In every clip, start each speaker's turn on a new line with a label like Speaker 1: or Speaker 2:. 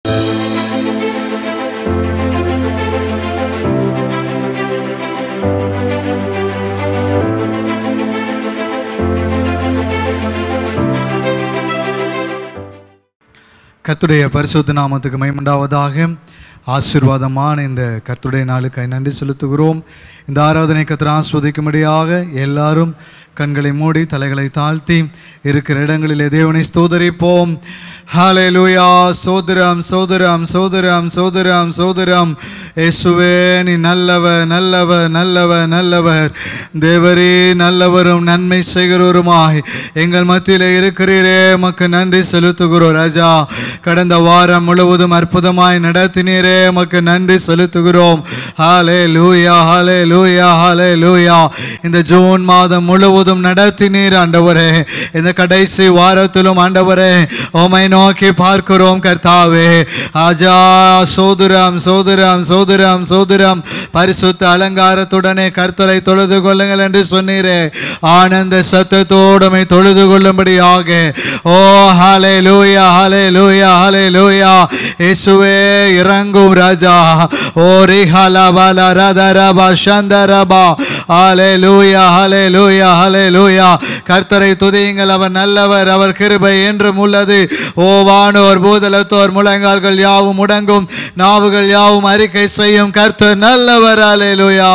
Speaker 1: கர்த்தருடைய பரிசுத்த நாமத்துக்கு மைமுண்டாவதாக ஆசீர்வாதமான இந்த கர்த்தருடைய நாளுக்காய் நன்றி செலுத்துகிறோம் இந்த ஆராதனை கத்திர ஆஸ்வதிக்கும்படியாக எல்லாரும் கண்களை மூடி தலைகளை தாழ்த்தி இருக்கிற இடங்களிலே தேவனை ஸ்தோதரிப்போம் ஹalleluya சோதரம் சோதரம் சோதரம் சோதரம் சோதரம் இயேசுவே நீ நல்லவர் நல்லவர் நல்லவர் நல்லவர் தேவரே நல்லவரும் நன்மை செய்கிறவருமாய் எங்கள் மத்தியிலே இருக்கிறீரே மக்கு நன்றி செலுத்துகிறோம் ராஜா கடந்த வாரம் முழுவதும் அற்புதமாய் நடத்தினீரே மக்கு நன்றி செலுத்துகிறோம் ஹாலே லூயா ஹாலே லூயா ஹாலே லூயா இந்த ஜூன் மாதம் முழுவதும் நடத்தினீர் ஆண்டவரே இந்த கடைசி வாரத்திலும் ஆண்டவரே உமை நோக்கி பார்க்கிறோம் கர்த்தாவே ஆஜா சோதுரம் சோதுரம் சோதுரம் சோதுரம் பரிசுத்த அலங்காரத்துடனே கர்த்தரை தொழுது கொள்ளுங்கள் என்று சொன்னீரே ஆனந்த சத்தத்தோடுமை தொழுது கொள்ளும்படியாக ஓ ஹாலே லூயா ஹாலே லூயா ஹாலே லூயா இயேசுவே இறங்கும் ராஜா ஓ ரிஹாலா பாலா ராதா ரபா சந்த ரபா ஹாலே லூயா ஹாலே லூயா ஹாலே லூயா கர்த்தரை துதியுங்கள் அவர் நல்லவர் அவர் கிருபை என்றும் உள்ளது ஓ வானோர் பூதலத்தோர் முழங்கால்கள் யாவும் முடங்கும் நாவுகள் யாவும் அறிக்கை செய்யும் கர்த்தர் நல்லவர் அலேலுயா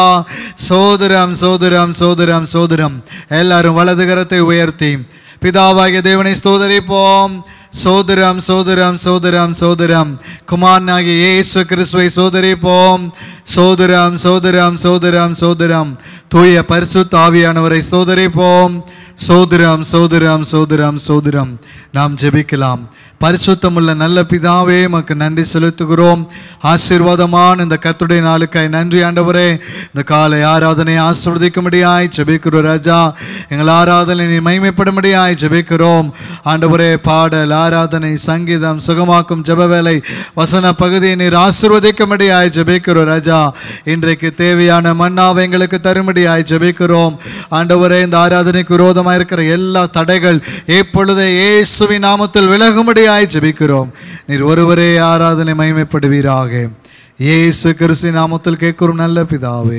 Speaker 1: சோதரம் சோதரம் சோதரம் சோதரம் எல்லாரும் வலது கரத்தை உயர்த்தி பிதாவாகிய தேவனை ஸ்தோதரிப்போம் சோதரம் சோதரம் சோதரம் சோதரம் குமாரனாகிய இயேசு கிறிஸ்துவை சோதரிப்போம் சோதரம் சோதரம் சோதரம் சோதரம் தூய பரிசுத்த ஆவியானவரை சோதரிப்போம் சோதரம் சோதரம் சோதரம் சோதரம் நாம் ஜெபிக்கலாம் பரிசுத்தமுள்ள நல்ல பிதாவே மக்கு நன்றி செலுத்துகிறோம் ஆசீர்வாதமான இந்த கர்த்தருடைய நாளுக்காய் நன்றி ஆண்டவரே இந்த காலை ஆராதனை ஆசிர்வதிக்கும்படியாய் ஜெபிக்கிறோம் ராஜா எங்கள் ஆராதனை நீ மைமைப்படும்படியாய் ஜெபிக்கிறோம் ஆண்டவரே பாடல் ஆராதனை சங்கீதம் சுகமாக்கும் ஜெப வேலை வசன பகுதியை நீர் ஆசிர்வதிக்கும்படியாய் ஜெபிக்கிறோம் ராஜா இன்றைக்கு தேவையான மன்னாவை எங்களுக்கு தரும்படியாய் ஜெபிக்கிறோம் ஆண்டவரே இந்த ஆராதனைக்கு விரோதமாக இருக்கிற எல்லா தடைகள் இப்பொழுதே இயேசுவின் நாமத்தில் விலகும்படியாய் ஜெபிக்கிறோம் நீர் ஒருவரே ஆராதனை மகிமைப்படுவீராக இயேசு கிறிஸ்து நாமத்தில் கேட்கிறோம் நல்ல பிதாவே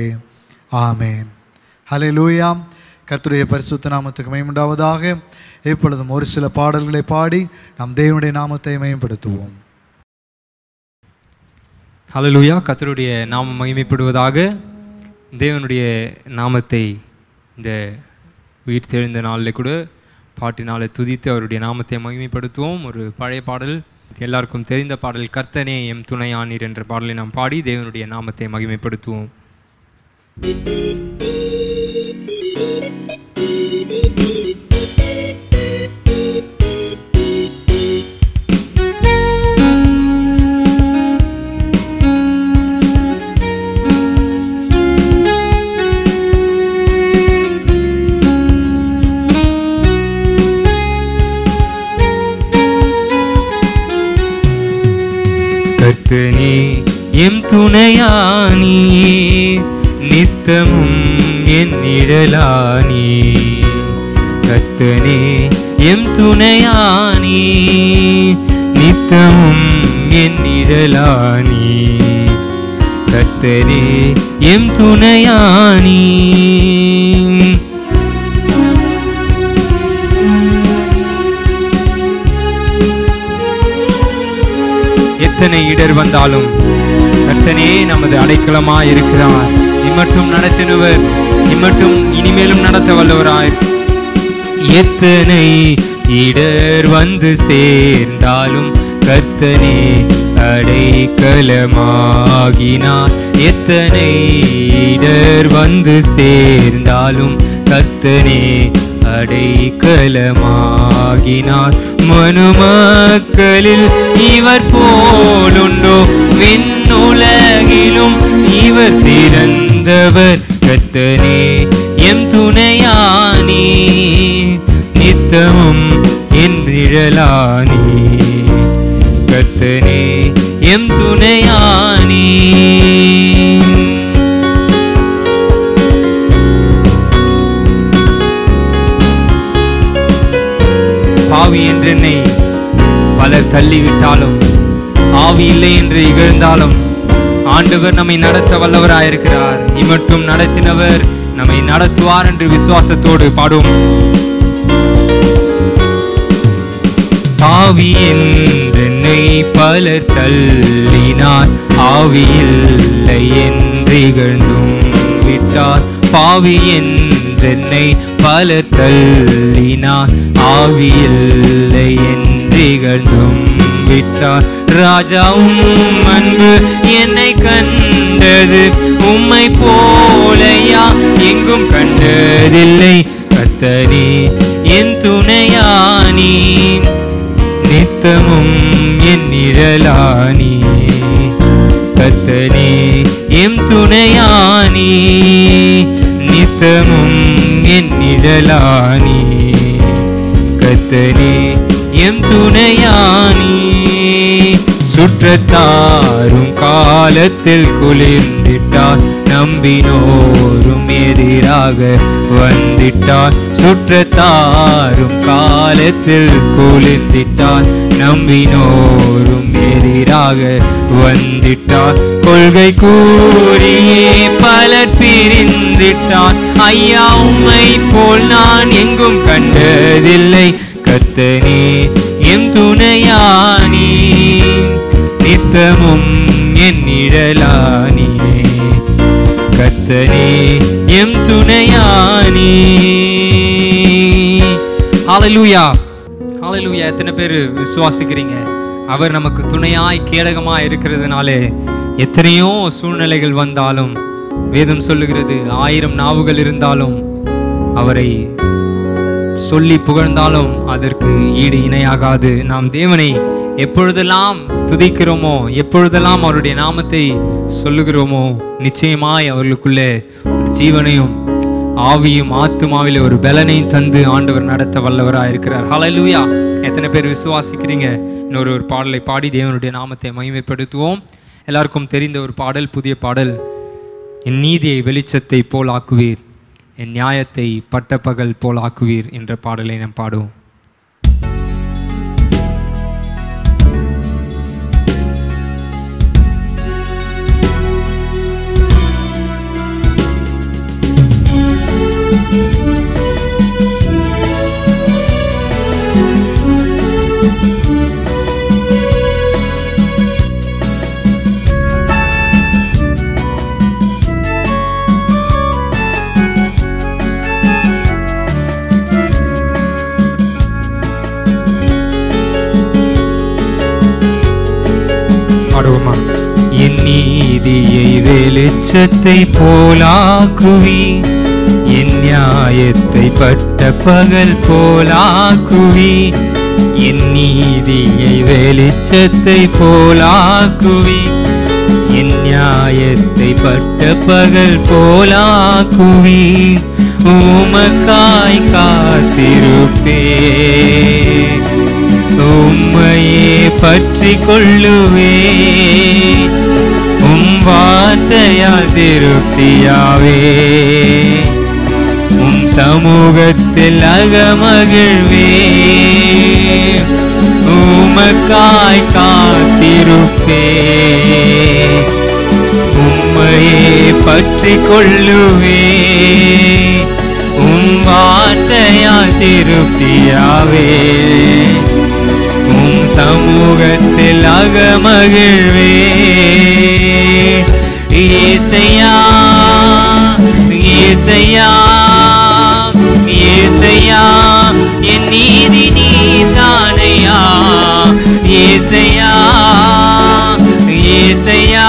Speaker 1: ஆமேன் ஹலே லூயாம் கர்த்தருடைய பரிசுத்த நாமத்துக்கு மயமுண்டாவதாக இப்பொழுதும் ஒரு சில பாடல்களை பாடி நாம் தேவனுடைய நாமத்தை மேம்படுத்துவோம்
Speaker 2: ஹalleluya கர்த்தருடைய நாமம் மகிமைப்படுவதாக தேவனுடைய நாமத்தை இந்த உயிர் தெழுந்த நாளில் கூட பாட்டினாலே துதித்து அவருடைய நாமத்தை மகிமைப்படுத்துவோம் ஒரு பழைய பாடல் எல்லாருக்கும் தெரிந்த பாடல் கர்த்தனே எம் துணையானீர் என்ற பாடலை நாம் பாடி தேவனுடைய நாமத்தை மகிமைப்படுத்துவோம் கர்த்தனே எம் துணையானி நித்தமும் என் நிழலானி கர்த்தனே எம் துணையானி நித்தமும் என் நிழலானி கர்த்தனே எம் துணையானி எத்தனை இடர் வந்தாலும் கர்த்தனே நமது அடைக்கலமாய் இருக்கிறார் இம்மட்டும் நடத்தினவர் இம்மட்டும் இனிமேலும் நடத்த வல்லவராய் எத்தனை இடர் வந்து சேர்ந்தாலும் கர்த்தனே அடைக்கலமாகினார் எத்தனை இடர் வந்து சேர்ந்தாலும் கர்த்தனே அடைக்கலமாகினார் மனுமக்களில் இவர் போலுண்டோ விண்ணுலகிலும் இவர் சிறந்தவர் கர்த்தனே எம் துணையானி நித்தமும் என் நிழலானி கர்த்தனே எம் துணையானி பாவி என்றென்னை பலர் தள்ளிவிட்டாலும் ஆவி இல்லை என்று இகழ்ந்தாலும் ஆண்டவர் நம்மை நடத்த வல்லவராயிருக்கிறார் இமட்டும் நடத்தினவர் நம்மை நடத்துவார் என்று விசுவாசத்தோடு பாடுவோம் பாவி என்றென்னை பலர் தள்ளினார் ஆவியில்லை என்று இகழ்ந்தும் விட்டார் பாவி என்றென்னை பலர் தள்ளினார் ஆவியில்லை என்று இகழ்ந்தும் விட்டார் ராஜாவும் அன்பு என்னை கண்டது உம்மை போலையா எங்கும் கண்டதில்லை கத்தனே என் துணையானி நித்தமும் என் நிழலானி கத்தனே எம் துணையானி நித்தமும் என் நிழலானி கத்தனே எம் துணையானி சுற்றத்தாரும் காலத்தில் குளிர்ந்திட்டார் நம்பினோரும் எதிராக வந்திட்டார் சுற்றத்தாரும் காலத்தில் குளிர்ந்திட்டார் நம்பினோரும் எதிராக வந்திட்டார் கொள்கை கூறியே பலர் பிரிந்திட்டார் ஐயா உம்மை போல் நான் எங்கும் கண்டதில்லை கத்தனே எம் துணையானி நித்தமும் என் நிழலானி கத்தனே எம் துணையானி ஹalleluya ஹalleluya எத்தனை பேர் விசுவாசிக்கிறீங்க அவர் நமக்கு துணையாய் கேடகமாய் இருக்கிறதுனாலே எத்தனையோ சூழ்நிலைகள் வந்தாலும் வேதம் சொல்லுகிறது ஆயிரம் நாவுகள் இருந்தாலும் அவரை சொல்லி புகழ்ந்தாலும் அதற்கு ஈடு இணையாகாது நாம் தேவனை எப்பொழுதெல்லாம் துதிக்கிறோமோ எப்பொழுதெல்லாம் அவருடைய நாமத்தை சொல்லுகிறோமோ நிச்சயமாய் அவர்களுக்குள்ளே ஒரு ஜீவனையும் ஆவியும் ஆத்துமாவிலே ஒரு பலனையும் தந்து ஆண்டவர் நடத்த வல்லவராக இருக்கிறார் ஹalleluya எத்தனை பேர் விசுவாசிக்கிறீங்க இன்னொரு ஒரு பாடலை பாடி தேவனுடைய நாமத்தை மகிமைப்படுத்துவோம் எல்லாருக்கும் தெரிந்த ஒரு பாடல் புதிய பாடல் என் நீதியை வெளிச்சத்தை போல் ஆக்குவீர் என் நியாயத்தை பட்டப்பகல் போல் ஆக்குவீர் என்ற பாடலை நாம் பாடுவோம் பாடுவோமா என் நீதியை வெளிச்சத்தை போலாக்குவி என் நியாயத்தை பட்ட பகல் போலாக்குவி என் நீதியை வெளிச்சத்தை போலாக்குவி என் நியாயத்தை பட்ட பகல் போலாக்குவி உமக்காய் காத்திருப்பே உம்மையே பற்றி கொள்ளுவே உம் வார்த்தையால் திருப்தியாவே உம் சமூகத்தில் அகமகிழ்வே உமக்காய் காத்திருப்பே உம்மையே பற்றி கொள்ளுவே உம் வார்த்தையால் திருப்தியாவே உம் சமூகத்தில் அகமகிழ்வே ஏசையா ஏசையா ஏசையா என் நீதி நீதானையா ஏசையா ஏசையா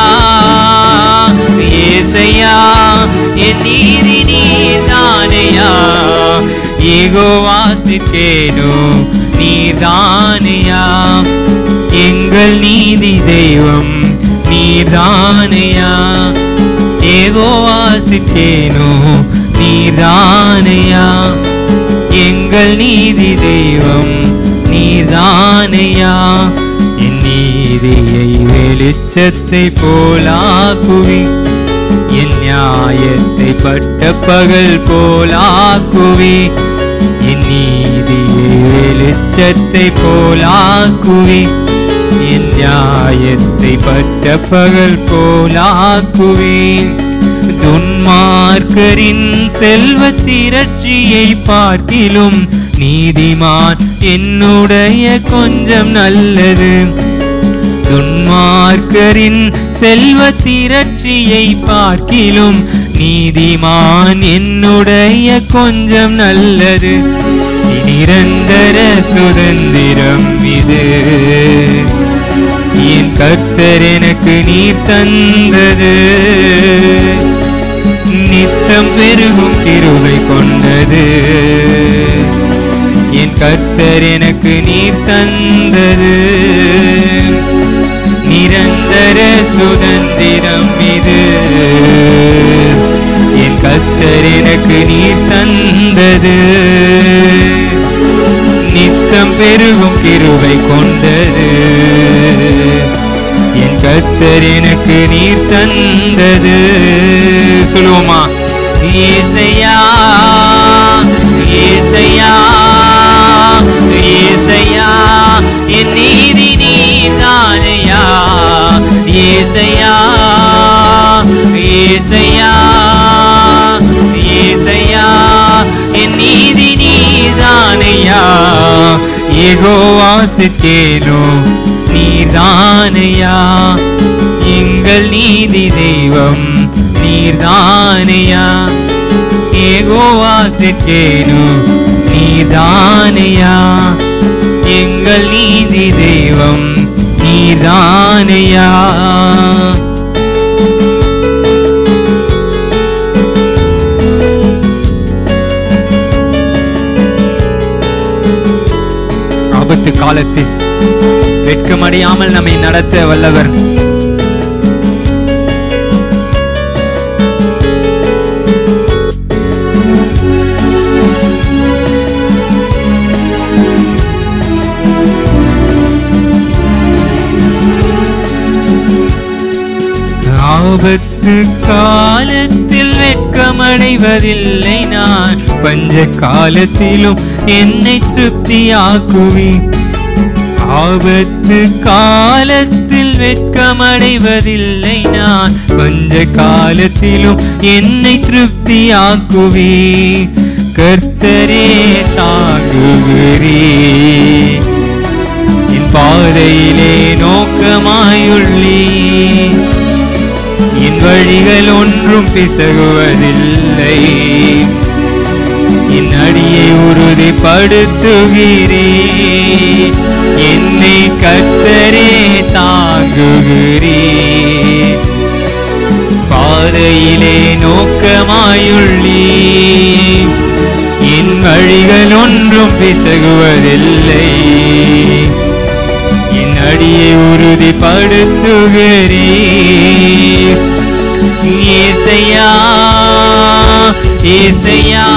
Speaker 2: ஏசையா என் நீதி நீதானையா ஏகோ வாசித்தேனோ நீர்தானையா எங்கள் நீதி தெய்வம் நீர்தானையா ஏகோ வாசித்தேனோ நீர்தானையா எங்கள் நீதி தெய்வம் நீர்தானையா என் நீதியை வெளிச்சத்தை போலாக்குவி என் நியாயத்தை பட்ட பகல் போலாக்குவி என் நீதியை வெளிச்சத்தை போலாக்குவி என் நியாயத்தை பட்ட பகல் போலாக்குவேன் துன்மார்க்கரின் செல்வ திரட்சியை பார்க்கிலும் நீதிமான் என்னுடைய கொஞ்சம் நல்லது துன்மார்க்கரின் செல்வ திரட்சியை பார்க்கிலும் நீதிமான் என்னுடைய கொஞ்சம் நல்லது நிரந்தர சுதந்திரம் இது என் கர்த்தர் எனக்கு நீர் தந்தது நித்தம் பெருகும் கிருபை கொண்டது என் கர்த்தர் எனக்கு நீர் தந்தது நிரந்தர சுதந்திரம் இது என் கர்த்தர் எனக்கு நீர் தந்தது நித்தம் பெருகும் கிருபை கொண்டது என் கர்த்தர் எனக்கு நீர் தந்தது சொல்லுவோமா ஏசையா ஏசையா ஏசையா என் நீதி நீதானையா ஏசையா ஏசையா ஏசையா என் நீதி நீதானையா ஏகோவாசித்தேனோ நீர்தானையா எங்கள் நீதி தெய்வம் நீர்தானையா ஏகோவாசித்தேனோ நீர்தானையா எங்கள் நீதி தெய்வம் நீர்தானையா ஆபத்து காலத்தில் வெட்கமடையாமல் நம்மை நடத்த வல்லவர் ஆபத்து காலத்தில் வெட்கமடைவதில்லை நான் பஞ்ச காலத்திலும் என்னை திருப்தியாக்குவேன் ஆபத்து காலத்தில் வெட்கமடைவதில்லை நான் கொஞ்ச காலத்திலும் என்னை திருப்தியாக்குவே கர்த்தரே தாங்குகிறே என் பாதையிலே நோக்கமாயுள்ளே என் வழிகள் ஒன்றும் பிசகுவதில்லை என் அடியை உறுதிப்படுத்துகிறே என்னை கத்தரே தாங்குகிறே பாதையிலே நோக்கமாயுள்ளே என் வழிகள் ஒன்றும் பிசகுவதில்லை என் அடியை உறுதிப்படுத்துகிறே ஏசையா ஏசையா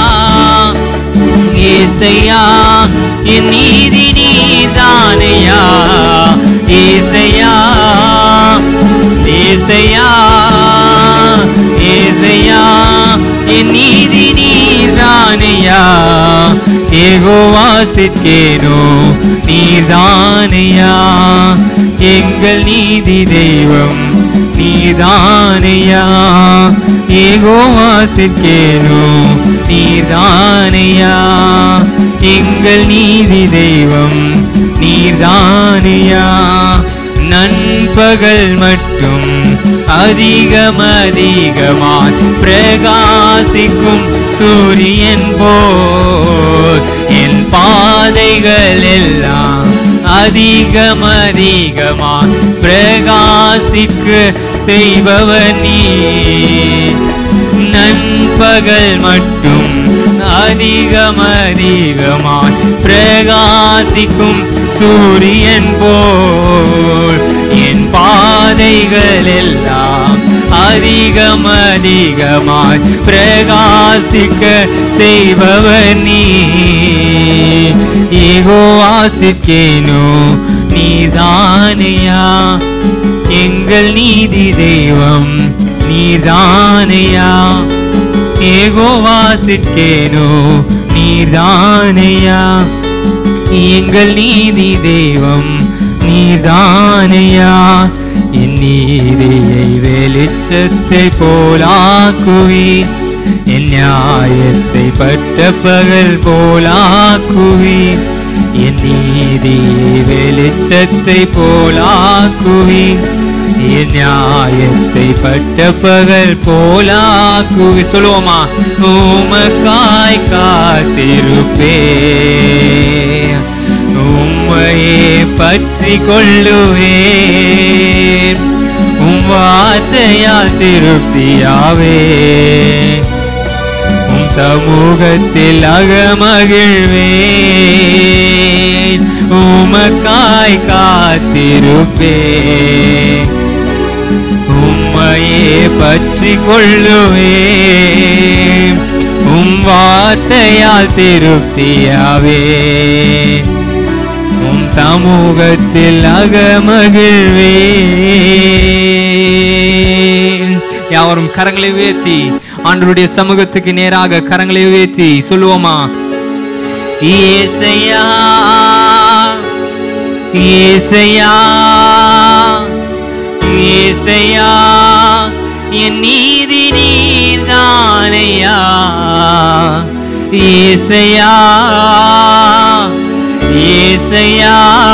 Speaker 2: ஏசையா என் நீதி நீதானையா ஏசையா ஏசையா ஏசையா என் நீதி நீதானையா ஏகோவாசித்தேனோ நீதானையா எங்கள் நீதி தெய்வம் நீதானையா ஏகோவாசித்தேனோ நீதானையா எங்கள் நீதி தெய்வம் நீதானையா நண்பகல் மட்டும் அதிகம் அதிகமாய் பிரகாசிக்கும் சூரியன் போல் என் பாதைகள் எல்லாம் அதிகம் அதிகமாய் பிரகாசிக்க செய்பவர் நீ நண்பகல் மட்டும் அதிகம் அதிகமாய் பிரகாசிக்கும் சூரியன் போல் என் பாதைகள் எல்லாம் அதிகம் அதிகமாய் பிரகாசிக்க செய்பவர் நீ ஏகோ ஆசிக்கேனோ நீதானையா எங்கள் நீதி தெய்வம் நீதானையா ஏகோவாசிற்கேனோ நீர்தானையா எங்கள் நீதி தெய்வம் நீதானையா என் நீதியை வெளிச்சத்தை போலாக்குவீர் என் நியாயத்தை பட்ட பகல் போலாக்குவீர் என் நீதியை வெளிச்சத்தை போலாக்குவீர் என் நியாயத்தை பட்ட பகல் போலாக்குவி சொல்லுவோமா உமக்காய் காத்திருப்பே உம்மையே பற்றி கொள்ளுவேன் உம் வார்த்தையால் திருப்தியாவே உம் சமூகத்தில் அகமகிழ்வேன் உமக்காய் காத்திருப்பேன் உம்மையே பற்றி கொள்ளுவேன் உம் வார்த்தையால் திருப்தியாவே உம் சமூகத்தில் அகமகிழ்வேன் யாவரும் கரங்களை உயர்த்தி ஆண்டவருடைய சமூகத்துக்கு நேராக கரங்களை உயர்த்தி சொல்லுவோமா ஏசையா ஏசையா ஏசையா என் நீதி நீர்தானையா ஏசையா ஏசையா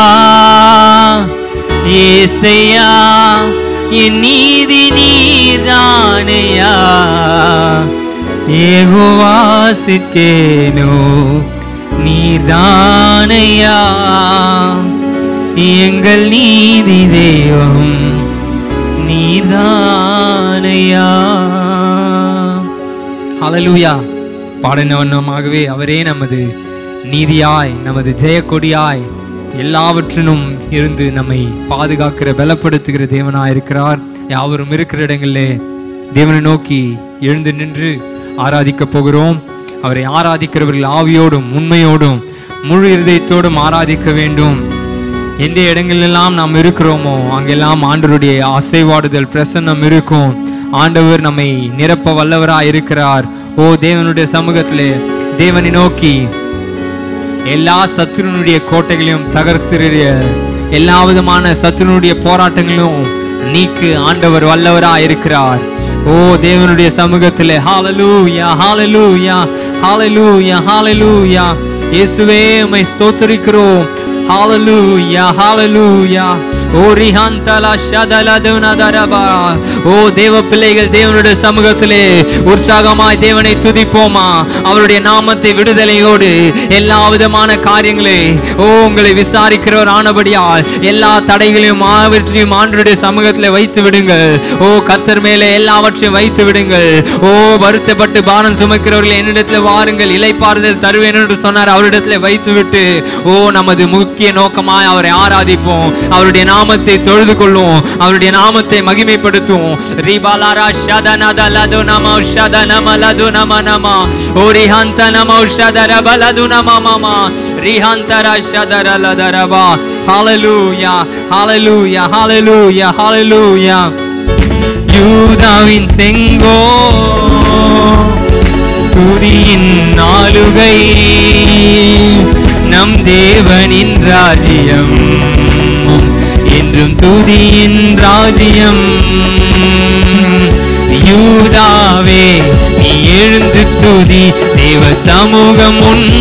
Speaker 2: ஏசையா என் நீதி நீர்தானையா ஏகோவாசிக்கேனோ நீர்தானையா எங்கள் நீதி தெய்வம் நீர்தானையா ஹalleluya பாடின வண்ணமாகவே அவரே நமது நீதியாய் நமது ஜெயக்கொடியாய் எல்லாவற்றிலும் இருந்து நம்மை பாதுகாக்கிற பலப்படுத்துகிற தேவனாய் இருக்கிறார் யாவரும் இருக்கிற இடங்களிலே தேவனை நோக்கி எழுந்து நின்று ஆராதிக்க போகிறோம் அவரை ஆராதிக்கிறவர்கள் ஆவியோடும் உண்மையோடும் முழு இருதயத்தோடும் ஆராதிக்க வேண்டும் எந்த இடங்களெல்லாம் நாம் இருக்கிறோமோ அங்கெல்லாம் ஆண்டவருடைய அசைவாடுதல் பிரசன்னம் இருக்கும் ஆண்டவர் நம்மை நிரப்ப வல்லவராய் இருக்கிறார் ஓ தேவனுடைய சமூகத்திலே தேவனை நோக்கி எல்லா சத்துருனுடைய கோட்டைகளையும் தகர்த்திரிய எல்லா விதமான சத்துருனுடைய போராட்டங்களும் நீக்கு ஆண்டவர் வல்லவராய் இருக்கிறார் ஓ தேவனுடைய சமூகத்திலே ஹalleluya ஹalleluya ஹalleluya ஹalleluya இயேசுவே உம்மை ஸ்தோத்திரிக்கிறோம் ஹalleluya ஹalleluya ஓ ரிஹந்தல ஷதல துனதரபா ஓ தேவ பிள்ளைகள் தேவனுடைய சமூகத்திலே உற்சாகமாய் தேவனை துதிப்போமா அவருடைய நாமத்தை விடுதலையோடு எல்லா விதமான காரியங்களே ஓ உங்களை விசாரிக்கிறவர் ஆனபடியால் எல்லா தடைகளையும் ஆவற்றையும் ஆண்டருடைய சமூகத்திலே வைத்து விடுங்கள் ஓ கர்த்தர் மேலே எல்லாவற்றையும் வைத்து விடுங்கள் ஓ வருத்தப்பட்டு பாரம் சுமக்கிறவர்கள் என்னிடத்தில் வாருங்கள் இலைப்பாறுதல் தருவேன் என்று சொன்னார் அவரிடத்தில் வைத்து விட்டு ஓ நமது முக்கிய நோக்கமாய் அவரை ஆராதிப்போம் அவருடைய நாமத்தை தொழுது கொள்வோம் அவருடைய நாமத்தை மகிமைப்படுத்துவோம் ரிபாலாரா ஷதனத லது நம ஷத நம லது நம நம ஓ ரிஹந்த நம ஷத ரப லது நம மம ரிஹந்தர ஷதர லதரபா ஹalleluya ஹalleluya ஹalleluya ஹalleluya யூதாவின் செங்கோ துதியின் நாளுகை நம் தேவனின் ராஜ்யம் என்றும் துதியின் ராஜ்யம் யூதாவே நீ எழுந்து துதி தேவ சமூகம்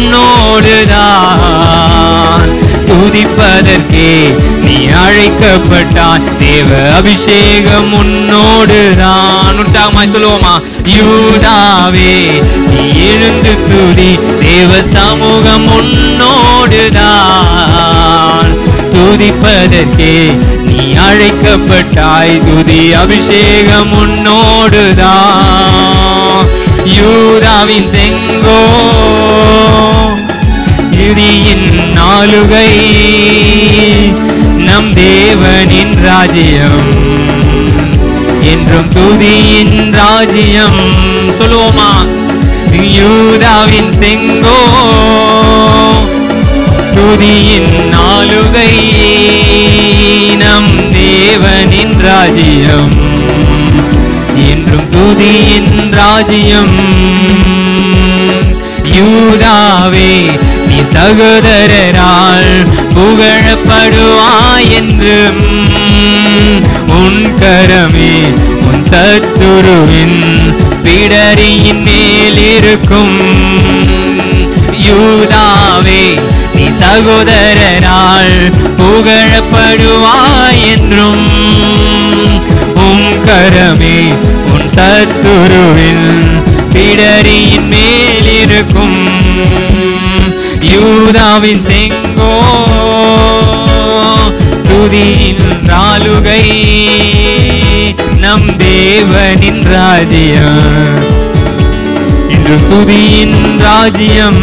Speaker 2: உன்னோடுதான் துதிப்பதற்கே நீ அழைக்கப்பட்டாய் தேவ அபிஷேகம் உன்னோடுதான் உற்சாகமாய் சொல்லுவோமா யூதாவே நீ எழுந்து துதி தேவ சமூகம் உன்னோடுதான் துதிப்பதற்கே நீ அழைக்கப்பட்டாய் துதி அபிஷேகம் உன்னோடுதான் யூதாவின் செங்கோ இடியின் நாளுகை நம் தேவனின் ராஜ்யம் என்றும் துதியின் ராஜ்யம் சொல்லுவோமா யூதாவின் செங்கோ துதியின் நாளுகை நம் தேவனின் ராஜ்யம் என்றும் துதியின் ராஜ்யம் யூதாவே நீ சகோதரரால் புகழப்படுவாய் என்றும் உன் கரமே உன் சத்துருவின் பிடரியின் மேல் இருக்கும் யூதாவே நீ சகோதரரால் புகழப்படுவாய் என்றும் உம் கரமே உன் சத்துருவின் பிடரியின் மேல் இருக்கும் யூதாவின் செங்கோ துதியின் நாளுகை நம் தேவனின் ராஜ்யம் இன்று துதியின் ராஜ்யம்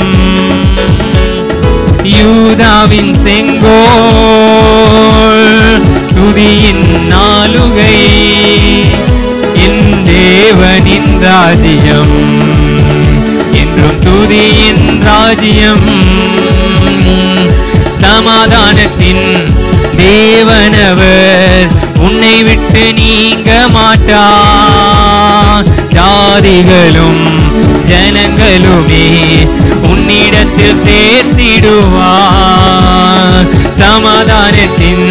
Speaker 2: யூதாவின் செங்கோல் துதியின் நாளுகை என் தேவனின் ராஜ்யம் என்றும் துதியின் ராஜ்யம் சமாதானத்தின் தேவனவர் உன்னை விட்டு நீங்க மாட்டார் ஜாதிகளும் ஜனங்களுமே உன்னிடத்தில் சேர்த்திடுவார் சமாதானத்தின்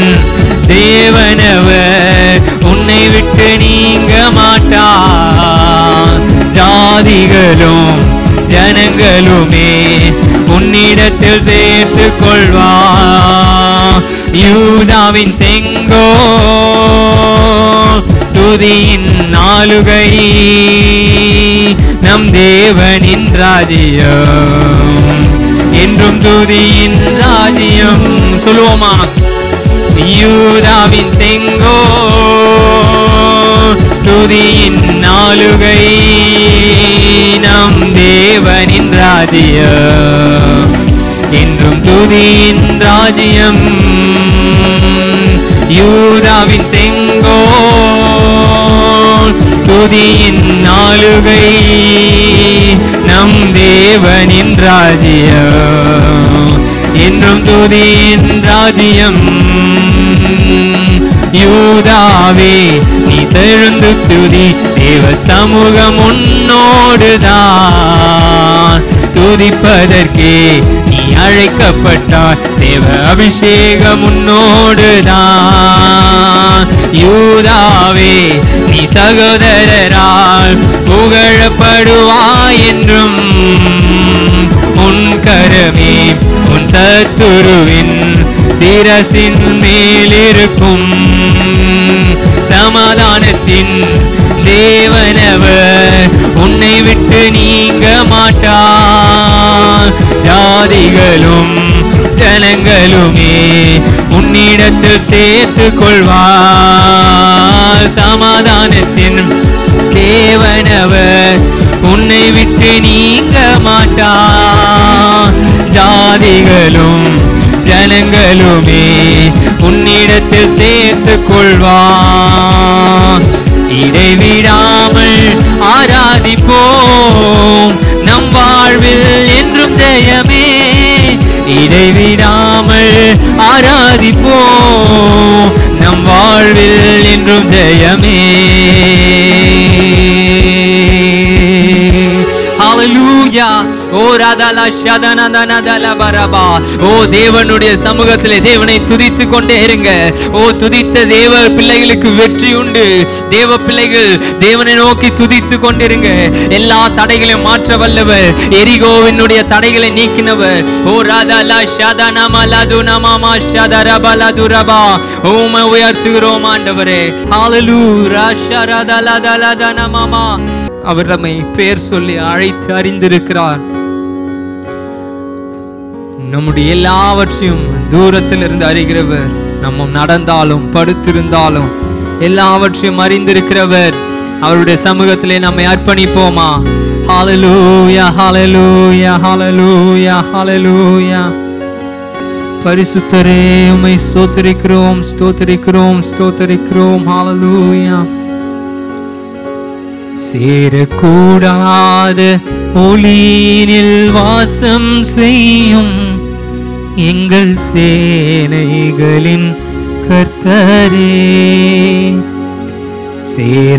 Speaker 2: தேவனவர் உன்னை விட்டு நீங்க மாட்டார் ஜாதிகளும் ஜனங்களுமே உன்னிடத்தில் சேர்த்து கொள்வார் யூதாவின் செங்கோ துதியின் நாளுகை நம் தேவனின் ராஜ்யம் என்றும் துதியின் ராஜ்யம் சொல்லுவோமா யூதாவின் செங்கோ துதியின் நாளுகை நம் தேவனின் ராஜ்யம் என்றும் துதியின் ராஜ்யம் யூதாவின் செங்கோ துதியின் நாளுகை நம் தேவனின் ராஜ்யம் என்றும் துதியின் ராஜ்யம் யூதாவே நீ செழுந்து துதி தேவ சமூகம் உன்னோடுதான் துதிப்பதற்கே நீ அழைக்கப்பட்டாய் தேவ அபிஷேகம் உன்னோடுதான் யூதாவே நீ சகோதரரால் புகழப்படுவாய் என்றும் உன் கரமே உன் சத்துருவின் சிரசின் மேலிருக்கும் சமாதானத்தின் தேவனவர் உன்னை விட்டு நீங்க மாட்டார் ஜாதிகளும் ஜனங்களுமே உன்னிடத்தில் சேர்த்து கொள்வார் சமாதானத்தின் தேவனவர் உன்னை விட்டு நீங்க மாட்டார் ஜாதிகளும் ஜனங்களுமே உன்னிடத்தில் சேர்த்து கொள்வார் இடைவிடாமல் ஆராதிப்போம் நம் வாழ்வில் என்றும் ஜெயமே இடைவிடாமல் ஆராதிப்போம் நம் வாழ்வில் என்றும் ஜெயமே ஹalleluya ஓ ராதலா ஷதனதனதல பரபா ஓ தேவனுடைய சமூகத்திலே தேவனை துதித்து கொண்டே இருங்க ஓ துதித்த தேவ பிள்ளைகளுக்கு வெற்றி உண்டு தேவ பிள்ளைகள் தேவனை நோக்கி துதித்து கொண்டிருங்க எல்லா தடைகளையும் மாற்ற வல்லவர் எரிகோவினுடைய தடைகளை நீக்கினவர் ஓ ராதலா ஷதனமலது நமமா ஷதரபலதுரபா ஓமை உயர்த்துகிறோம் ஆண்டவரே ஹalleluya ஷரதலதலதனமமா அவர் நம்மை பேர் சொல்லி அழைத்து அறிந்திருக்கிறார் நம்முடைய எல்லாவற்றையும் தூரத்தில் இருந்து அறிகிறவர் நம்ம நடந்தாலும் படுத்திருந்தாலும் எல்லாவற்றையும் அறிந்திருக்கிறவர் அவருடைய சமூகத்திலே நம்மை அர்ப்பணிப்போமா ஹalleluya ஹalleluya ஹalleluya ஹalleluya பரிசுத்தரே உம்மை ஸ்தோத்திரிக்கிறோம் ஸ்தோத்திரிக்கிறோம் ஸ்தோத்திரிக்கிறோம் ஹalleluya சேரக்கூடாத ஒளியினில் வாசம் செய்யும் எங்கள் சேனைகளின் கர்த்தரே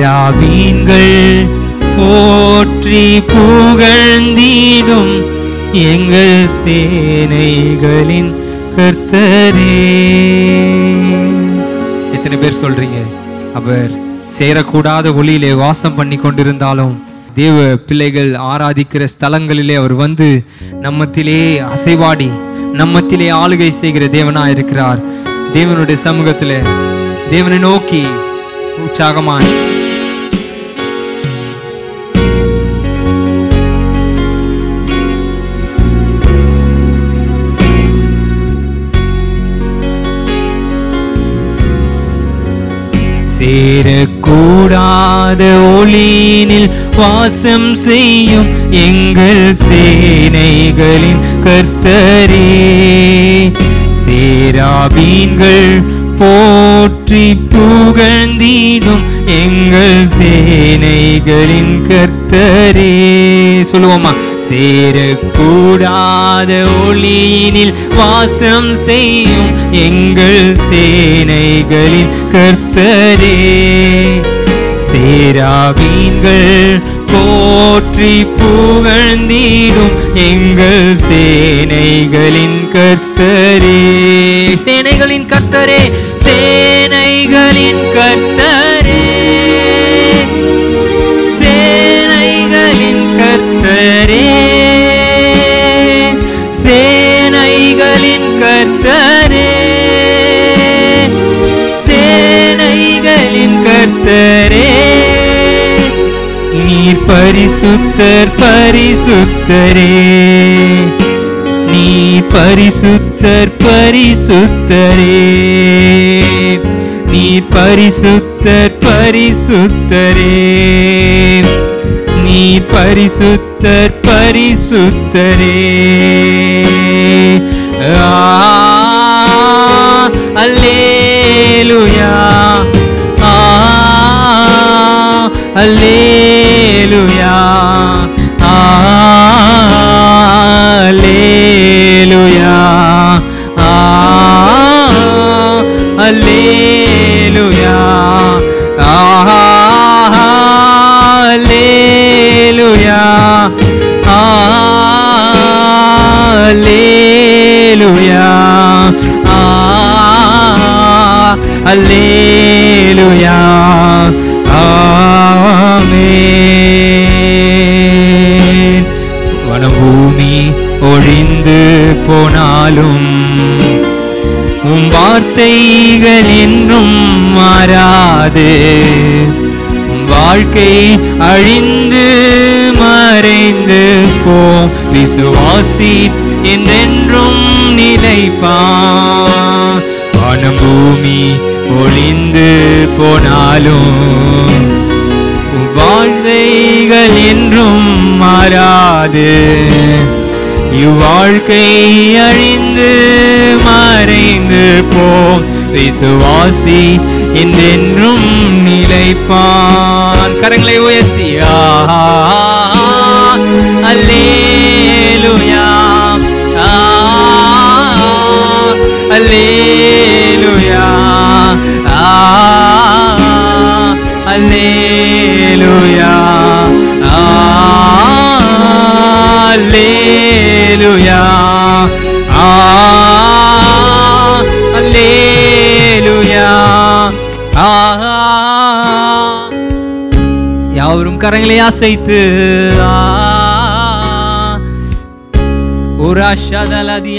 Speaker 2: சேராபீன்கள் போற்றி புகழ்ந்திடும் எங்கள் சேனைகளின் கர்த்தரே எத்தனை பேர் சொல்றீங்க அவர் சேரக்கூடாத ஒளியிலே வாசம் பண்ணி கொண்டிருந்தாலும் தேவ பிள்ளைகள் ஆராதிக்கிற ஸ்தலங்களிலே அவர் வந்து நம்மத்திலே அசைவாடி நம்மத்திலே ஆளுகை செய்கிற தேவனா இருக்கிறார் தேவனுடைய சமூகத்திலே தேவனை நோக்கி உற்சாகமாய் சேரக்கூடாத ஒளியினில் வாசம் செய்யும் எங்கள் சேனைகளின் கர்த்தரே சேராபீன்கள் போற்றி புகழ்ந்திடும் எங்கள் சேனைகளின் கர்த்தரே சொல்லுவோமா சேரக்கூடாத ஒளியினில் வாசம் செய்யும் எங்கள் சேனைகளின் கர்த்தரே சேராபீன்கள் போற்றி புகழ்ந்திடும் எங்கள் சேனைகளின் கர்த்தரே சேனைகளின் கர்த்தரே சேனைகளின் கர்த்தரே சேனைகளின் கர்த்தரே சேனைகளின் கர்த்தரே சேனைகளின் கர்த்தரே நீர் பரிசுத்தர் பரிசுத்தரே நீ பரிசுத்தர் பரிசுத்தரே நீ பரிசுத்தர் பரிசுத்தரே நீ பரிசுத்தர் பரிசுத்தரே ஆ, அல்லேலூயா ஆ, அல்லேலூயா ஆ, அல்லேலூயா ஆ, அல்லேலூயா ஆ, அல்லேலூயா ஆ, அல்லேலூயா ஆ, அல்லேலூயா ஆமென் வனபூமி ஒழிந்து போனாலும் உம் வார்த்தைகள் என்றும் மாறாது உம் வாழ்க்கை அழிந்து மறைந்து போம் விசுவாசி என்றென்றும் நிலைப்பான் வானம் பூமி ஒளிந்து போனாலும் உம் வாழ்க்கைகள் என்றும் மாறாது இவ்வாழ்க்கை அழிந்து மறைந்து போம் விசுவாசி என்றென்றும் நிலைப்பான் கரங்களை உயர்த்தியா அல்லேலுயா ஆ, அல்லேலுயா ஆ, அல்லேலுயா ஆ, அல்லேலுயா ஆ, அல்லேலுயா ஆ யாவரும் கரங்களை அசைத்து ஆ, உராஷதலதி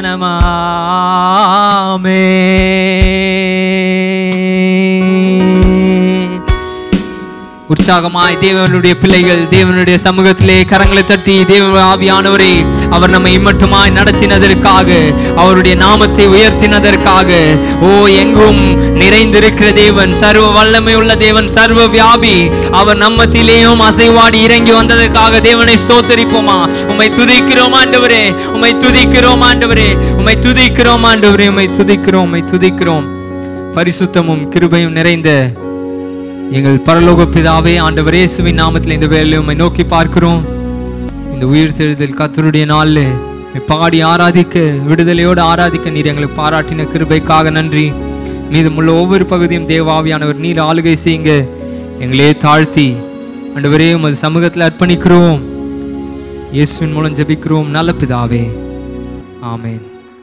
Speaker 2: அந்தனமாமே உற்சாகமாய் தேவனுடைய பிள்ளைகள் தேவனுடைய சமூகத்திலே கரங்களை தட்டி தேவ ஆவியானவரை அவர் நம்மை இம்மட்டுமாய் நடத்தினதற்காக அவருடைய நாமத்தை உயர்த்தினதற்காக ஓ எங்கும் நிறைந்திருக்கிற தேவன் சர்வ வல்லமை உள்ள தேவன் சர்வ வியாபி அவர் நம்மத்திலேயும் அசைவாடி இறங்கி வந்ததற்காக தேவனை சோத்தரிப்போமா உம்மை துதிக்கிறோம் ஆண்டவரே உம்மை துதிக்கிறோம் ஆண்டவரே உம்மை துதிக்கிறோம் ஆண்டவரே உம்மை துதிக்கிறோம் உம்மை துதிக்கிறோம் பரிசுத்தமும் கிருபையும் நிறைந்த எங்கள் பரலோக பிதாவே ஆண்டவர் இயேசுவின் நாமத்தில் இந்த வேலையை உம்மை நோக்கி பார்க்கிறோம் இந்த உயிர் தெழுதல் கத்தருடைய நாளில் உம்மை பாடி ஆராதிக்க விடுதலையோடு ஆராதிக்க நீர் எங்களுக்கு பாராட்டின கிருபைக்காக நன்றி மீதமுள்ள ஒவ்வொரு பகுதியும் தேவாவியானவர் நீர் ஆளுகை செய்யுங்க எங்களே தாழ்த்தி ஆண்டவரே உமது சமூகத்தில் அர்ப்பணிக்கிறோம் இயேசுவின் மூலம் ஜெபிக்கிறோம் நல்ல பிதாவே ஆமென்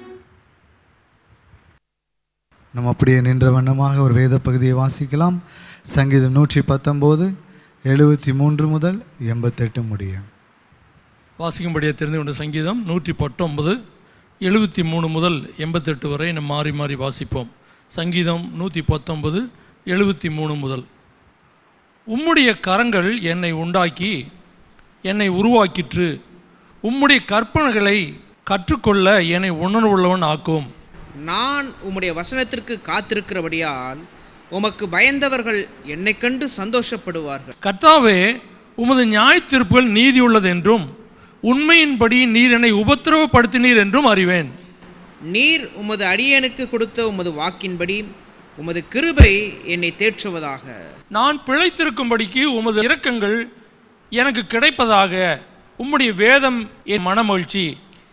Speaker 1: நம்ம அப்படியே நின்ற வண்ணமாக ஒரு வேத பகுதியை வாசிக்கலாம் சங்கீதம் நூற்றி பத்தொம்போது எழுபத்தி மூன்று முதல் எண்பத்தெட்டு முடிய
Speaker 3: வாசிக்கும்படியாக தெரிந்து கொண்ட சங்கீதம் நூற்றி பத்தொன்பது எழுபத்தி மூணு முதல் எண்பத்தெட்டு வரை நம்ம மாறி மாறி வாசிப்போம் சங்கீதம் நூற்றி பத்தொன்பது எழுபத்தி மூணு முதல் உம்முடைய கரங்கள் என்னை உண்டாக்கி என்னை உருவாக்கிற்று உம்முடைய கற்பனைகளை கற்றுக்கொள்ள என்னை உணர்வுள்ளவன் ஆக்கும்
Speaker 4: நான் உம்முடைய வசனத்திற்கு காத்திருக்கிறபடியால் உமக்கு பயந்தவர்கள் என்னை கண்டு சந்தோஷப்படுவார்கள்
Speaker 3: கர்த்தாவே உமது நியாயத்தீர்ப்புகள் நீதியுள்ளது என்றும் உண்மையின்படி நீர் என்னை உபத்திரவப்படுத்தினீர் என்றும் அறிவேன்
Speaker 4: நீர் உமது அடியனுக்கு கொடுத்த உமது வாக்கின்படி உமது கிருபை என்னை தேற்றுவதாக
Speaker 3: நான் பிழைத்திருக்கும்படிக்கு உமது இரக்கங்கள் எனக்கு கிடைப்பதாக உம்முடைய வேதம் என் மனமகிழ்ச்சி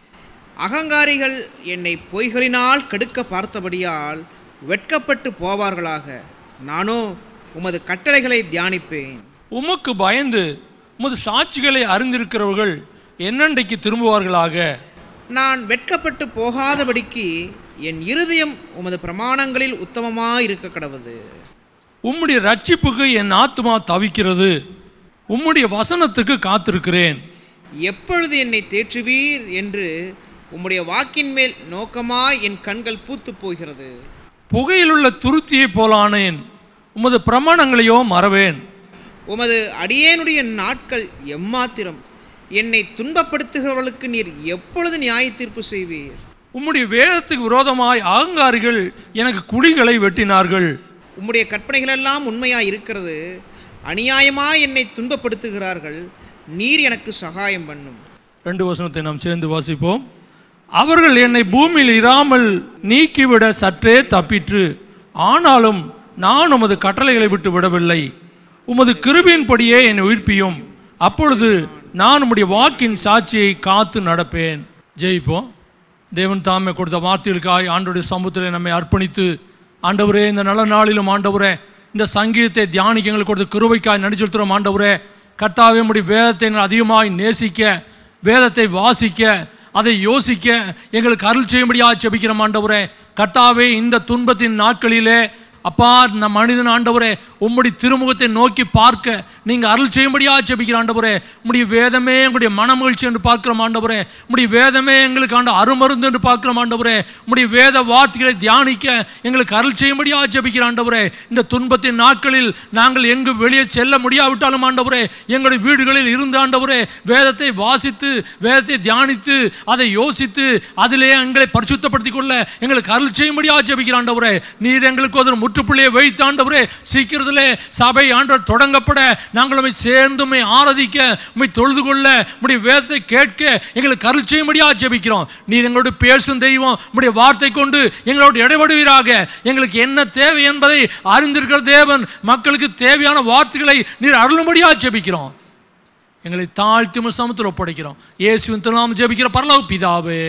Speaker 4: அகங்காரிகள் என்னை பொய்களினால் கெடுக்க பார்த்தபடியால் வெட்கப்பட்டு போவார்களாக நானோ உமது கட்டளைகளை தியானிப்பேன்
Speaker 3: உமக்கு பயந்து உமது சாட்சிகளை அறிந்திருக்கிறவர்கள் என்னண்டைக்கு திரும்புவார்களாக
Speaker 4: நான் வெட்கப்பட்டு போகாதபடிக்கு என் இருதயம் உமது பிரமாணங்களில் உத்தமமாயிருக்க கடவுது
Speaker 3: உம்முடைய ரட்சிப்புக்கு என் ஆத்துமா தவிக்கிறது உம்முடைய வசனத்துக்கு காத்திருக்கிறேன்
Speaker 4: எப்பொழுது என்னை தேற்றுவீர் என்று உம்முடைய வாக்கின் மேல் நோக்கமாய் என் கண்கள் பூத்துப் போகிறது
Speaker 3: புகையிலுள்ள துருத்தியைப் போலானேன் உமது பிரமாணங்களையோ மறவேன்
Speaker 4: உமது அடியேனுடைய நாட்கள் எம்மாத்திரம் என்னை துன்பப்படுத்துகிறவர்களுக்கு நீர் எப்பொழுது நியாய தீர்ப்பு செய்வீர்
Speaker 3: உம்முடைய வேதத்துக்கு விரோதமாய் அகங்காரிகள் எனக்கு குழிகளை வெட்டினார்கள்
Speaker 4: உம்முடைய கற்பனைகளெல்லாம் உண்மையாய் இருக்கிறது அநியாயமாய் என்னை துன்பப்படுத்துகிறார்கள் நீர் எனக்கு சகாயம் பண்ணும்
Speaker 3: ரெண்டு வசனத்தை நாம் சேர்ந்து வாசிப்போம் அவர்கள் என்னை பூமியில் இராமல் நீக்கிவிட சற்றே தப்பிற்று ஆனாலும் நான் உமது கட்டளைகளை விட்டு விடவில்லை உமது கிருபையின்படியே என்னை உயிர்ப்பியும் அப்பொழுது நான் உம்முடைய வாக்கின் சாட்சியை காத்து நடப்பேன் ஜெயிப்போம் தேவன் தாமே கொடுத்த வார்த்தைகளுக்காய் ஆண்டோடைய சமூகத்தில் நம்மை அர்ப்பணித்து ஆண்டவரே இந்த நல்ல நாளிலும் ஆண்டவரே இந்த சங்கீதத்தை தியானிக்க எங்களுக்கு கொடுத்த கிருபைக்காய் நடிச்செலுத்துகிறோம் ஆண்டவரே கர்த்தாவே உம்முடைய வேதத்தை நாங்கள் அதிகமாய் நேசிக்க வேதத்தை வாசிக்க அதை யோசிக்க எங்களுக்கு அருள் செய்யும்படியாக ஜெபிக்கிறோம் ஆண்டவரே கர்த்தாவே இந்த துன்பத்தின் நாட்களிலே அப்பா நம் மனிதன் ஆண்டவரே உம்முடைய திருமுகத்தை நோக்கி பார்க்க நீங்கள் அருள் செய்யும்படியாக ஜெபிக்கிற ஆண்டவரே உம்முடைய வேதமே எங்களுடைய மனமகிழ்ச்சி என்று பார்க்கிறோம் ஆண்டவரே உம்முடைய வேதமே எங்களுக்கு ஆண்ட அருமருந்து என்று பார்க்கிறோம் ஆண்டவரே உம்முடைய வேத வார்த்தைகளை தியானிக்க எங்களுக்கு அருள் செய்யும்படியாக ஜெபிக்கிற ஆண்டவரே இந்த துன்பத்தின் நாட்களில் நாங்கள் எங்கு வெளியே செல்ல முடியாவிட்டாலும் ஆண்டவரே எங்களுடைய வீடுகளில் இருந்து ஆண்டவரே வேதத்தை வாசித்து வேதத்தை தியானித்து அதை யோசித்து அதிலே எங்களை பரிசுத்தப்படுத்திக் கொள்ள எங்களுக்கு அருள் செய்யும்படியாக ஜெபிக்கிற ஆண்டவரே நீர் எங்களுக்கு ஒரு முற்றுப்புள்ளியை வைத்து ஆண்டவரே சீக்கிரத்திலே சபை ஆண்டவர் தொடங்கப்பட நாங்கள் உம்மை சேர்ந்து உம்மை ஆராதிக்க உம்மை தொழுது கொள்ள உம்முடைய வேதத்தை கேட்க எங்களுக்கு அருள் செய்யும்படியாக ஜெபிக்கிறோம் நீர் எங்களோடு பேசும் தெய்வம் உம்முடைய வார்த்தை கொண்டு எங்களோடு இடைபடுவீராக எங்களுக்கு என்ன தேவை என்பதை அறிந்திருக்கிற தேவன் மக்களுக்கு தேவையான வார்த்தைகளை நீர் அருளும்படியாக ஜெபிக்கிறோம் எங்களை தாழ்த்தி உம்முடைய சமத்தில் ஒப்படைக்கிறோம் இயேசுவின் திருநாமம் ஜெபிக்கிற பரலோக பிதாவே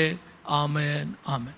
Speaker 3: ஆமென் ஆமென்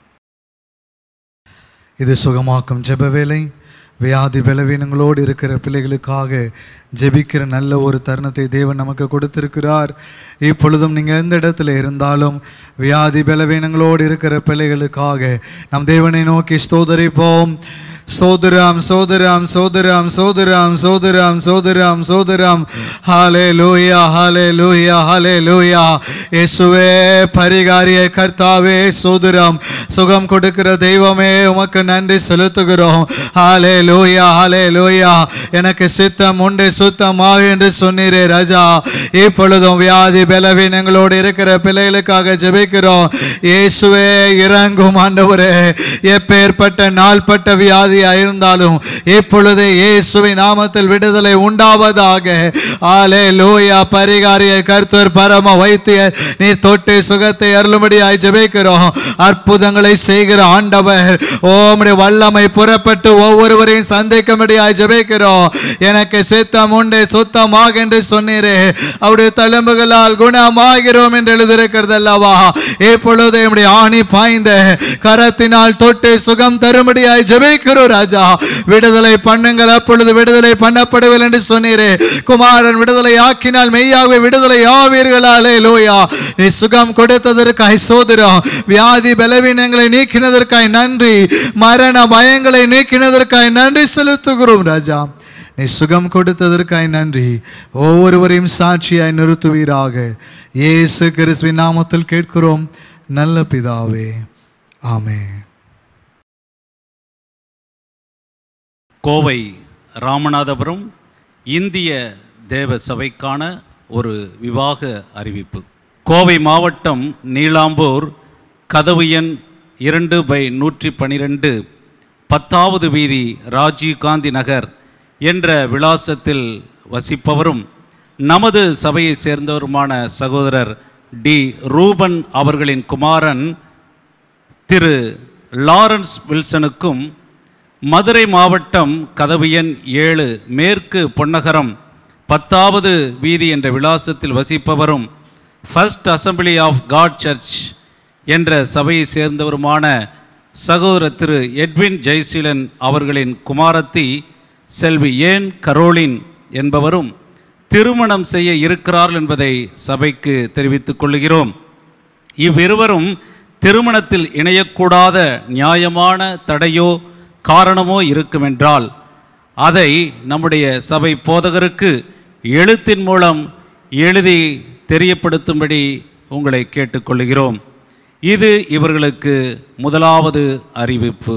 Speaker 1: இது சுகமாக்கும் ஜெப வேலை வியாதி பலவீனங்களோடு இருக்கிற பிள்ளைகளுக்காக ஜெபிக்கிற நல்ல ஒரு தருணத்தை தேவன் நமக்கு கொடுத்திருக்கிறார் இப்பொழுதும் நீங்கள் எந்த இடத்துல இருந்தாலும் வியாதி பலவீனங்களோடு இருக்கிற பிள்ளைகளுக்காக நம் தேவனை நோக்கி ஸ்தோதரிப்போம் சோதராம் சோதராம் சோதராம் சோதராம் சோதராம் சோதராம் சோதராம் ஹாலே லூயா ஹாலே லூயா ஹாலே லூயா இயேசுவே பரிகாரிய கர்த்தாவே சோதராம் சுகம் கொடுக்கிற தெய்வமே உமக்கு நன்றி செலுத்துகிறோம் ஹாலே லூயா ஹாலே லூயா எனக்கு சித்தம் உண்டு சுத்தமாக என்று சொன்னீரே ராஜா இப்பொழுதும் வியாதி பலவீனங்களோடு இருக்கிற பிள்ளைகளுக்காக ஜெபிக்கிறோம் இயேசுவே இறங்கும் ஆண்டவரே எப்பேற்பட்ட நாள்பட்ட வியாதியா இருந்தாலும் இப்பொழுது இயேசுவின் நாமத்தில் விடுதலை உண்டாவதாக ஆலே லூயா பரிகாரிய கர்த்தர் பரம வைத்தியர் நீர் தொட்டு சுகத்தை அருளும்படியாய் ஜெபிக்கிறோம் அற்புதங்களை செய்கிற ஆண்டவர் ஓமுடைய வல்லமை புறப்பட்டு ஒவ்வொருவரையும் சந்திக்கும்படியாய் ஜெபிக்கிறோம் எனக்கு சித்தம் உண்டு சுத்தமாக என்று சொன்னீரே அவருடைய தழும்புகளால் குணமாகிறோம் என்று எழுதியிருக்கிறது அல்லவா இப்பொழுது என்னுடைய ஆணி பாய்ந்த கரத்தினால் தொட்டு சுகம் தரும்படியாய் ஜெபிக்கிறோம் செலுத்துகிறோம் ராஜா விடுதலை பண்ணுங்கள் அப்பொழுது விடுதலை பண்ணப்படவில்லை என்று சொன்னீரே குமாரன் விடுதலை ஆக்கினால் மெய்யாகவே விடுதலை ஆவீர்களாலே லோயா நீ சுகம் கொடுத்ததற்காய் சோதரம் வியாதி பலவீனங்களை நீக்கினதற்காய் நன்றி மரண பயங்களை நீக்கினதற்காய் நன்றி செலுத்துகிறோம் ராஜா நீ சுகம் கொடுத்ததற்காய் நன்றி ஒவ்வொருவரையும் சாட்சியாய் நிறுத்துவீராக இயேசு கிறிஸ்துவின் நாமத்தில் கேட்கிறோம் நல்ல பிதாவே ஆமென்
Speaker 5: கோவை ராமநாதபுரம் இந்திய தேவ சபைக்கான ஒரு விவாக அறிவிப்பு கோவை மாவட்டம் நீலாம்பூர் கதவு எண் இரண்டு பை நூற்றி பனிரெண்டு பத்தாவது வீதி ராஜீவ் காந்தி நகர் என்ற விலாசத்தில் வசிப்பவரும் நமது சபையை சேர்ந்தவருமான சகோதரர் டி ரூபன் அவர்களின் குமாரன் திரு லாரன்ஸ் வில்சனுக்கும் மதுரை மாவட்டம் கதவு எண் ஏழு மேற்கு பொன்னகரம் பத்தாவது வீதி என்ற விலாசத்தில் வசிப்பவரும் first assembly of God church என்ற சபையை சேர்ந்தவருமான சகோதரர் திரு எட்வின் ஜெயசீலன் அவர்களின் குமாரத்தி செல்வி ஏன் கரோலின் என்பவரும் திருமணம் செய்ய இருக்கிறார்கள் என்பதை சபைக்கு தெரிவித்துக் கொள்கிறோம் இவ்விருவரும் திருமணத்தில் இணையக்கூடாத நியாயமான தடையோ காரணமோ இருக்குமென்றால் அதை நம்முடைய சபை போதகருக்கு எழுத்தின் மூலம் எழுதி தெரியப்படுத்தும்படி உங்களை கேட்டுக்கொள்கிறோம் இது இவர்களுக்கு முதலாவது அறிவிப்பு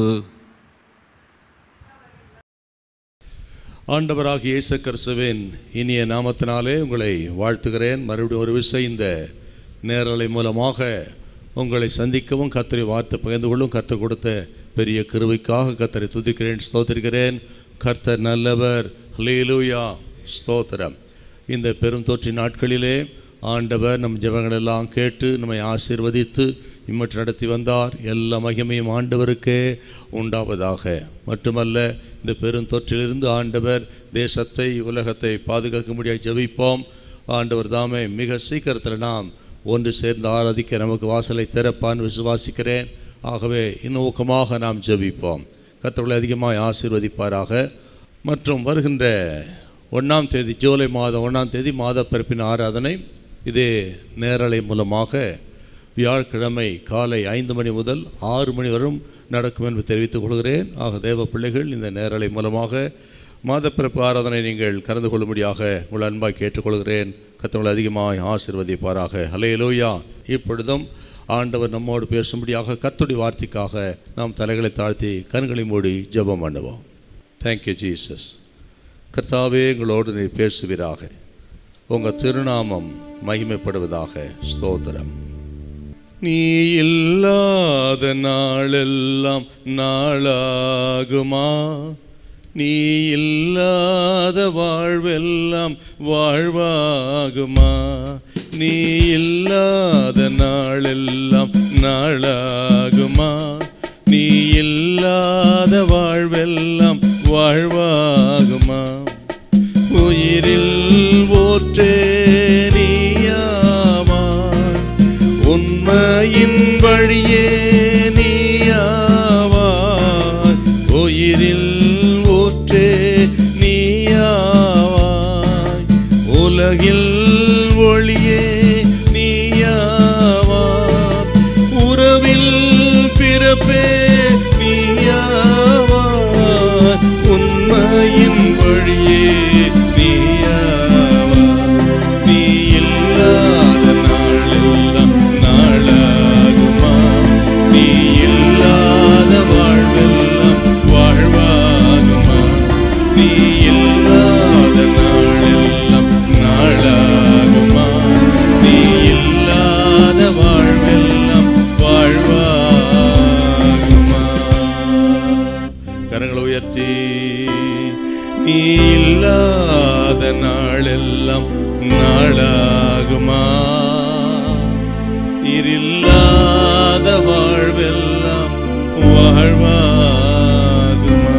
Speaker 6: ஆண்டவராகிய இயேசு கிறிஸ்துவின் இனிய நாமத்தினாலே உங்களை வாழ்த்துகிறேன் மறுபடியும் ஒரு விஷயம் இந்த நேரலை மூலமாக உங்களை சந்திக்கவும் கத்தரை வார்த்தை பகிர்ந்து கொள்ளும் கர்த்தர் கொடுத்த பெரிய கிருபைக்காக கத்தரை துதிக்கிறேன் ஸ்தோத்திரிக்கிறேன் கர்த்தர் நல்லவர் ஹல்லேலூயா ஸ்தோத்திரம் இந்த பெரும் தொற்று நாட்களிலே ஆண்டவர் நம் ஜெபங்களெல்லாம் கேட்டு நம்மை ஆசீர்வதித்து இம்மற்று நடத்தி வந்தார் எல்லா மகிமையும் ஆண்டவருக்கே உண்டாவதாக மட்டுமல்ல இந்த பெரும் தொற்றிலிருந்து ஆண்டவர் தேசத்தை உலகத்தை பாதுகாக்க முடியாது ஜெபிப்போம் ஆண்டவர் தாமே மிக சீக்கிரத்தில் நாம் ஒன்று சேர்ந்து ஆராதிக்க நமக்கு வாசலை திறப்பான்னு விசுவாசிக்கிறேன் ஆகவே இன்னும் ஊக்கமாக நாம் ஜெபிப்போம் கர்த்தர்களை அதிகமாக ஆசீர்வதிப்பாராக மற்றும் வருகின்ற ஒன்றாம் தேதி ஜூலை மாதம் ஒன்றாம் தேதி மாத பிறப்பின் ஆராதனை இதே நேரலை மூலமாக வியாழக்கிழமை காலை ஐந்து மணி முதல் ஆறு மணி வரும் நடக்கும் என்று தெரிவித்துக் கொள்கிறேன் ஆக தேவ பிள்ளைகள் இந்த நேரலை மூலமாக மாதப்பிறப்பு ஆராதனை நீங்கள் கலந்து கொள்ளும்படியாக உங்கள் அன்பாய் கேட்டுக்கொள்கிறேன் கத்தவங்களை அதிகமாக ஆசிர்வதிப்பாராக ஹலேலூயா இப்பொழுதும் ஆண்டவர் நம்மோடு பேசும்படியாக கத்துடைய வார்த்தைக்காக நாம் தலைகளை தாழ்த்தி கண்களை மூடி ஜெபம் பண்ணுவோம் தேங்க்யூ ஜீசஸ் கர்த்தாவே எங்களோடு நீ பேசுவீராக உங்கள் திருநாமம் மகிமைப்படுவதாக ஸ்தோத்திரம் நீ இல்லாத நாளெல்லாம் நாளாகுமா நீ இல்லாத வாழ்வெல்லாம் வாழ்வாகுமா நீ இல்லாத நாளெல்லாம் நாளாகுமா நீ இல்லாத வாழ்வெல்லாம் வாழ்வாகுமா உயிரில் ஓற்றே நீயாவாய் உண்மையின் வழியே நீயாவாய் உயிரில் ஊற்றே நீயாவாய் உலகில் ஒளியே நீயாவாய் உறவில் பிறப்பே நீயாவாய் உண்மையின் வழியே நீயாவாய் நீ இல்லாத நாளெல்லாம் நாளாகுமா நீ இல்லாத வாழ்வெல்லாம் வாழ்வாகுமா நீ இல்லாத நாளெல்லாம் நாளாகுமா நீ இல்லாத வாழ்வெல்லாம் வாழ்வாகுமா கரங்களை உயர்த்தி நீ இல்லாத நாளெல்லாம் நாளாகுமா நீர் இல்லாத வாழ்வெல்லாம் வாழ்வாகுமா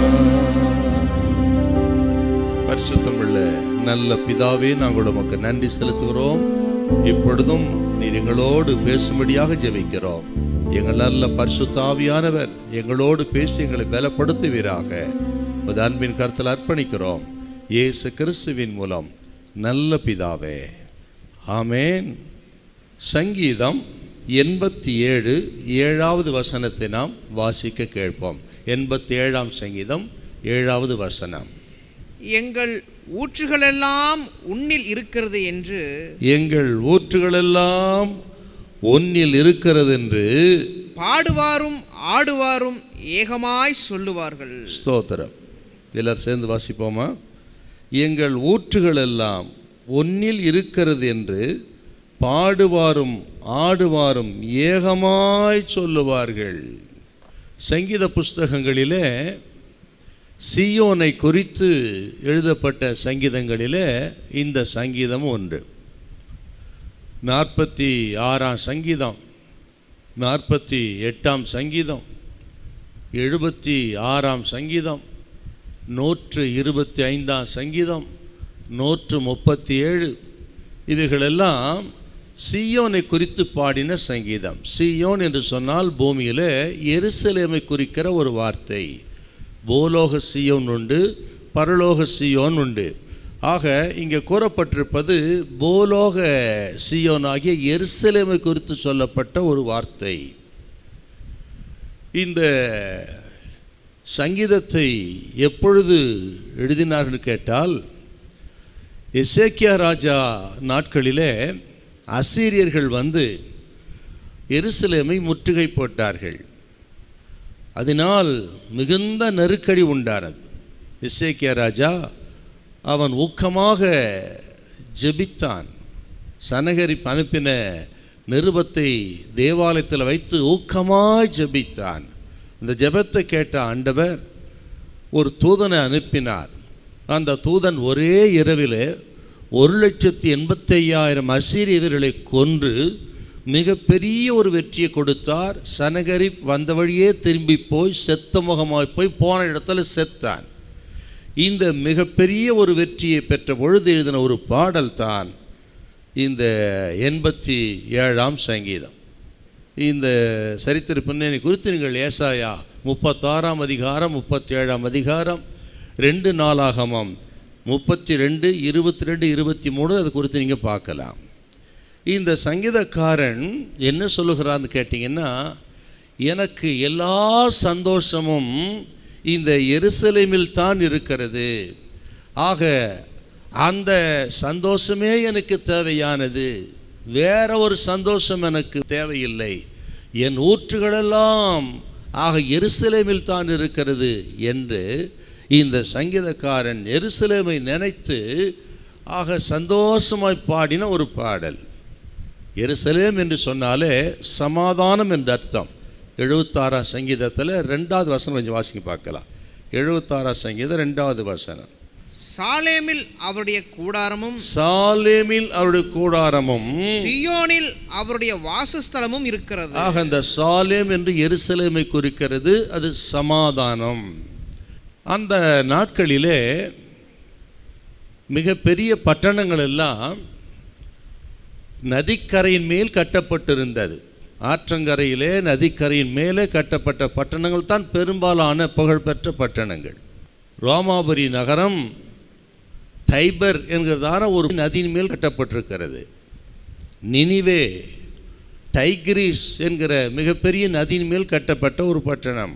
Speaker 6: பரிசுத்தமுள்ள நல்ல பிதாவே நாங்கள் உமக்கு நன்றி செலுத்துகிறோம் இப்பொழுதும் நீர் எங்களோடு பேசும்படியாக ஜெபிக்கிறோம் எங்கள் நல்ல பரிசுத்த ஆவியானவர் எங்களோடு பேசி எங்களை பலப்படுத்துவீராக உமது அன்பின் கருத்தில் அர்ப்பணிக்கிறோம் இயேசு கிறிஸ்துவின் மூலம் நல்ல பிதாவே ஆமேன் சங்கீதம் எண்பத்தி ஏழு ஏழாவது வசனத்தை நாம் வாசிக்க கேட்போம் எண்பத்தி ஏழாம் சங்கீதம் ஏழாவது வசனம்
Speaker 4: எங்கள் ஊற்றுகளெல்லாம் உன்னில் இருக்கிறது என்று
Speaker 6: எங்கள் ஊற்றுகளெல்லாம் ஒன்னில் இருக்கிறது என்று
Speaker 4: பாடுவாரும் ஆடுவாரும் ஏகமாய் சொல்லுவார்கள்
Speaker 6: ஸ்தோத்திரம் எல்லாரும் சேர்ந்து வாசிப்போமா எங்கள் ஊற்றுகள் எல்லாம் ஒன்னில் இருக்கிறது என்று பாடுவாரும் ஆடுவாரும் ஏகமாய் சொல்லுவார்கள் சங்கீத புஸ்தகங்களிலே சீயோனை குறித்து எழுதப்பட்ட சங்கீதங்களிலே இந்த சங்கீதம் ஒன்று நாற்பத்தி ஆறாம் சங்கீதம் நாற்பத்தி எட்டாம் சங்கீதம் எழுபத்தி ஆறாம் சங்கீதம் நூற்று இருபத்தி ஐந்தாம் சங்கீதம் நூற்று முப்பத்தி ஏழு இவைகளெல்லாம் சீயோனை குறித்து பாடின சங்கீதம் சீயோன் என்று சொன்னால் பூமியிலே எருசலேமை குறிக்கிற ஒரு வார்த்தை பூலோக சீயோன் உண்டு பரலோக சீயோன் உண்டு ஆக இங்கே கூறப்பட்டிருப்பது பூலோக சீயோன் ஆகிய எருசலேமை குறித்து சொல்லப்பட்ட ஒரு வார்த்தை இந்த சங்கீதத்தை எப்பொழுது எழுதினார்கள் கேட்டால் எசேக்கியா ராஜா நாட்களிலே அசீரியர்கள் வந்து எருசலேமை முற்றுகை போட்டார்கள் அதனால் மிகுந்த நெருக்கடி உண்டானது எசேக்கியா ராஜா அவன் ஊக்கமாக ஜெபித்தான் சனகரிப் அனுப்பின நிருபத்தை தேவாலயத்தில் வைத்து ஊக்கமாய் ஜெபித்தான் இந்த ஜெபத்தை கேட்ட ஆண்டவர் ஒரு தூதனை அனுப்பினார் அந்த தூதன் ஒரே இரவில் ஒரு லட்சத்தி எண்பத்தையாயிரம் அசீரியர்களை கொன்று மிகப்பெரிய ஒரு வெற்றியை கொடுத்தார் சனகரிப் வந்த வழியே திரும்பி போய் செத்த முகமாய் போய் போன இடத்துல செத்தான் இந்த மிகப்பெரிய ஒரு வெற்றியை பெற்ற பொழுது எழுதின ஒரு பாடல் தான் இந்த எண்பத்தி ஏழாம் சங்கீதம் இந்த சரித்திர பின்னணி குறித்து நீங்கள் ஏசாயா முப்பத்தாறாம் அதிகாரம் முப்பத்தி ஏழாம் அதிகாரம் ரெண்டு நாளாகமம் முப்பத்தி ரெண்டு இருபத்தி ரெண்டு இருபத்தி மூணு அது குறித்து நீங்கள் பார்க்கலாம் இந்த சங்கீதக்காரன் என்ன சொல்லுகிறான்னு கேட்டிங்கன்னா எனக்கு எல்லா சந்தோஷமும் இந்த எருசலேமில் தான் இருக்கிறது ஆக அந்த சந்தோஷமே எனக்கு தேவையானது வேற ஒரு சந்தோஷம் எனக்கு தேவையில்லை என் ஊற்றுகளெல்லாம் ஆக எருசலேமில் தான் இருக்கிறது என்று இந்த சங்கீதக்காரன் எருசலேமை நினைத்து ஆக சந்தோஷமாய் பாடின ஒரு பாடல் எருசலேம் என்று சொன்னாலே சமாதானம் என்று அர்த்தம் எழுபத்தாறாம் சங்கீதத்தில் ரெண்டாவது வசனம் கொஞ்சம் வாசிங்க பார்க்கலாம் எழுபத்தாறாம் சங்கீதம் ரெண்டாவது வசனம்
Speaker 4: சாலேமில் அவருடைய கூடாரமும்
Speaker 6: சாலேமில் அவருடைய கூடாரமும்
Speaker 4: சியோனில் அவருடைய வாசஸ்தலமும் இருக்கிறது
Speaker 6: ஆக அந்த சாலேம் என்று எருசலேமை குறிக்கிறது அது சமாதானம் அந்த நாட்களிலே மிகப்பெரிய பட்டணங்கள் எல்லாம் நதிக்கரையின் மேல் கட்டப்பட்டிருந்தது ஆற்றங்கரையிலே நதிக்கரையின் மேலே கட்டப்பட்ட பட்டணங்கள் தான் பெரும்பாலான புகழ்பெற்ற பட்டணங்கள் ரோமாபுரி நகரம் டைபர் என்கிறதான ஒரு நதியின் மேல் கட்டப்பட்டிருக்கிறது நினிவே டைக்ரீஸ் என்கிற மிகப்பெரிய நதியின் மேல் கட்டப்பட்ட ஒரு பட்டணம்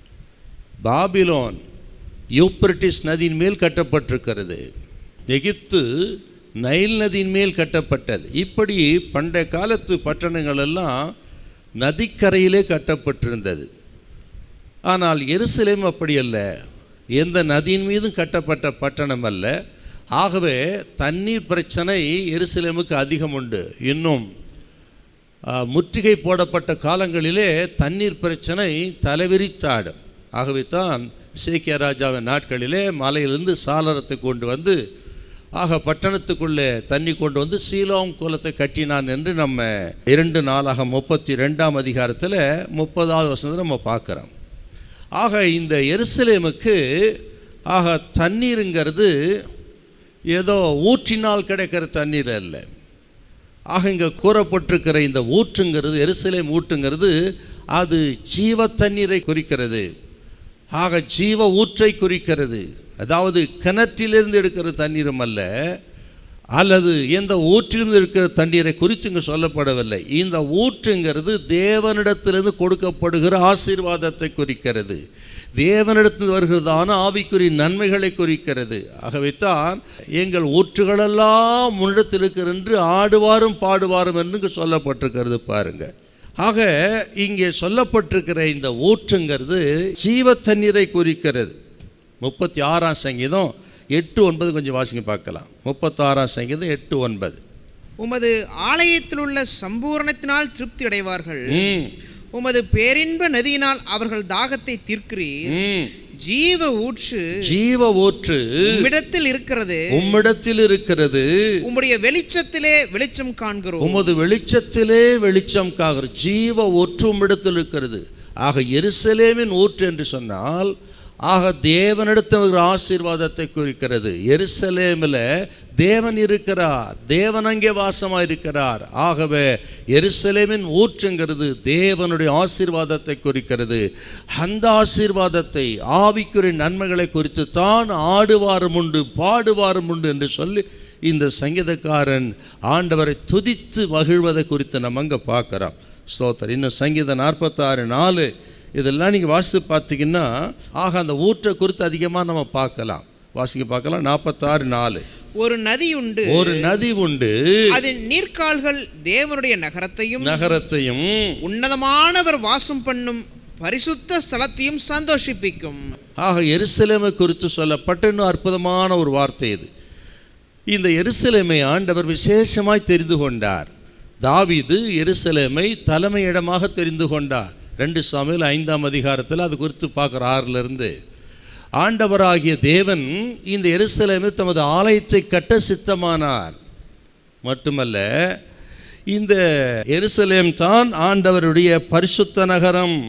Speaker 6: பாபிலோன் யூப்ரட்டிஸ் நதியின் மேல் கட்டப்பட்டிருக்கிறது எகிப்து நைல் நதியின் மேல் கட்டப்பட்டது இப்படி பண்டைய காலத்து பட்டணங்கள் எல்லாம் நதிக்கரையிலே கட்டப்பட்டிருந்தது ஆனால் எருசலேம் அப்படி அல்ல எந்த நதியின் மீதும் கட்டப்பட்ட பட்டணம் அல்ல ஆகவே தண்ணீர் பிரச்சனை எருசலேமுக்கு அதிகம் உண்டு இன்னும் ஆ, முற்றுகை போடப்பட்ட காலங்களிலே தண்ணீர் பிரச்சனை தலைவிரித்தாடும் ஆகவே தான் சேக்கிய ராஜாவின் நாட்களிலே மலையிலிருந்து சாளரத்தை கொண்டு வந்து ஆக பட்டணத்துக்குள்ளே தண்ணி கொண்டு வந்து சீலோம் குலத்தை கட்டினான் என்று நம்ம இரண்டு நாளாக முப்பத்தி ரெண்டாம் அதிகாரத்தில் முப்பதாவது வருஷத்தில் நம்ம பார்க்குறோம் ஆக இந்த எருசலேமுக்கு ஆக தண்ணீருங்கிறது ஏதோ ஊற்றினால் கிடைக்கிற தண்ணீர் அல்ல ஆக இங்கே கூறப்பட்டிருக்கிற இந்த ஊற்றுங்கிறது எருசலேம் ஊற்றுங்கிறது அது ஜீவ தண்ணீரை குறிக்கிறது ஆக ஜீவ ஊற்றை குறிக்கிறது அதாவது கிணற்றிலிருந்து எடுக்கிற தண்ணீரும் அல்ல அல்லது எந்த ஊற்றிலிருந்து இருக்கிற தண்ணீரை குறித்து இங்கே சொல்லப்படவில்லை இந்த ஊற்றுங்கிறது தேவனிடத்திலிருந்து கொடுக்கப்படுகிற ஆசீர்வாதத்தை குறிக்கிறது தேவனிடத்தில் வருகிறதான ஆவிக்குரிய நன்மைகளை குறிக்கிறது ஆகவே தான் எங்கள் ஊற்றுகளெல்லாம் முன்னிடத்தில் இருக்கிற என்று ஆடுவாரும் பாடுவாரும் என்று இங்கு சொல்லப்பட்டிருக்கிறது பாருங்கள் ஆக இங்கே சொல்லப்பட்டிருக்கிற இந்த ஊற்றுங்கிறது ஜீவ தண்ணீரை குறிக்கிறது முப்பத்தி ஆறாம் சங்கீதம் எட்டு ஒன்பது கொஞ்சம் வாசிங்க பார்க்கலாம் முப்பத்தாறாம் சங்கீதம் எட்டு ஒன்பது
Speaker 4: உமது ஆலயத்தில் உள்ள சம்பூரணத்தினால் திருப்தி அடைவார்கள்
Speaker 6: ம்
Speaker 4: உமது பேரின்ப நதியினால் அவர்கள் தாகத்தை தீர்க்கிறீர்
Speaker 6: ம்
Speaker 4: ஜீவ ஊற்று
Speaker 6: ஜீவ ஊற்று
Speaker 4: உம்மிடத்தில் இருக்கிறது
Speaker 6: உம்மிடத்தில் இருக்கிறது
Speaker 4: உம்முடைய வெளிச்சத்திலே வெளிச்சம் காண்கிறோம்
Speaker 6: உமது வெளிச்சத்திலே வெளிச்சம் காகிற ஜீவ ஊற்று உம்மிடத்தில் இருக்கிறது ஆக எருசலேமின் ஊற்று என்று சொன்னால் ஆக தேவனிடத்தில் வருகிற ஆசீர்வாதத்தை குறிக்கிறது எருசலேமில் தேவன் இருக்கிறார் தேவன் அங்கே வாசமாக இருக்கிறார் ஆகவே எருசலேமின் ஊற்றுங்கிறது தேவனுடைய ஆசீர்வாதத்தை குறிக்கிறது அந்த ஆசீர்வாதத்தை ஆவிக்குரிய நன்மைகளை குறித்து தான் ஆடுவாரும் உண்டு பாடுவாரும் உண்டு என்று சொல்லி இந்த சங்கீதக்காரன் ஆண்டவரை துதித்து மகிழ்வதை குறித்து நம்ம அங்கே பார்க்குறோம் ஸ்தோத்தர் இன்னும் சங்கீதம் நாற்பத்தாறு நாலு இதெல்லாம் நீங்கள் வாசித்து பார்த்தீங்கன்னா ஆக அந்த ஊற்றை குறித்து அதிகமாக நம்ம பார்க்கலாம் வாசிக்க பார்க்கலாம் நாற்பத்தாறு நாலு
Speaker 4: ஒரு நதி உண்டு
Speaker 6: ஒரு நதி உண்டு
Speaker 4: அதன் நீர்க்கால்கள் தேவனுடைய நகரத்தையும்
Speaker 6: நகரத்தையும்
Speaker 4: உன்னதமானவர் வாசம் பண்ணும் பரிசுத்த ஸ்தலத்தையும் சந்தோஷிப்பிக்கும்
Speaker 6: ஆக எருசலேமை குறித்து சொல்லப்பட்ட இன்னும் அற்புதமான ஒரு வார்த்தை இது இந்த எருசலேமை ஆண்டவர் விசேஷமாய் தெரிந்து கொண்டார் தாவீது எருசலேமை தலைமையிடமாக தெரிந்து கொண்டார் ரெண்டு சாமியில் ஐந்தாம் அதிகாரத்தில் அது குறித்து பார்க்குற ஆறிலிருந்து ஆண்டவராகிய தேவன் இந்த எருசலேமை தமது ஆலயத்தை கட்ட சித்தமானார் மட்டுமல்ல இந்த எருசலேம் தான் ஆண்டவருடைய பரிசுத்த நகரம்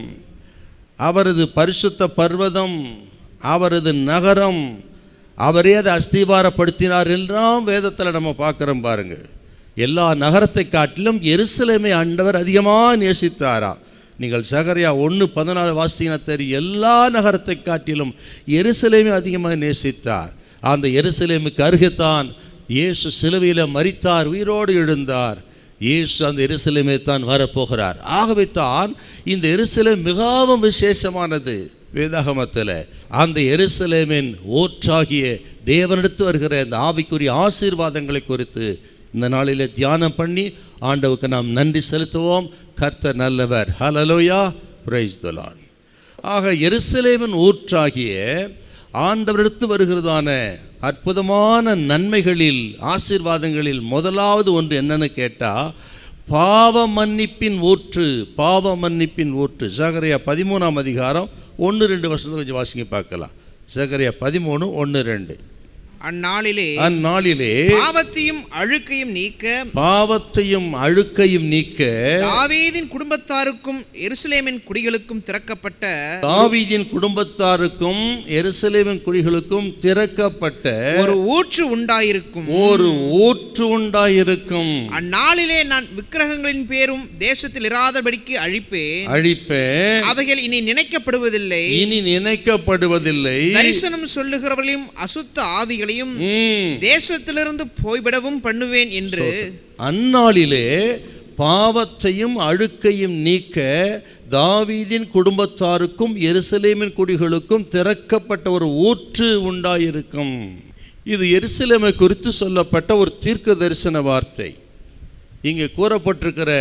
Speaker 6: அவரது பரிசுத்த பர்வதம் அவரது நகரம் அவரே அதை அஸ்திபாரப்படுத்தினார் எல்லாம் வேதத்தில் நம்ம பார்க்குறோம் பாருங்க எல்லா நகரத்தை காட்டிலும் எருசலேமை ஆண்டவர் அதிகமாக நேசித்தாரா நீங்கள் சகரியா ஒன்று பதினாலு வாசிங்கன்னா தெரியும் எல்லா நகரத்தை காட்டிலும் எருசலேமை அதிகமாக நேசித்தார் அந்த எருசலேமுக்கு அருகேத்தான் இயேசு சிலுவையில் மரித்தார் உயிரோடு எழுந்தார் இயேசு அந்த எருசலேமே தான் வரப்போகிறார் ஆகவே தான் இந்த எருசலேம் மிகவும் விசேஷமானது வேதாகமத்தில் அந்த எருசலேமின் ஊற்றாகிய தேவனிடத்து வருகிற இந்த ஆவிக்குரிய ஆசீர்வாதங்களை குறித்து இந்த நாளிலே தியானம் பண்ணி ஆண்டவுக்கு நாம் நன்றி செலுத்துவோம் கர்த்தர் நல்லவர் ஹலலோயா பிரைஸ் தலான் ஆக எருசலேமின் ஊற்றாகிய ஆண்டவரிடத்து வருகிறதான அற்புதமான நன்மைகளில் ஆசீர்வாதங்களில் முதலாவது ஒன்று என்னன்னு கேட்டால் பாவ மன்னிப்பின் ஊற்று பாவ மன்னிப்பின் ஊற்று சகரியா பதிமூணாம் அதிகாரம் ஒன்று ரெண்டு வருஷத்தை கொஞ்சம் வாசிங்க பார்க்கலாம் சகரியா பதிமூணு ஒன்று ரெண்டு
Speaker 4: அந்நாளிலே
Speaker 6: அந்நாளிலே
Speaker 4: பாவத்தையும் அழுக்கையும் நீக்க
Speaker 6: பாவத்தையும் அழுக்கையும் நீக்க
Speaker 4: தாவீதின் குடும்பத்தாருக்கும் எருசலேமின் குடிகளுக்கும் திறக்கப்பட்ட
Speaker 6: தாவீதின் குடும்பத்தாருக்கும் எருசலேமின் குடிகளுக்கும் திறக்கப்பட்ட
Speaker 4: ஒரு ஊற்று உண்டாயிருக்கும்
Speaker 6: ஒரு ஊற்று உண்டாயிருக்கும்
Speaker 4: அந்நாளிலே நான் விக்கிரகங்களின் பேரும் தேசத்தில் இராதபடிக்கு அழிப்பேன்
Speaker 6: அழிப்பேன்
Speaker 4: அவைகள் இனி நினைக்கப்படுவதில்லை
Speaker 6: இனி நினைக்கப்படுவதில்லை
Speaker 4: தரிசனம் சொல்லுகிறவர்களையும் அசுத்த ஆவிகளையும்
Speaker 6: ம்.
Speaker 4: தேசத்திலிருந்து போய்விடவும் பண்ணுவேன் என்று
Speaker 6: அந்நாளிலே பாவத்தையும் அழுக்கையும் நீக்க தாவீதின் குடும்பத்தாருக்கும் எருசலேமின் குடிகளுக்கும் திறக்கப்பட்ட ஒரு ஊற்று உண்டாயிருக்கும் இது எருசலேமை குறித்து சொல்லப்பட்ட ஒரு தீர்க்க தரிசன வார்த்தை இங்கே கூறப்பட்டிருக்கிற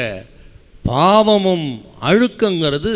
Speaker 6: பாவமும் அழுக்கங்கிறது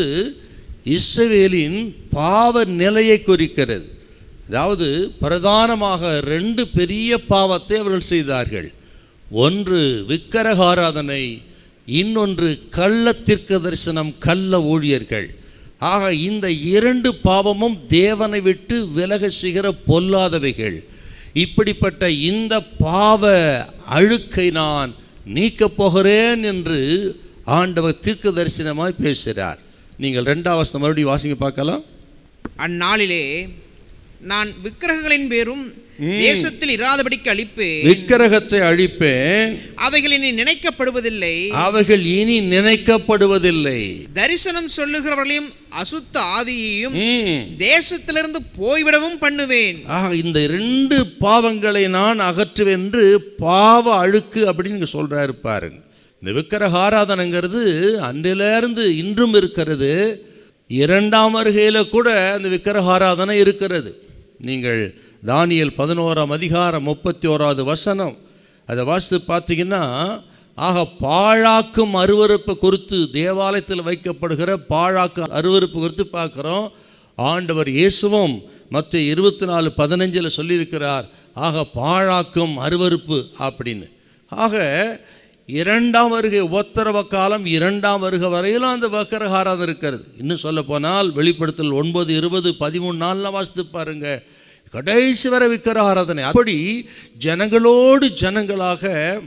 Speaker 6: இஸ்ரவேலின் பாவ நிலையை குறிக்கிறது அதாவது பிரதானமாக ரெண்டு பெரிய பாவத்தை அவர்கள் செய்தார்கள் ஒன்று விக்கிரகாராதனை இன்னொன்று கள்ள தீர்க்க தரிசனம் கள்ள ஊழியர்கள் ஆக இந்த இரண்டு பாவமும் தேவனை விட்டு விலக செய்கிற பொல்லாதவைகள் இப்படிப்பட்ட இந்த பாவ அழுக்கை நான் நீக்கப் போகிறேன் என்று ஆண்டவர் தீர்க்க தரிசனமாய் பேசுகிறார் நீங்கள் ரெண்டாவது வசனம் மறுபடியும் வாசிங்க பார்க்கலாம்
Speaker 4: அந்நாளிலே நான் விக்கிரகங்களின் பேரும் தேசத்தில் இராதபடிக்கு அழிப்பேன்
Speaker 6: விக்கிரகத்தை அழிப்பேன்
Speaker 4: அவைகள் இனி நினைக்கப்படுவதில்லை
Speaker 6: அவர்கள் இனி நினைக்கப்படுவதில்லை
Speaker 4: தரிசனம் சொல்லுகிறவர்களையும் அசுத்த ஆவியையும்
Speaker 6: ம்.
Speaker 4: தேசத்திலிருந்து போய்விடவும் பண்ணுவேன்
Speaker 6: ஆக இந்த ரெண்டு பாவங்களை நான் அகற்றுவேன் என்று பாவ அழுக்கு அப்படின்னு இங்க சொல்றாரு பாருங்க இந்த விக்கிரக ஆராதனைங்கிறது அன்றிலிருந்து இன்றும் இருக்கிறது இரண்டாம் வருகையில கூட அந்த விக்கிரக ஆராதனை இருக்கிறது நீங்கள் தானியல் பதினோராம் அதிகாரம் முப்பத்தி ஓராவது வசனம் அதை வாசித்து பார்த்தீங்கன்னா ஆக பாழாக்கும் அருவருப்பு குறித்து தேவாலயத்தில் வைக்கப்படுகிற பாழாக்கும் அருவருப்பு குறித்து பார்க்குறோம் ஆண்டவர் இயேசுவும் மற்ற இருபத்தி நாலு பதினஞ்சில் சொல்லியிருக்கிறார் ஆக பாழாக்கும் அருவருப்பு அப்படின்னு ஆக இரண்டாம் வருகை உபத்திரவ காலம் இரண்டாம் வருகை வரையிலும் அந்த வக்கரக ஆராதனை இருக்கிறது இன்னும் சொல்ல போனால் வெளிப்படுத்தல் ஒன்பது இருபது பதிமூணு நாளில் வாசித்து பாருங்க கடைசி வரை விக்கிர ஆராதனை அப்படி ஜனங்களோடு ஜனங்களாக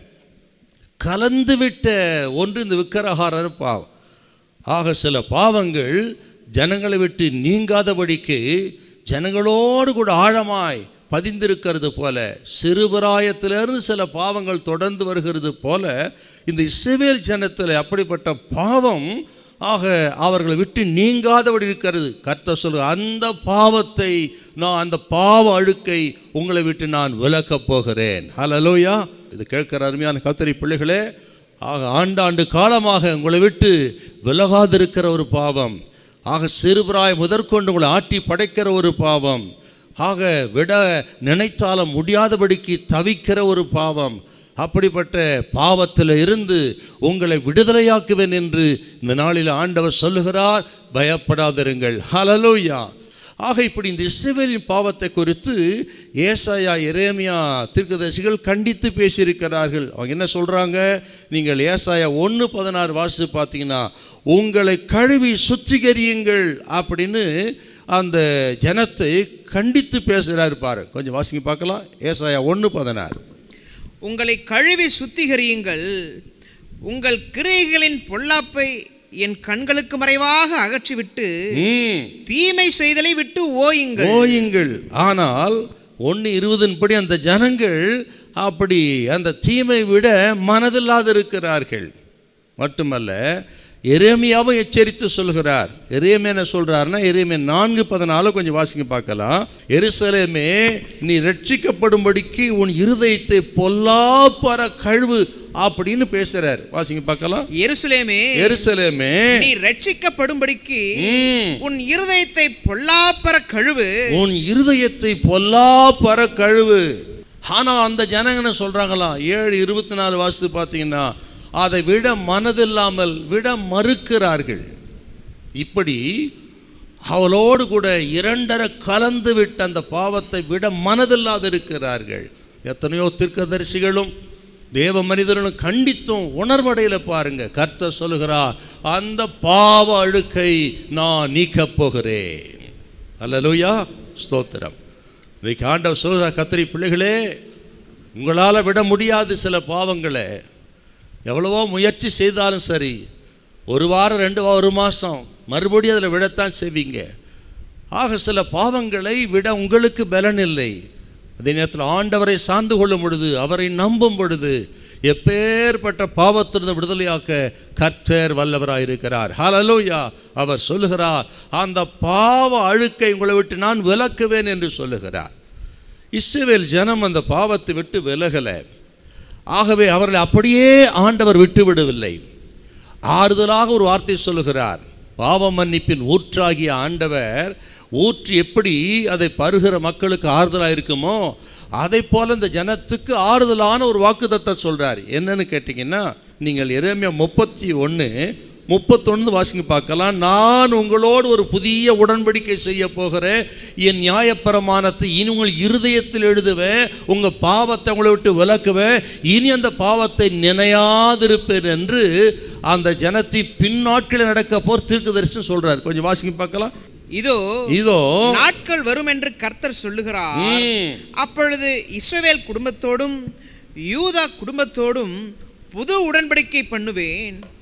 Speaker 6: கலந்துவிட்ட ஒன்று இந்த விக்கிரகாரர் பாவம் ஆக சில பாவங்கள் ஜனங்களை விட்டு நீங்காதபடிக்கு ஜனங்களோடு கூட ஆழமாய் பதிந்திருக்கிறது போல சிறுபிராயத்திலிருந்து சில பாவங்கள் தொடர்ந்து வருகிறது போல இந்த இஸ்ரவேல் ஜனத்தில் அப்படிப்பட்ட பாவம் ஆக அவர்களை விட்டு நீங்காதபடி இருக்கிறது கர்த்தர் சொல்லு அந்த பாவத்தை நான் அந்த பாவ அழுக்கை உங்களை விட்டு நான் விலக்கப் போகிறேன் ஹலலோயா இது கேட்கிற அருமையான கத்தரி பிள்ளைகளே ஆக ஆண்டாண்டு காலமாக உங்களை விட்டு விலகாதிருக்கிற ஒரு பாவம் ஆக சிறுபிராய் முதற்கொண்டு உங்களை ஆட்டி படைக்கிற ஒரு பாவம் ஆக விட நினைத்தாலும் முடியாதபடிக்கு தவிக்கிற ஒரு பாவம் அப்படிப்பட்ட பாவத்தில் இருந்து உங்களை விடுதலையாக்குவேன் என்று இந்த நாளில் ஆண்டவர் சொல்லுகிறார் பயப்படாதிருங்கள் ஹலலோயா ஆக இப்படி இந்த இஸ்ரவேலின் பாவத்தை குறித்து ஏசாயா எரேமியா தீர்க்கதரிசிகள் கண்டித்து பேசியிருக்கிறார்கள் அவங்க என்ன சொல்கிறாங்க நீங்கள் ஏசாயா ஒன்று பதினாறு வாசித்து பார்த்தீங்கன்னா உங்களை கழுவி சுத்திகரியுங்கள் அப்படின்னு அந்த ஜனத்தை கண்டித்து பேசுகிறாரு பாரு கொஞ்சம் வாசிங்க பார்க்கலாம் ஏசாயா ஒன்று பதினாறு
Speaker 4: உங்களை கழுவி சுத்திகரியுங்கள் உங்கள் கிரியைகளின் பொல்லாப்பை என் கண்களுக்கு மறைவாக அகற்றிவிட்டு
Speaker 6: ம்
Speaker 4: தீமை செய்தலை விட்டு ஓயுங்கள்
Speaker 6: ஓயுங்கள் ஆனால் ஒன்று இருபதின் படி அந்த ஜனங்கள் அப்படி அந்த தீமை விட மனதில்லாது இருக்கிறார்கள் மட்டுமல்ல எரேமியாவும் எச்சரித்து சொல்கிறார் எரேமியா என்ன சொல்றாருன்னா எரேமியா நான்கு பதினாலு கொஞ்சம் வாசிங்க பார்க்கலாம் எருசலேமே நீ ரட்சிக்கப்படும்படிக்கு உன் இருதயத்தை பொல்லாப்பற கழுவு அப்படின்னு பேசுறார் வாசிங்க பார்க்கலாம்
Speaker 4: எருசலேமே
Speaker 6: எருசலேமே
Speaker 4: நீ ரட்சிக்கப்படும்படிக்கு
Speaker 6: ம்
Speaker 4: உன் இருதயத்தை பொல்லாப்பற கழுவு
Speaker 6: உன் இருதயத்தை பொல்லாப்பற கழுவு ஆனா அந்த ஜனங்க என்ன சொல்றாங்களாம் ஏழு இருபத்தி நாலு வாசித்து பார்த்தீங்கன்னா அதை விட மனதில்லாமல் விட மறுக்கிறார்கள் இப்படி அவளோடு கூட இரண்டரை கலந்து விட்ட அந்த பாவத்தை விட மனதில்லாது இருக்கிறார்கள் எத்தனையோ தீர்க்கதரிசிகளும் தேவ மனிதர்களும் கண்டித்தும் உணர்வடையில பாருங்க கர்த்தர் சொல்லுகிறார் அந்த பாவ அழுக்கை நான் நீக்கப் போகிறேன் அல்லேலூயா ஸ்தோத்திரம் இன்னைக்கு ஆண்டவர் சொல்கிறார் கத்திரி பிள்ளைகளே உங்களால் விட முடியாது சில பாவங்களை எவ்வளவோ முயற்சி செய்தாலும் சரி ஒரு வாரம் ரெண்டு வாரம் ஒரு மாதம் மறுபடியும் அதில் விடத்தான் செய்வீங்க ஆக சில பாவங்களை விட உங்களுக்கு பலன் இல்லை அதே நேரத்தில் ஆண்டவரை சார்ந்து கொள்ளும் பொழுது அவரை நம்பும் பொழுது எப்பேற்பட்ட பாவத்திலிருந்து விடுதலையாக்க கர்த்தர் வல்லவராயிருக்கிறார் ஹalleluya அவர் சொல்லுகிறார் அந்த பாவ அழுக்கை உங்களை விட்டு நான் விலக்குவேன் என்று சொல்லுகிறார் இஸ்ரவேல் ஜனம் அந்த பாவத்தை விட்டு விலகலை ஆகவே அவர்களை அப்படியே ஆண்டவர் விட்டு விடவில்லை ஆறுதலாக ஒரு வார்த்தை சொல்லுகிறார் பாவ மன்னிப்பின் ஊற்றாகிய ஆண்டவர் ஊற்று எப்படி அதை பருகிற மக்களுக்கு ஆறுதலாக இருக்குமோ அதை போல இந்த ஜனத்துக்கு ஆறுதலான ஒரு வாக்குத்தத்தை சொல்றார் என்னன்னு கேட்டிங்கன்னா நீங்கள் எரேமியா முப்பத்தி ஒன்று முப்பத்தொன்று வாசிங்க பார்க்கலாம் நான் உங்களோடு ஒரு புதிய உடன்படிக்கை செய்ய போகிறேன் என் நியாயப்பிரமாணத்தை இனி உங்கள் இருதயத்தில் எழுதுவேன் உங்கள் பாவத்தை உங்களை விட்டு விலக்குவேன் இனி அந்த பாவத்தை நினையாதிருப்பேன் என்று அந்த ஜனத்தை பின்னாட்களில் நடக்க போர் தீர்க்கதரிசனம் சொல்றார் கொஞ்சம் வாசிங்க பார்க்கலாம்
Speaker 4: இதோ
Speaker 6: இதோ
Speaker 4: நாட்கள் வரும் என்று கர்த்தர் சொல்லுகிறார்
Speaker 6: ம்,
Speaker 4: அப்பொழுது இஸ்ரவேல் குடும்பத்தோடும் யூதா குடும்பத்தோடும் புது உடன்படிக்கை பண்ணுவேன்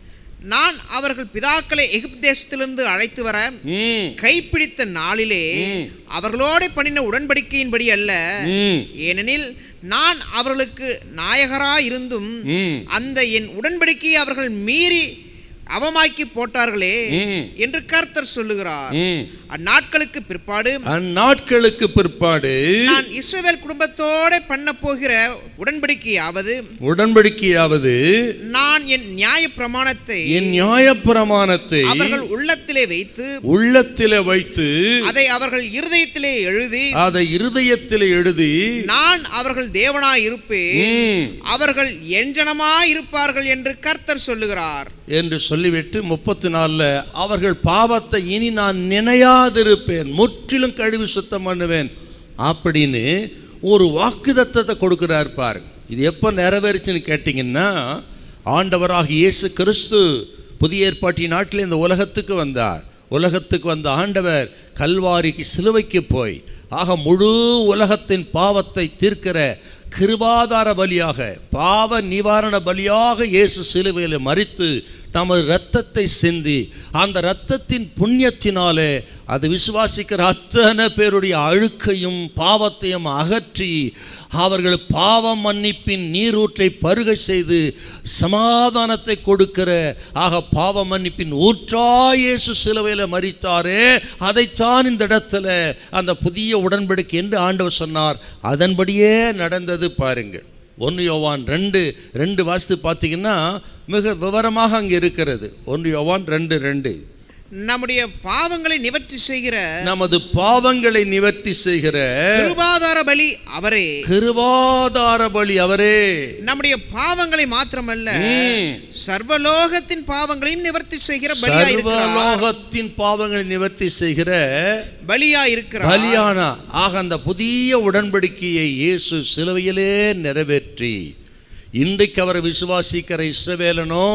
Speaker 4: நான் அவர்கள் பிதாக்களை எகிப்து தேசத்திலிருந்து அழைத்து வர
Speaker 6: ம்
Speaker 4: கைப்பிடித்த நாளிலே அவர்களோடு பண்ணின உடன்படிக்கையின்படி அல்ல
Speaker 6: ம்
Speaker 4: ஏனெனில் நான் அவர்களுக்கு நாயகராயிருந்தும்
Speaker 6: ம்
Speaker 4: அந்த என் உடன்படிக்கையை அவர்கள் மீறி அவமாக்கி போட்டார்களே
Speaker 6: ம்.
Speaker 4: என்று கர்த்தர் சொல்லுகிறார்
Speaker 6: ம்
Speaker 4: அந்நாட்களுக்கு பிற்பாடு
Speaker 6: அந்நாட்களுக்கு பிற்பாடு
Speaker 4: நான் இஸ்ரவேல் குடும்பத்தோட பண்ண போகிற உடன்படிக்கையாவது
Speaker 6: உடன்படிக்கையாவது
Speaker 4: நான் என் நியாய பிரமாணத்தை
Speaker 6: என் நியாயப்பிரமாணத்தை
Speaker 4: அவர்கள் உள்ளத்திலே வைத்து
Speaker 6: உள்ளத்திலே வைத்து
Speaker 4: அதை அவர்கள் இருதயத்திலே எழுதி
Speaker 6: அதை இருதயத்திலே எழுதி
Speaker 4: நான் அவர்கள் தேவனாய் இருப்பேன்
Speaker 6: ம்,
Speaker 4: அவர்கள் எஞ்சனமாய் இருப்பார்கள் என்று கர்த்தர் சொல்லுகிறார்
Speaker 6: என்று சொல்லிவிட்டு முப்பத்தி நாலுல அவர்கள் பாவத்தை இனி நான் நினையாதிருப்பேன் முற்றிலும் கழுவி சுத்தம் பண்ணுவேன் அப்படின்னு ஒரு வாக்குதத்தத்தை கொடுக்கிறார் பாருங்க இது எப்போ நிறைவேறுச்சுன்னு கேட்டிங்கன்னா ஆண்டவராக இயேசு கிறிஸ்து புதிய ஏற்பாட்டின் நாட்டில் இந்த உலகத்துக்கு வந்தார் உலகத்துக்கு வந்த ஆண்டவர் கல்வாரிக்கு சிலுவைக்கு போய் ஆக முழு உலகத்தின் பாவத்தை தீர்க்கிற கிருபாதார பலியாக பாவ நிவாரண பலியாக இயேசு சிலுவையில் மறித்து தமது இரத்தத்தை சிந்தி அந்த இரத்தத்தின் புண்ணியத்தினாலே அது விசுவாசிக்கிற அத்தனை பேருடைய அழுக்கையும் பாவத்தையும் அகற்றி அவர்கள் பாவ மன்னிப்பின் நீரூற்றை பருக செய்து சமாதானத்தை கொடுக்கிற ஆக பாவ மன்னிப்பின் ஊற்றாய் இயேசு சிலுவையில் மறித்தாரே அதைத்தான் இந்த இடத்துல அந்த புதிய உடன்படிக்கை என்று ஆண்டவர் சொன்னார் அதன்படியே நடந்தது பாருங்கள் ஒன்று யோவான் ரெண்டு ரெண்டு வாசித்து பார்த்தீங்கன்னா மிக விவரமாக அங்கே இருக்கிறது ஒன்று யோவான் ரெண்டு ரெண்டு
Speaker 4: நம்முடைய பாவங்களை நிவர்த்தி செய்கிற
Speaker 6: நமது பாவங்களை நிவர்த்தி செய்கிற
Speaker 4: கிருபாதார பலி அவரே
Speaker 6: கிருபாதார பலி அவரே
Speaker 4: நம்முடைய பாவங்களை மாத்திரமல்ல
Speaker 6: ம்.
Speaker 4: சர்வலோகத்தின் பாவங்களையும் நிவர்த்தி செய்கிற பலியா இருக்கிறார்
Speaker 6: சர்வலோகத்தின் பாவங்களை நிவர்த்தி செய்கிற
Speaker 4: பலியா இருக்கிறார்
Speaker 6: பலியானா ஆக அந்த புதிய உடன்படிக்கையை இயேசு சிலுவையிலே நிறைவேற்றி இன்றைக்கு அவர் விசுவாசிக்கிற இஸ்ரவேலனோ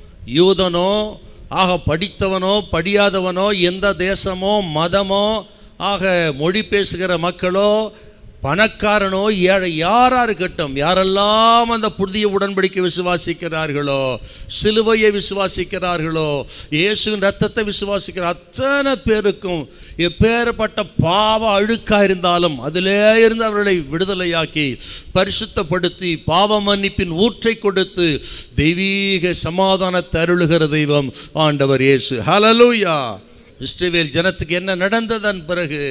Speaker 6: யூதனோ ஆக படித்தவனோ படியாதவனோ எந்த தேசமோ மதமோ ஆக மொழி பேசுகிற மக்களோ பணக்காரனோ ஏழை யாரா இருக்கட்டும் யாரெல்லாம் அந்த புதிய உடன்படிக்கை விசுவாசிக்கிறார்களோ சிலுவையை விசுவாசிக்கிறார்களோ இயேசுவின் ரத்தத்தை விசுவாசிக்கிற அத்தனை பேருக்கும் எப்பேற்பட்ட பாவ அழுக்கா இருந்தாலும் அதிலே இருந்து அவர்களை விடுதலையாக்கி பரிசுத்தப்படுத்தி பாவ மன்னிப்பின் ஊற்றை கொடுத்து தெய்வீக சமாதானத்தை அருளுகிற தெய்வம் ஆண்டவர் இயேசு ஹalleluya இஸ்ரவேல் ஜனத்துக்கு என்ன நடந்ததன் பிறகு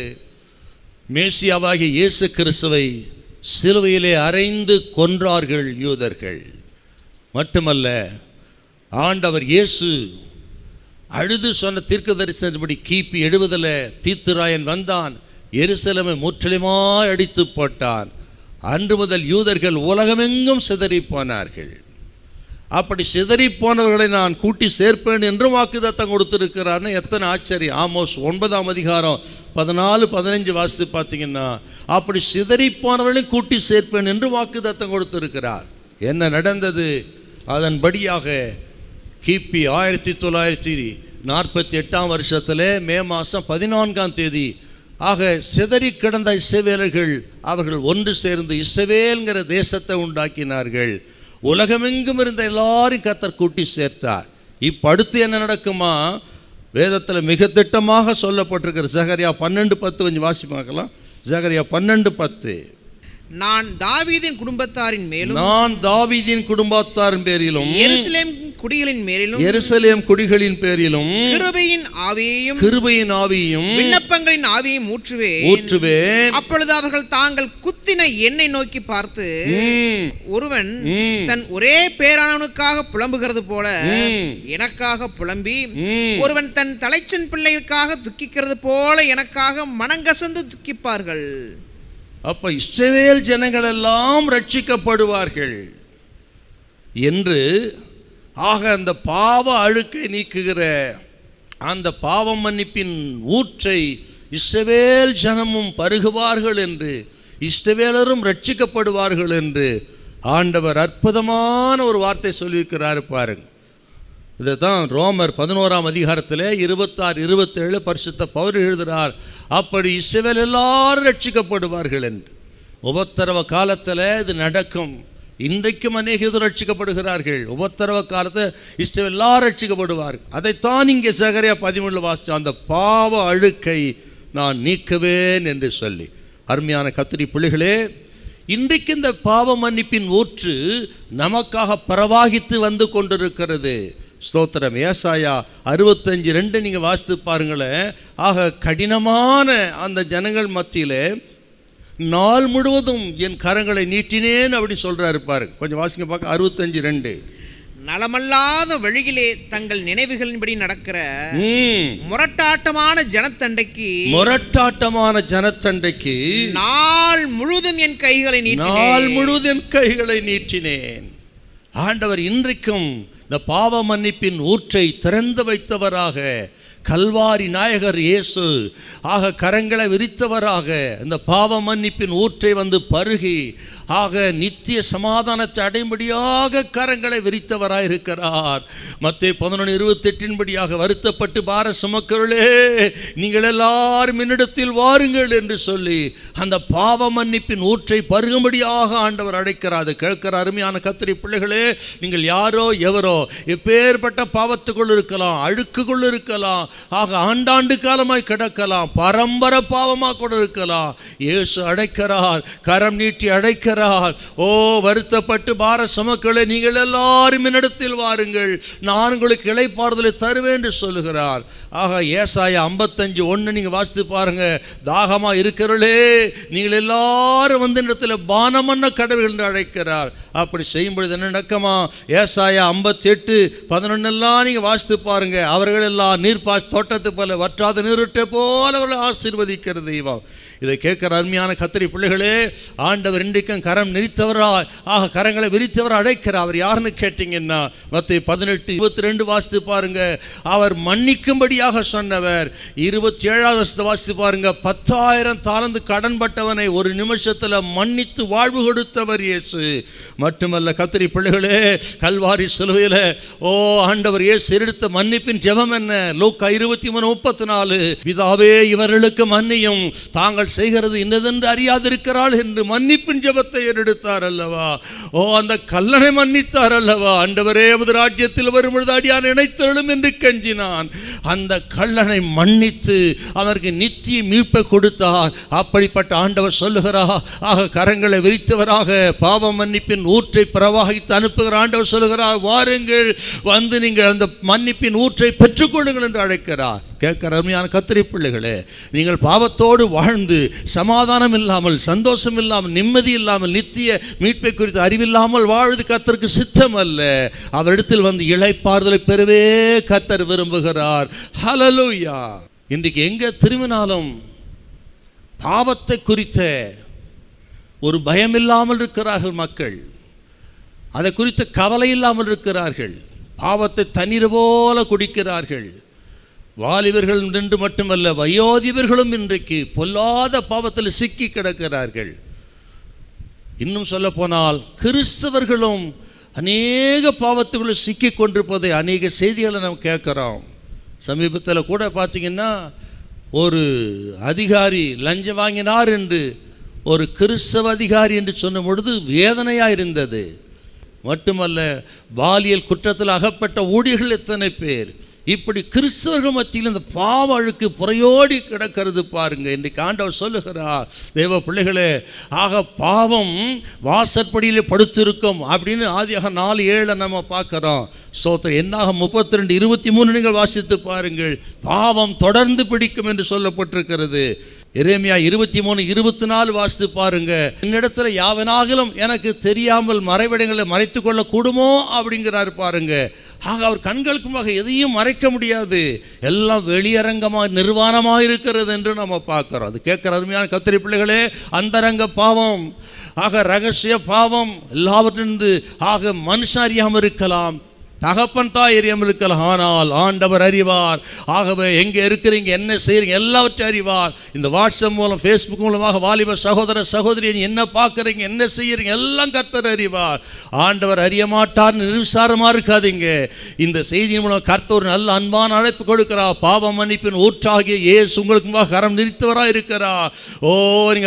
Speaker 6: மேசியாவாகிய இயேசு கிறிஸ்துவை சிலுவையிலே அறைந்து கொன்றார்கள் யூதர்கள் மட்டுமல்ல ஆண்டவர் இயேசு அழுது சொன்ன தீர்க்க தரிசனப்படி கிபி எழுபதில் தீத்துராயன் வந்தான் எருசலேமை முற்றிலுமாய் அடித்து போட்டான் அன்று முதல் யூதர்கள் உலகமெங்கும் சிதறி போனார்கள் அப்படி சிதறி போனவர்களை நான் கூட்டி சேர்ப்பேன் என்று வாக்குதத்தம் கொடுத்திருக்கிறார்னு எத்தனை ஆச்சரியம் ஆமோஸ் ஒன்பதாம் அதிகாரம் பதினாலு பதினஞ்சு வாசித்து பார்த்தீங்கன்னா அப்படி சிதறி போனவர்களையும் கூட்டி சேர்ப்பேன் என்று வாக்குதத்தம் கொடுத்திருக்கிறார் என்ன நடந்தது அதன்படியாக கிபி ஆயிரத்தி தொள்ளாயிரத்தி நாற்பத்தி எட்டாம் வருஷத்தில் மே மாதம் பதினான்காம் தேதி ஆக சிதறி கிடந்த இஸ்ரவேலர்கள் அவர்கள் ஒன்று சேர்ந்து இஸ்ரவேல்ங்கிற தேசத்தை உண்டாக்கினார்கள் உலகமெங்கும் இருந்த எல்லாரையும் கத்தர் கூட்டி சேர்த்தார் இப்போ அடுத்து என்ன நடக்குமா வேதத்தில் மிக திட்டமாக சொல்லப்பட்டிருக்கிற ஜகரியா பன்னெண்டு பத்து கொஞ்சம் வாசி பார்க்கலாம் ஜகரியா பன்னெண்டு பத்து
Speaker 4: நான் தாவீதின் குடும்பத்தாரின் மேலும்
Speaker 6: நான் தாவீதின் குடும்பத்தாரின் பேரிலும்
Speaker 4: எருசலேம் குடிகளின் மேலும்
Speaker 6: எருசலேம் குடிகளின் பேரிலும்
Speaker 4: கிருபையின் ஆவியையும்
Speaker 6: கிருபையின் ஆவியும்
Speaker 4: விண்ணப்பங்களின் ஆவியையும் ஊற்றுவேன்
Speaker 6: ஊற்றுவேன்
Speaker 4: அப்பொழுது அவர்கள் தாங்கள் குத்தின என்னை நோக்கி பார்த்து
Speaker 6: ம்,
Speaker 4: ஒருவன்
Speaker 6: ம்,
Speaker 4: தன் ஒரே பேரானவனுக்காக புலம்புகிறது போல
Speaker 6: ம்.
Speaker 4: எனக்காக புலம்பி
Speaker 6: ம்.
Speaker 4: ஒருவன் தன் தலைச்சன் பிள்ளைக்காக துக்கிக்கிறது போல எனக்காக மனங்கசந்து துக்கிப்பார்கள்
Speaker 6: அப்ப இஸ்ரவேல் ஜனங்கள் எல்லாம் ரட்சிக்கப்படுவார்கள் என்று ஆக அந்த பாவ அழுக்கை நீக்குகிற அந்த பாவ மன்னிப்பின் ஊற்றை இஸ்ரவேல் ஜனமும் பருகுவார்கள் என்று இஸ்ரவேலரும் ரட்சிக்கப்படுவார்கள் என்று ஆண்டவர் அற்புதமான ஒரு வார்த்தை சொல்லியிருக்கிறார் பாருங்க இதுதான் ரோமர் பதினோராம் அதிகாரத்தில் இருபத்தாறு இருபத்தேழு பரிசுத்த பவுர் எழுதுகிறார் அப்படி இஸ்ரவேல் எல்லாரும் ரட்சிக்கப்படுவார்கள் என்று உபத்திரவ காலத்தில் இது நடக்கும் இன்றைக்கும் அநேக ரட்சிக்கப்படுகிறார்கள் உபத்திரவ காலத்தை இஷ்டம் எல்லாரும் ரட்சிக்கப்படுவார்கள் அதைத்தான் இங்கே சகரியா பதிமூணில் வாசித்தோம் அந்த பாவ அழுக்கை நான் நீக்குவேன் என்று சொல்லி அருமையான கத்திரி பிள்ளைகளே இன்றைக்கு இந்த பாவ மன்னிப்பின் ஊற்று நமக்காக பிரவாகித்து வந்து கொண்டிருக்கிறது ஸ்தோத்திரம் ஏசாயா அறுபத்தஞ்சு ரெண்டு நீங்கள் வாசித்து பாருங்களேன் ஆக கடினமான அந்த ஜனங்கள் மத்தியிலே நாள் முழுவதும் என் கரங்களை நீட்டினேன் அப்படி சொல்றாரு பாருங்க கொஞ்சம் வாசிங்க பார்க்க அறுபத்தஞ்சு ரெண்டு
Speaker 4: நலமல்லாத வழியிலே தங்கள் நினைவுகளின்படி நடக்கிற
Speaker 6: ம்.
Speaker 4: முரட்டாட்டமான ஜனத்தண்டைக்கு
Speaker 6: முரட்டாட்டமான ஜனத்தண்டைக்கு
Speaker 4: நாள் முழுதும் என் கைகளை
Speaker 6: நாள்
Speaker 4: நீட்டினேன்
Speaker 6: முழுவதும் என் கைகளை நீட்டினேன் ஆண்டவர் இன்றைக்கும் இந்த பாவ மன்னிப்பின் ஊற்றை திறந்து வைத்தவராக கல்வாரி நாயகர் இயேசு ஆக கரங்களை விரித்தவராக இந்த பாவ மன்னிப்பின் ஊற்றை வந்து பருகி ஆக நித்திய சமாதானத்தை அடையும்படியாக கரங்களை விரித்தவராய் இருக்கிறார் மத்திய பதினொன்று இருபத்தெட்டின்படியாக வருத்தப்பட்டு பார சுமக்கருளே நீங்கள் எல்லாரும் என்னிடத்தில் வாருங்கள் என்று சொல்லி அந்த பாவ மன்னிப்பின் ஊற்றை பருகும்படியாக ஆண்டவர் அழைக்கிறார் அது கேட்கிற அருமையான கத்திரி பிள்ளைகளே நீங்கள் யாரோ எவரோ எப்பேற்பட்ட பாவத்துக்குள் இருக்கலாம் அழுக்குக்குள் இருக்கலாம் ஆக ஆண்டாண்டு காலமாய் கிடக்கலாம் பரம்பரை பாவமாக கூட இருக்கலாம் இயேசு அழைக்கிறார் கரம் நீட்டி அழைக்கிறார் ஓ வருத்தப்பட்டு பார சமக்களை நீங்கள் எல்லாரும் என்னிடத்தில் வாருங்கள் நான் உங்களுக்கு இளைப்பாறுதலை தருவேன் என்று சொல்லுகிறார் ஆக ஏசாய ஐம்பத்தஞ்சு ஒன்று நீங்கள் வாசித்து பாருங்க தாகமாக இருக்கிறவர்களே நீங்கள் எல்லாரும் வந்து இடத்துல பானமன்ன கடவுள் என்று அழைக்கிறார் அப்படி செய்யும் பொழுது என்ன நடக்குமா ஏசாயா ஐம்பத்தி எட்டு பதினொன்னெல்லாம் நீங்கள் வாசித்து பாருங்க அவர்கள் எல்லாம் நீர்ப்பாய்ச்சி தோட்டத்தை போல வற்றாத நீருட்டை போல அவர்கள் ஆசீர்வதிக்கிற தெய்வம் இதை கேட்கிற அருமையான கத்திரி பிள்ளைகளே ஆண்டவர் இன்றைக்கும் கரம் நிறுத்தவராய் ஆக கரங்களை விரித்தவர் அழைக்கிறார் அவர் யாருன்னு கேட்டீங்கன்னா மத்திய பதினெட்டு இருபத்தி ரெண்டு வாசித்து பாருங்க அவர் மன்னிக்கும்படியாக சொன்னவர் இருபத்தி ஏழாவது வருஷத்தை வாசித்து பாருங்க பத்தாயிரம் தாளந்து கடன்பட்டவனை ஒரு நிமிஷத்தில் மன்னித்து வாழ்வு கொடுத்தவர் இயேசு மட்டுமல்ல கத்திரி பிள்ளைகளே கல்வாரி சிலுவையில் ஓ ஆண்டவர் இயேசு எடுத்த மன்னிப்பின் ஜெபம் என்ன லூக்கா இருபத்தி மூணு முப்பத்தி நாலு பிதாவே இவர்களுக்கு மன்னியும் தாங்கள் செய்கிறது இன்னதென்று அறியாதிருக்கிறாள் என்று மன்னிப்பின் ஜெபத்தை எடுத்தார் அல்லவா ஓ அந்த கல்லனை மன்னித்தார் அல்லவா ஆண்டவரே எமது ராஜ்யத்தில் வரும்பொழுது அடியான் நினைத்தருளும் என்று கெஞ்சினான் அந்த கல்லனை மன்னித்து அவருக்கு நித்திய மீட்பை கொடுத்தார் அப்படிப்பட்ட ஆண்டவர் சொல்லுகிறார் ஆக கரங்களை விரித்தவராக பாவ மன்னிப்பின் ஊற்றை பிரவாகித்து அனுப்புகிற ஆண்டவர் சொல்லுகிறார் வாருங்கள் வந்து நீங்கள் அந்த மன்னிப்பின் ஊற்றை பெற்றுக்கொள்ளுங்கள் என்று அழைக்கிறார் கேட்கிற அருமையான கத்திரி பிள்ளைகளே நீங்கள் பாவத்தோடு வாழ்ந்து சமாதானம் இல்லாமல் சந்தோஷம் இல்லாமல் நிம்மதி இல்லாமல் நித்திய மீட்பை குறித்து அறிவில்லாமல் வாழ்வது கத்தருக்கு சித்தம் அல்ல அவரிடத்தில் வந்து இளைப்பாறுதலை பெறவே கத்தர் விரும்புகிறார் ஹலலூயா இன்றைக்கு எங்கே திரும்பினாலும் பாவத்தை குறித்த ஒரு பயம் இல்லாமல் இருக்கிறார்கள் மக்கள் அதை குறித்த கவலை இல்லாமல் இருக்கிறார்கள் பாவத்தை தண்ணீர் போல குடிக்கிறார்கள் வாலிபர்கள் நின்று மட்டுமல்ல வயோதிபர்களும் இன்றைக்கு பொல்லாத பாவத்தில் சிக்கி கிடக்கிறார்கள் இன்னும் சொல்ல போனால் கிறிஸ்தவர்களும் அநேக பாவத்துக்குள்ள சிக்கி கொண்டிருப்பதை அநேக செய்திகளை நாம் கேட்குறோம் சமீபத்தில் கூட பார்த்தீங்கன்னா ஒரு அதிகாரி லஞ்சம் வாங்கினார் என்று ஒரு கிறிஸ்தவ அதிகாரி என்று சொன்ன பொழுது வேதனையாக இருந்தது மட்டுமல்ல பாலியல் குற்றத்தில் அகப்பட்ட ஊழியர்கள் எத்தனை பேர் இப்படி கிறிஸ்தவர்கள் மத்தியில் இந்த பாவ அழுக்கு புறையோடி கிடக்கிறது பாருங்க இன்றைக்கு ஆண்டவர் சொல்லுகிறார் தேவ பிள்ளைகளே ஆக பாவம் வாசற்படியில் படுத்திருக்கும் அப்படின்னு ஆதியாக நாலு ஏழை நம்ம பார்க்குறோம் சோத்திரம் என்னாக முப்பத்தி ரெண்டு இருபத்தி மூணு நீங்கள் வாசித்து பாருங்கள் பாவம் தொடர்ந்து பிடிக்கும் என்று சொல்லப்பட்டிருக்கிறது எரேமியா இருபத்தி மூணு இருபத்தி நாலு வாசித்து பாருங்க என்னிடத்துல யாவனாகிலும் எனக்கு தெரியாமல் மறைவிடங்களை மறைத்து கொள்ள கூடுமோ அப்படிங்கிறாரு பாருங்க ஆக அவர் கண்களுக்கு முன்பாக எதையும் மறைக்க முடியாது எல்லாம் வெளியரங்கமாக நிர்வாணமாக இருக்கிறது என்று நம்ம பார்க்குறோம் அது கேட்குற அருமையான கத்திரி பிள்ளைகளே அந்தரங்க பாவம் ஆக ரகசிய பாவம் எல்லாவற்றிலிருந்து ஆக மனுஷன் அறியாமல் இருக்கலாம் தகப்பன் தாய் அறியாமல் இருக்கலாம் ஆனால் ஆண்டவர் அறிவார் ஆகவே எங்கே இருக்கிறீங்க என்ன செய்கிறீங்க எல்லாவற்றையும் அறிவார் இந்த வாட்ஸ்அப் மூலம் ஃபேஸ்புக் மூலமாக வாலிப சகோதர சகோதரி நீ என்ன பார்க்குறீங்க என்ன செய்கிறீங்க எல்லாம் கர்த்தர் அறிவார் ஆண்டவர் அறிய மாட்டார்னு நிர்விசாரமாக இருக்காதீங்க இந்த செய்தியின் மூலம் கர்த்தர் ஒரு நல்ல அன்பான அழைப்பு கொடுக்கிறார் பாவ மன்னிப்பின் ஊற்றாகிய இயேசு உங்களுக்கு முன்பாக கரம் நிறுத்தவராக இருக்கிறார் ஓ நீங்கள் அவரை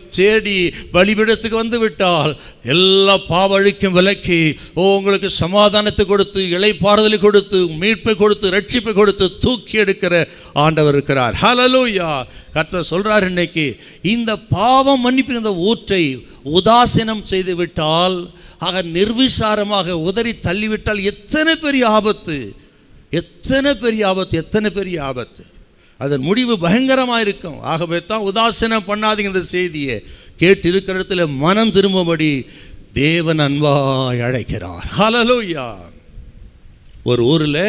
Speaker 6: தேடி பலிபிடத்துக்கு வந்து விட்டால் எல்லா பாவழிக்கும் விலக்கி ஓ உங்களுக்கு சமாதானத்தை கொடுத்து இளைப்பாறுதலை கொடுத்து மீட்பை கொடுத்து ரட்சிப்பை கொடுத்து தூக்கி எடுக்கிற ஆண்டவர் இருக்கிறார் ஹalleluya கர்த்தர் சொல்றார் இன்னைக்கு இந்த பாவம் மன்னிப்பின் இந்த ஊற்றை உதாசீனம் செய்து விட்டால் ஆக நிர்விசாரமாக உதறி தள்ளிவிட்டால் எத்தனை பெரிய ஆபத்து எத்தனை பெரிய ஆபத்து எத்தனை பெரிய ஆபத்து அதன் முடிவு பயங்கரமாக இருக்கும் ஆகவே தான் உதாசீனம் பண்ணாதீங்க இந்த செய்தியை கேட்டு இருக்கிற இடத்துல மனம் திரும்பும்படி தேவன் அன்பாய் அழைக்கிறார் ஹalleluya ஒரு ஊரில்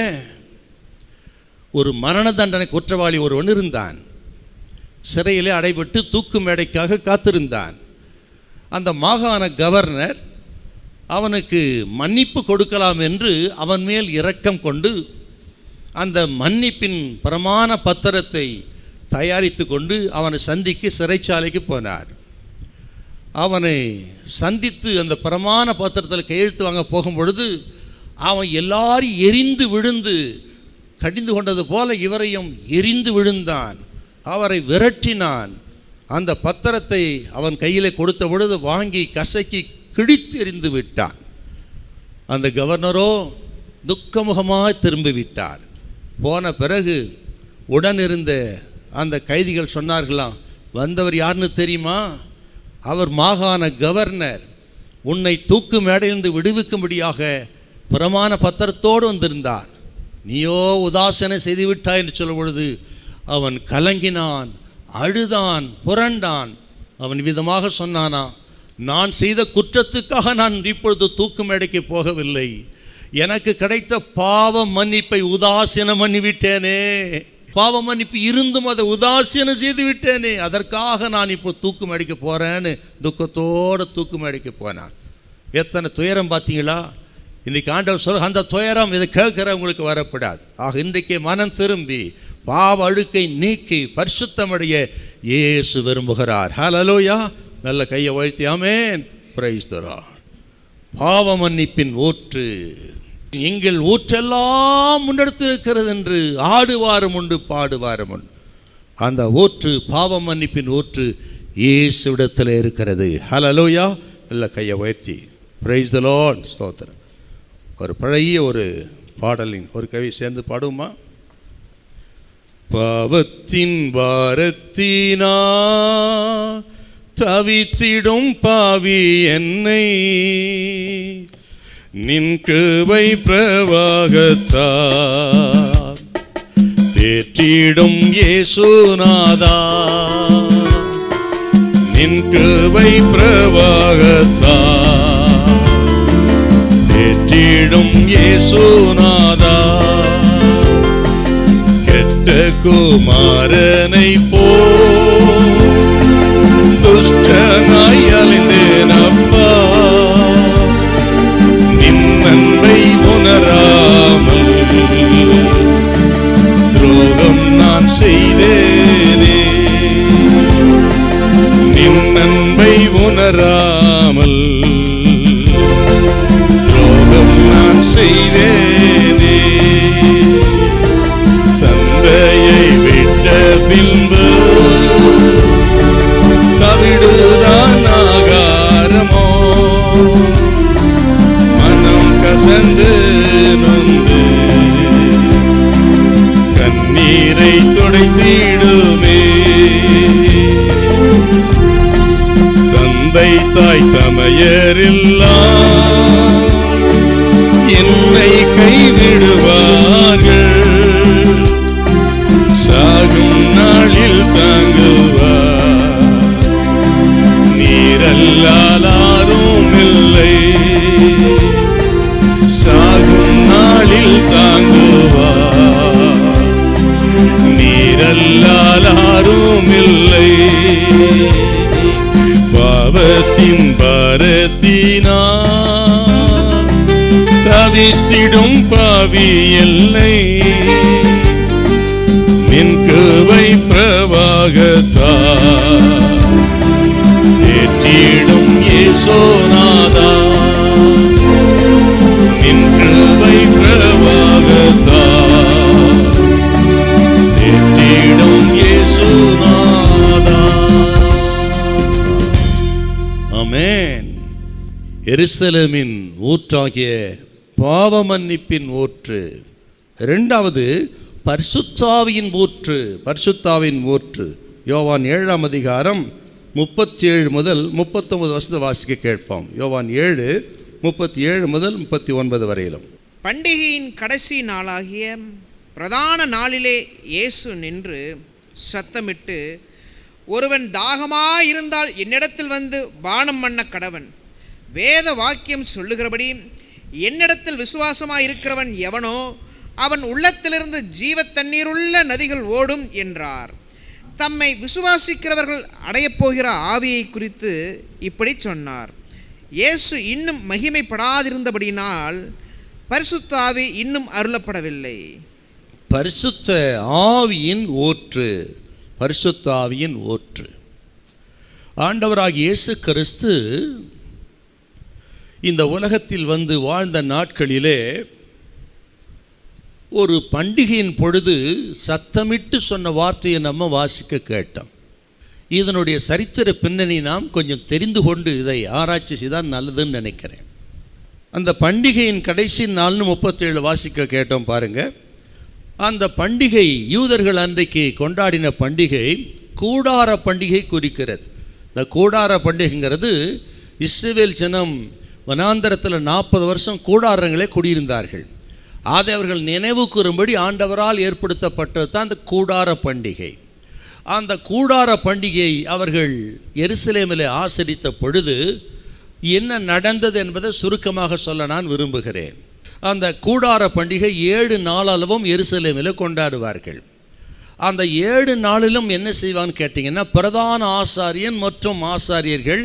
Speaker 6: ஒரு மரண தண்டனை குற்றவாளி ஒருவன் இருந்தான் சிறையிலே அடைபட்டு தூக்கு மேடைக்காக காத்திருந்தான் அந்த மாகாண கவர்னர் அவனுக்கு மன்னிப்பு கொடுக்கலாம் என்று அவன் மேல் இரக்கம் கொண்டு அந்த மன்னிப்பின் பிரமாண பத்திரத்தை தயாரித்து கொண்டு அவனை சந்திக்க சிறைச்சாலைக்கு போனார் அவனை சந்தித்து அந்த பிரமாண பத்திரத்தில் கையெழுத்து வாங்க போகும் பொழுது அவன் எல்லாரும் எரிந்து விழுந்து கடிந்து கொண்டது போல இவரையும் எரிந்து விழுந்தான் அவரை விரட்டினான் அந்த பத்திரத்தை அவன் கையில் கொடுத்த பொழுது வாங்கி கசக்கி கிழித்து எறிந்து விட்டான் அந்த கவர்னரோ துக்கமுகமாக திரும்பி விட்டார் போன பிறகு உடன் இருந்த அந்த கைதிகள் சொன்னார்களாம் வந்தவர் யாருன்னு தெரியுமா அவர் மாகாண கவர்னர் உன்னை தூக்கு மேடையிலிருந்து விடுவிக்கும்படியாக பிரமாண பத்திரத்தோடு வந்திருந்தார் நீயோ உதாசனை செய்து விட்டாய் என்று சொல்லும் பொழுது அவன் கலங்கினான் அழுதான் புரண்டான் அவன் விதமாக சொன்னானா நான் செய்த குற்றத்துக்காக நான் இப்பொழுது தூக்கு மேடைக்கு போகவில்லை எனக்கு கிடைத்த பாவ மன்னிப்பை உதாசீனம் பண்ணிவிட்டேனே பாவ மன்னிப்பு இருந்தும் அதை உதாசீனம் செய்து விட்டேனே அதற்காக நான் இப்போ தூக்கு மேடைக்கு போகிறேன்னு துக்கத்தோடு தூக்கு மேடைக்கு போனான் எத்தனை துயரம் பார்த்தீங்களா இன்னைக்கு ஆண்டவர் சொல் அந்த துயரம் இதை கேட்குறவங்களுக்கு வரக்கூடாது ஆக இன்றைக்கு மனம் திரும்பி பாவ அழுக்கை நீக்கி பரிசுத்தமடைய இயேசு விரும்புகிறார் ஹalleluya நல்ல கையை உயர்த்தி ஆமென் பிரைஸ் பாவ மன்னிப்பின் ஊற்று எங்கள் ஊற்றெல்லாம் முன்னெடுத்து இருக்கிறது என்று ஆடுவாரும் உண்டு பாடுவாரும் உண்டு அந்த ஊற்று பாவ மன்னிப்பின் ஊற்று இயேசுவிடத்தில் இருக்கிறது ஹalleluya நல்ல கையை உயர்த்தி பிரைஸ் த லார்ட் ஸ்தோத்திரம் ஒரு பழைய ஒரு பாடலின் ஒரு கவி சேர்ந்து பாடுமா பாவத்தின் பாரத்தினா தவித்திடும் பாவி என்னை நின் கிருபை பிரவாகத்தா தேற்றிடும் இயேசுநாதா நின் கிருபை பிரவாகத்தா தேற்றிடும் இயேசுநாதா கெட்ட குமாரனை போ துஷ்டனாய் அலைந்தேன் அப்பா நின் அன்பை உணராமல் துரோகம் நான் செய்தேனே நின் அன்பை உணராமல் துரோகம் நான் செய்தேனே தந்தையை விட்ட பின்பு தவிடுதான் ஆகாரமோ மனம் கசந்து நொந்து கண்ணீரை துடைத்திடுமே தந்தை தாய் தமையரெல்லாம் என்னை கைவிடுவார்கள் சாகும் நாளில் தாங்குவார் நீரல்லாரும் இல்லை சாகும் நாளில் தாங்குவார் நீரல்லாரும் இல்லை பாவத்தின் பாரத்தினா தவித்திடும் பாவி எல்லை நின் கிருபை பிரவாகத்தா தேற்றிடும் இயேசோநாதா நின் கிருபை பிரவாகத்தா தேற்றிடும் இயேசுநாதா எருசலேமின் ஊற்றாகிய பாவ மன்னிப்பின் ஊற்று இரண்டாவது பரிசுத்தாவியின் ஊற்று பரிசுத்தாவின் ஊற்று யோவான் ஏழாம் அதிகாரம் முப்பத்தி ஏழு முதல் முப்பத்தொன்பது வருஷத்தை வாசிக்க கேட்போம் யோவான் ஏழு முப்பத்தி ஏழு முதல் முப்பத்தி ஒன்பது வரையிலும்
Speaker 4: பண்டிகையின் கடைசி நாளாகிய பிரதான நாளிலே இயேசு நின்று சத்தமிட்டு ஒருவன் தாகமாயிருந்தால் என்னிடத்தில் வந்து பானம் பண்ண கடவன் வேத வாக்கியம் சொல்லுகிறபடி என்னிடத்தில் விசுவாசமாயிருக்கிறவன் எவனோ அவன் உள்ளத்திலிருந்து ஜீவ தண்ணீருள்ள நதிகள் ஓடும் என்றார் தம்மை விசுவாசிக்கிறவர்கள் அடையப் போகிற ஆவியை குறித்து இப்படி சொன்னார் இயேசு இன்னும் மகிமைப்படாதிருந்தபடியினால் பரிசுத்த ஆவி இன்னும் அருளப்படவில்லை
Speaker 6: பரிசுத்த ஆவியின் ஊற்று பரிசுத்த ஆவியின் ஊற்று ஆண்டவராகிய இயேசு கிறிஸ்து இந்த உலகத்தில் வந்து வாழ்ந்த நாட்களிலே ஒரு பண்டிகையின் பொழுது சத்தமிட்டு சொன்ன வார்த்தையை நம்ம வாசிக்க கேட்டோம் இதனுடைய சரித்திர பின்னணி நாம் கொஞ்சம் தெரிந்து கொண்டு இதை ஆராய்ச்சி செய்தால் நல்லதுன்னு நினைக்கிறேன் அந்த பண்டிகையின் கடைசி நாள்னு முப்பத்தேழு வாசிக்க கேட்டோம் பாருங்க அந்த பண்டிகை யூதர்கள் அன்றைக்கு கொண்டாடின பண்டிகை கூடார பண்டிகை குறிக்கிறது இந்த கூடார பண்டிகைங்கிறது இஸ்ரவேல் ஜனம் வனாந்தரத்தில் நாற்பது வருஷம் கூடாரங்களே குடியிருந்தார்கள் அதை அவர்கள் நினைவு கூறும்படி ஆண்டவரால் ஏற்படுத்தப்பட்டது தான் அந்த கூடார பண்டிகை அந்த கூடார பண்டிகையை அவர்கள் எருசலேமில் ஆசரித்த பொழுது என்ன நடந்தது என்பதை சுருக்கமாக சொல்ல நான் விரும்புகிறேன் அந்த கூடார பண்டிகை ஏழு நாளளவும் எருசலேமில் கொண்டாடுவார்கள் அந்த ஏழு நாளிலும் என்ன செய்வான்னு கேட்டிங்கன்னா பிரதான ஆசாரியன் மற்றும் ஆசாரியர்கள்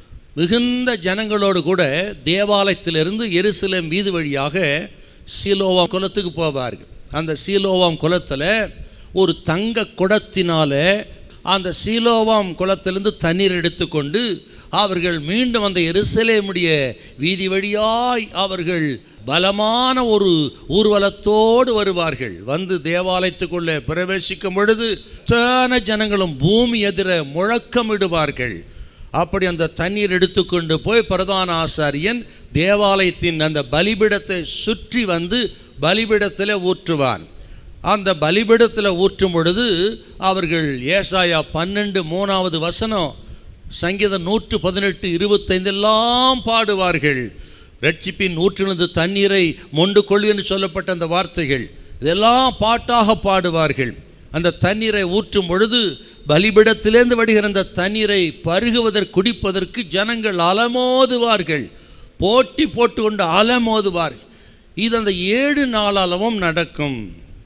Speaker 6: மிகுந்த ஜனங்களோடு கூட தேவாலயத்திலிருந்து எருசலேம் வீதி வழியாக சீலோவாம் குளத்துக்கு போவார்கள் அந்த சீலோவாம் குளத்தில் ஒரு தங்க குடத்தினால அந்த சீலோவாம் குளத்திலிருந்து தண்ணீர் எடுத்துக்கொண்டு அவர்கள் மீண்டும் அந்த எருசலேமுடைய வீதி வழியாய் அவர்கள் பலமான ஒரு ஊர்வலத்தோடு வருவார்கள் வந்து தேவாலயத்துக்குள்ளே பிரவேசிக்கும் பொழுது அத்தனை ஜனங்களும் பூமி எதிர முழக்கமிடுவார்கள் அப்படி அந்த தண்ணீர் எடுத்துக்கொண்டு போய் பிரதான ஆசாரியன் தேவாலயத்தின் அந்த பலிபிடத்தை சுற்றி வந்து பலிபிடத்தில் ஊற்றுவான் அந்த பலிபிடத்தில் ஊற்றும் பொழுது அவர்கள் ஏசாயா பன்னெண்டு மூணாவது வசனம் சங்கீதம் நூற்று பதினெட்டு இருபத்தைந்தெல்லாம் பாடுவார்கள் ரட்சிப்பின் நூற்றிலிருந்து தண்ணீரை மொண்டு கொள்ளு என்று சொல்லப்பட்ட அந்த வார்த்தைகள் இதெல்லாம் பாட்டாக பாடுவார்கள் அந்த தண்ணீரை ஊற்றும் பொழுது பலிபிடத்திலேருந்து வடிகிற அந்த தண்ணீரை பருகுவதற்கு குடிப்பதற்கு ஜனங்கள் அலமோதுவார்கள் போட்டி போட்டுக்கொண்டு அலமோதுவார்கள் இது அந்த ஏழு நாளளவும் நடக்கும்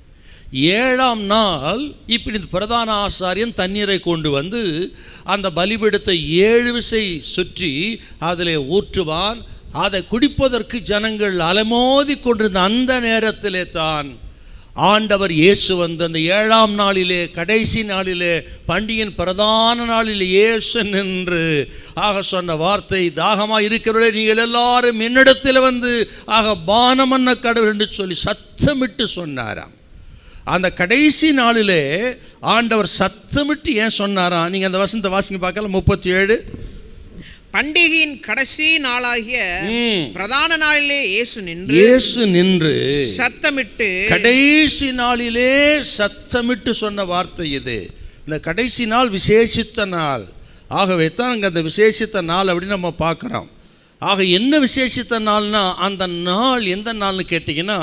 Speaker 6: ஏழாம் நாள் இப்படி இந்த பிரதான ஆசாரியன் தண்ணீரை கொண்டு வந்து அந்த பலிபீடத்தை ஏழு விசை சுற்றி அதில் ஊற்றுவான் அதை குடிப்பதற்கு ஜனங்கள் அலமோதி கொண்டிருந்த அந்த நேரத்திலே தான் ஆண்டவர் இயேசு வந்து அந்த ஏழாம் நாளிலே கடைசி நாளிலே பண்டிகையின் பிரதான நாளில் இயேசு நின்று ஆக சொன்ன வார்த்தை தாகமாக இருக்கிறவர்களே நீங்கள் எல்லாரும் என்னிடத்தில் வந்து ஆக பானமன்ன கடவுள் என்று சொல்லி சத்தமிட்டு சொன்னாராம் அந்த கடைசி நாளிலே ஆண்டவர் சத்தமிட்டு ஏன் சொன்னாராம் நீங்கள் அந்த வசனத்தை வாசிங்க பார்க்கலாம் முப்பத்தி ஏழு
Speaker 4: பண்டிகையின் கடைசி நாளாகிய
Speaker 6: ம்.
Speaker 4: பிரதான நாளிலே இயேசு நின்று
Speaker 6: இயேசு நின்று
Speaker 4: சத்தமிட்டு
Speaker 6: கடைசி நாளிலே சத்தமிட்டு சொன்ன வார்த்தை இது இந்த கடைசி நாள் விசேஷித்த நாள் ஆகவே தான் அங்கே அந்த விசேஷித்த நாள் அப்படின்னு நம்ம பார்க்குறோம் ஆக என்ன விசேஷித்த நாள்னா அந்த நாள் எந்த நாள்னு கேட்டிங்கன்னா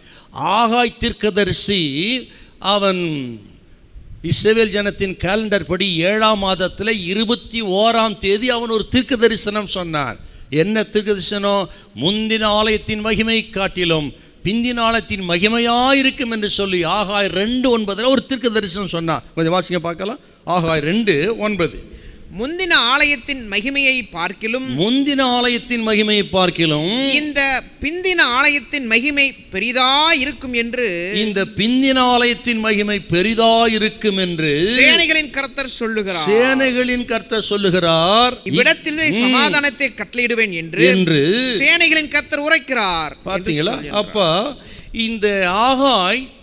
Speaker 6: ஆகாய் தீர்க்கதரிசி அவன் இஸ்ரவேல் ஜனத்தின் கேலண்டர் படி ஏழாம் மாதத்தில் இருபத்தி ஓராம் தேதி அவன் ஒரு தீர்க்க தரிசனம் சொன்னான் என்ன தீர்க்க தரிசனம் முந்தின ஆலயத்தின் மகிமை காட்டிலும் பிந்தின ஆலயத்தின் மகிமையாயிருக்கும் என்று சொல்லி ஆகாய் ரெண்டு ஒன்பதில் ஒரு தீர்க்க தரிசனம் சொன்னான் கொஞ்சம் வாசிங்க பார்க்கலாம் ஆகாய் ரெண்டு ஒன்பது
Speaker 4: முந்தின ஆலயத்தின் மகிமையை பார்க்கிலும்
Speaker 6: முந்தின ஆலயத்தின் மகிமையை பார்க்கிலும்
Speaker 4: இந்த பிந்தின ஆலயத்தின் மகிமை பெரிதா இருக்கும் என்று
Speaker 6: இந்த பிந்தின ஆலயத்தின் மகிமை பெரிதாயிருக்கும் என்று
Speaker 4: சேனைகளின் கர்த்தர் சொல்லுகிறார்
Speaker 6: சேனைகளின் கர்த்தர் சொல்லுகிறார்
Speaker 4: இவ்விடத்திலே சமாதானத்தை கட்டளையிடுவேன் என்று
Speaker 6: என்று
Speaker 4: சேனைகளின் கர்த்தர் உரைக்கிறார் என்று
Speaker 6: பார்த்தீங்களா
Speaker 4: சொல்லுகிறார்.
Speaker 6: அப்போ இந்த ஆகாய்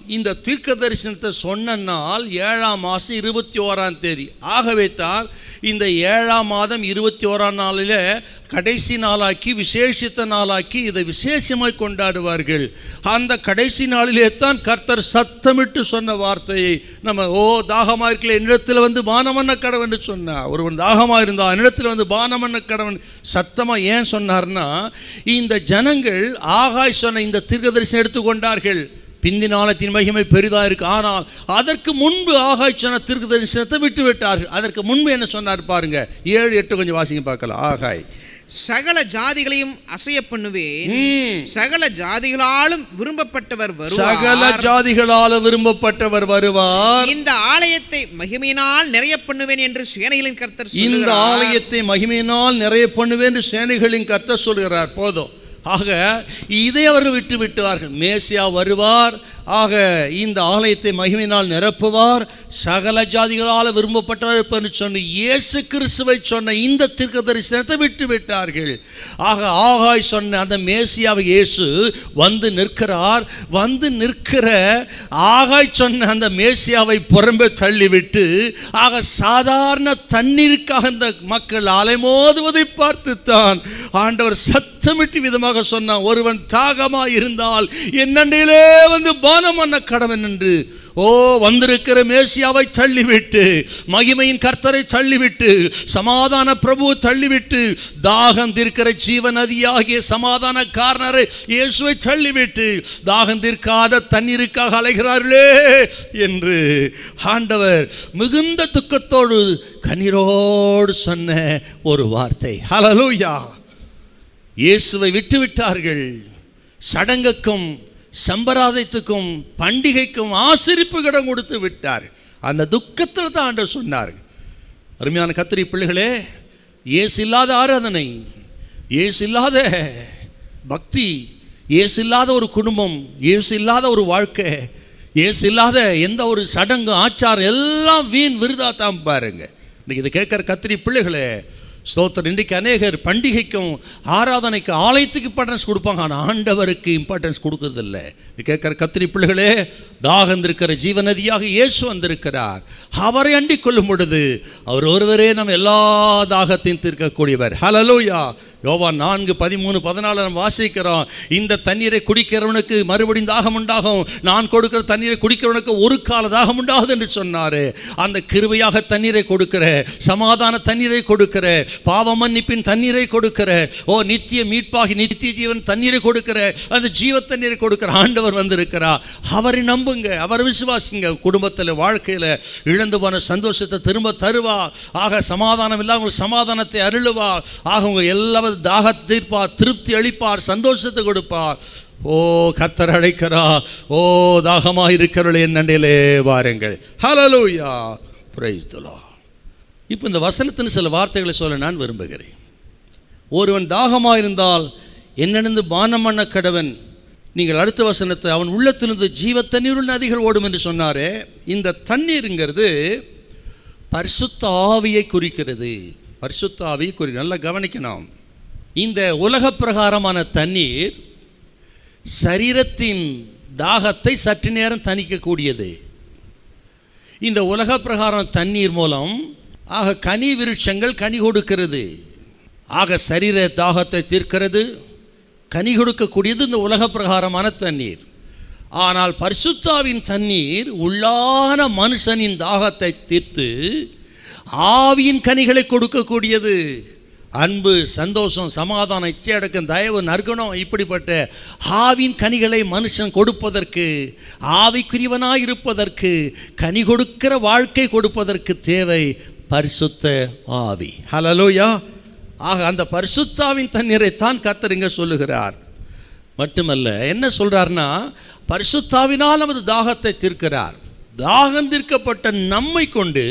Speaker 6: இந்த தீர்க்க தரிசனத்தை சொன்ன நாள் ஏழாம் மாதம் இருபத்தி ஓராம் தேதி ஆகவே தான் இந்த ஏழாம் மாதம் இருபத்தி ஓராம் நாளில் கடைசி நாளாக்கி விசேஷித்த நாளாக்கி இதை விசேஷமாய் கொண்டாடுவார்கள் அந்த கடைசி நாளிலே தான் கர்த்தர் சத்தமிட்டு சொன்ன வார்த்தையை நம்ம ஓ தாகமாக இருக்கல என்னிடத்தில் வந்து பானமன்ன கடவன் சொன்னார் ஒருவன் தாகமாக இருந்தால் என்னிடத்தில் வந்து பானமன்ன கடவன் சத்தமாக ஏன் சொன்னார்னா இந்த ஜனங்கள் ஆகாய் சொன்ன இந்த தீர்க்கதரிசனம் எடுத்துக்கொண்டார்கள் பிந்தி நாளத்தின் மகிமை பெரிதாக இருக்கு ஆனால் அதற்கு முன்பு ஆகாய் சொன்ன தீர்க்க தரிசனத்தை விட்டு விட்டார்கள் அதற்கு முன்பு என்ன சொன்னார் பாருங்க ஏழு எட்டு கொஞ்சம் வாசிங்க பார்க்கலாம் ஆகாய்
Speaker 4: சகல ஜாதிகளையும் அசைய பண்ணுவேன்
Speaker 6: ம்.
Speaker 4: சகல ஜாதிகளாலும் விரும்பப்பட்டவர்
Speaker 6: சகல
Speaker 4: வருவார்
Speaker 6: ஜாதிகளால விரும்பப்பட்டவர் வருவார்
Speaker 4: இந்த ஆலயத்தை மகிமையினால் நிறைய பண்ணுவேன் என்று சேனைகளின் கர்த்தர்
Speaker 6: இந்த
Speaker 4: சொல்லுகிறார்
Speaker 6: ஆலயத்தை மகிமையினால் நிறைய பண்ணுவேன் என்று சேனைகளின் கர்த்தர் சொல்கிறார் போதும் ஆக இதை அவர்கள் விட்டு விட்டார்கள் மேசியா வருவார் ஆக இந்த ஆலயத்தை மகிமையினால் நிரப்புவார் சகல ஜாதிகளால் விரும்பப்பட்டவர் இருப்பார் என்று சொன்ன இயேசு கிறிஸ்துவை சொன்ன இந்த தீர்க்க தரிசனத்தை விட்டு விட்டார்கள் ஆக ஆகாய் சொன்ன அந்த மேசியாவை இயேசு வந்து நிற்கிறார் வந்து நிற்கிற ஆகாய் சொன்ன அந்த மேசியாவை புறம்பே தள்ளிவிட்டு ஆக சாதாரண தண்ணீருக்காக இந்த மக்கள் அலைமோதுவதை பார்த்துத்தான் ஆண்டவர் சத்தமிட்டு விதமாக சொன்னான் ஒருவன் தாகமா இருந்தால் என்னண்டையிலே வந்து பானம் பண்ண கடவன் என்று ஓ வந்திருக்கிற மேசியாவை தள்ளிவிட்டு மகிமையின் கர்த்தரை தள்ளிவிட்டு சமாதான பிரபுவை தள்ளிவிட்டு தாகம் தீர்க்கிற ஜீவ நதியாகிய சமாதான காரணரை இயேசுவை தள்ளிவிட்டு தாகம் தீர்க்காத தண்ணீருக்காக அலைகிறார்களே என்று ஆண்டவர் மிகுந்த துக்கத்தோடு கண்ணீரோடு சொன்ன ஒரு வார்த்தை ஹalleluya இயேசுவை விட்டுவிட்டார்கள் சடங்குக்கும் சம்பிரதாயத்துக்கும் பண்டிகைக்கும் ஆசிரிப்பு கடன் கொடுத்து விட்டார் அந்த துக்கத்தில் தான் ஆண்டவர் சொன்னார் அருமையான கத்திரி பிள்ளைகளே இயேசு இல்லாத ஆராதனை இயேசு இல்லாத பக்தி இயேசு இல்லாத ஒரு குடும்பம் இயேசு இல்லாத ஒரு வாழ்க்கை இயேசு இல்லாத எந்த ஒரு சடங்கு ஆச்சாரம் எல்லாம் வீண் விருதா தான் பாருங்க இன்னைக்கு இதை கேட்குற கத்திரி பிள்ளைகளே ஸ்தோத்திரம் இன்றைக்கு அநேகர் பண்டிகைக்கும் ஆராதனைக்கு ஆலயத்துக்கு இம்பார்ட்டன்ஸ் கொடுப்பாங்க ஆனால் ஆண்டவருக்கு இம்பார்ட்டன்ஸ் கொடுக்கறதில்ல இது கேட்குற கத்திரி பிள்ளைகளே தாகம் இருக்கிற ஜீவநதியாக இயேசு வந்திருக்கிறார் அவரை அண்டிக் கொள்ளும் பொழுது அவர் ஒருவரே நம்ம எல்லா தாகத்தையும் தீர்க்கக்கூடியவர் ஹலலூயா யோவான் நான்கு பதிமூணு பதினாலு நம்ம வாசிக்கிறோம் இந்த தண்ணீரை குடிக்கிறவனுக்கு மறுபடியும் தாகம் உண்டாகும் நான் கொடுக்கிற தண்ணீரை குடிக்கிறவனுக்கு ஒரு கால தாகம் உண்டாகுது என்று சொன்னார் அந்த கிருபையாக தண்ணீரை கொடுக்கிற சமாதான தண்ணீரை கொடுக்கிற பாவ மன்னிப்பின் தண்ணீரை கொடுக்கிற ஓ நித்திய மீட்பாகி நித்திய ஜீவன் தண்ணீரை கொடுக்கிற அந்த ஜீவ தண்ணீரை கொடுக்கிற ஆண்டவர் வந்திருக்கிறார் அவரை நம்புங்க அவரை விசுவாசிங்க குடும்பத்தில் வாழ்க்கையில் இழந்து போன சந்தோஷத்தை திரும்ப தருவா ஆக சமாதானம் இல்லாத உங்களுக்கு சமாதானத்தை அருளுவா ஆக உங்க எல்லாவது தாகத்தை தீர்ப்பார் திருப்தி அளிப்பார் சந்தோஷத்தை கொடுப்பார் ஓ கர்த்தர் அழைக்கிறா ஓ தாகமா இருக்கிறவர்களே என் நண்டையிலே வாருங்கள் ஹalleluya praise the lord இப்போ இந்த வசனத்தின் சில வார்த்தைகளை சொல்ல நான் விரும்புகிறேன் ஒருவன் தாகமாக இருந்தால் என்னிருந்து பானம் பண்ண கடவன் நீங்கள் அடுத்த வசனத்தை அவன் உள்ளத்திலிருந்து ஜீவ தண்ணீருள் நதிகள் ஓடும் என்று சொன்னாரே இந்த தண்ணீருங்கிறது பரிசுத்த ஆவியை குறிக்கிறது பரிசுத்த ஆவியை குறி நல்லா கவனிக்கணும் இந்த உலக பிரகாரமான தண்ணீர் சரீரத்தின் தாகத்தை சற்று நேரம் தணிக்கக்கூடியது இந்த உலக பிரகாரம் தண்ணீர் மூலம் ஆக கனி விருட்சங்கள் கனி கொடுக்கிறது ஆக சரீர தாகத்தை தீர்க்கிறது கனி கொடுக்கக்கூடியது இந்த உலக பிரகாரமான தண்ணீர் ஆனால் பரிசுத்தாவின் தண்ணீர் உள்ளான மனுஷனின் தாகத்தை தீர்த்து ஆவியின் கனிகளை கொடுக்கக்கூடியது அன்பு சந்தோஷம் சமாதானம் இச்சையடக்கம் தயவு நற்குணம் இப்படிப்பட்ட ஆவின் கனிகளை மனுஷன் கொடுப்பதற்கு ஆவிக்குரியவனாய் இருப்பதற்கு கனி கொடுக்கிற வாழ்க்கை கொடுப்பதற்கு தேவை பரிசுத்த ஆவி ஹலலோயா ஆக அந்த பரிசுத்தாவின் தண்ணீரை தான் கர்த்தர் இங்க சொல்லுகிறார் மட்டுமல்ல என்ன சொல்றார்னா பரிசுத்தாவினால் நமது தாகத்தை தீர்க்கிறார் தாகம் தீர்க்கப்பட்ட நம்மை கொண்டு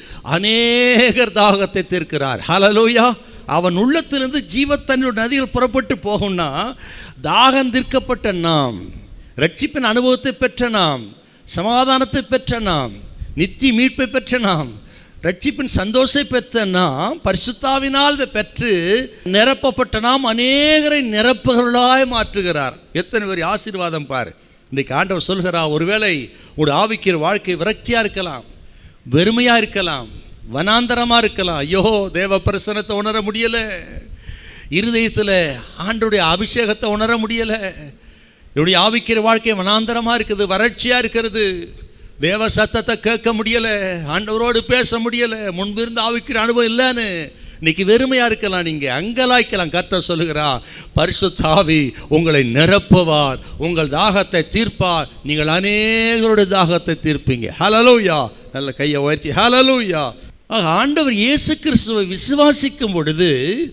Speaker 6: அநேகர் தாகத்தை தீர்க்கிறார் ஹலலோயா அவன் உள்ளத்திலிருந்து ஜீவத்தண்ணீர் நதிகள் புறப்பட்டு போகும்னா தாகம் தீர்க்கப்பட்ட நாம் ரட்சிப்பின் அனுபவத்தை பெற்ற நாம் சமாதானத்தை பெற்ற நாம் நித்திய மீட்பை பெற்ற நாம் ரட்சிப்பின் சந்தோஷத்தை பெற்ற நாம் பரிசுத்தாவினால் இதை பெற்று நிரப்பப்பட்ட நாம் அநேகரை நிரப்புகளாய் மாற்றுகிறார் எத்தனை பேர் ஆசீர்வாதம் பாரு இன்றைக்கு ஆண்டவர் சொல்கிறா ஒருவேளை ஒரு ஆவிக்கிற வாழ்க்கை விரக்தியாக இருக்கலாம் வெறுமையாக இருக்கலாம் வனாந்தரமாக இருக்கலாம் ஐயோ தேவ பிரசனத்தை உணர முடியலை இருதயத்தில் ஆண்டுடைய அபிஷேகத்தை உணர முடியலை என்னுடைய ஆவிக்கிற வாழ்க்கை வனாந்தரமாக இருக்குது வறட்சியாக இருக்கிறது தேவ சத்தத்தை கேட்க முடியலை ஆண்டவரோடு பேச முடியலை முன்பு இருந்த ஆவிக்கிற அனுபவம் இல்லைன்னு இன்னைக்கு வெறுமையாக இருக்கலாம் நீங்கள் அங்கலாய்க்கலாம் கர்த்தர் சொல்லுகிறா பரிசுத்த ஆவி உங்களை நிரப்புவார் உங்கள் தாகத்தை தீர்ப்பார் நீங்கள் அநேகருடைய தாகத்தை தீர்ப்பீங்க ஹலலூயா நல்ல கையை உயர்த்தி ஹலலூயா ஆக ஆண்டவர் இயேசு கிறிஸ்துவை விசுவாசிக்கும் பொழுது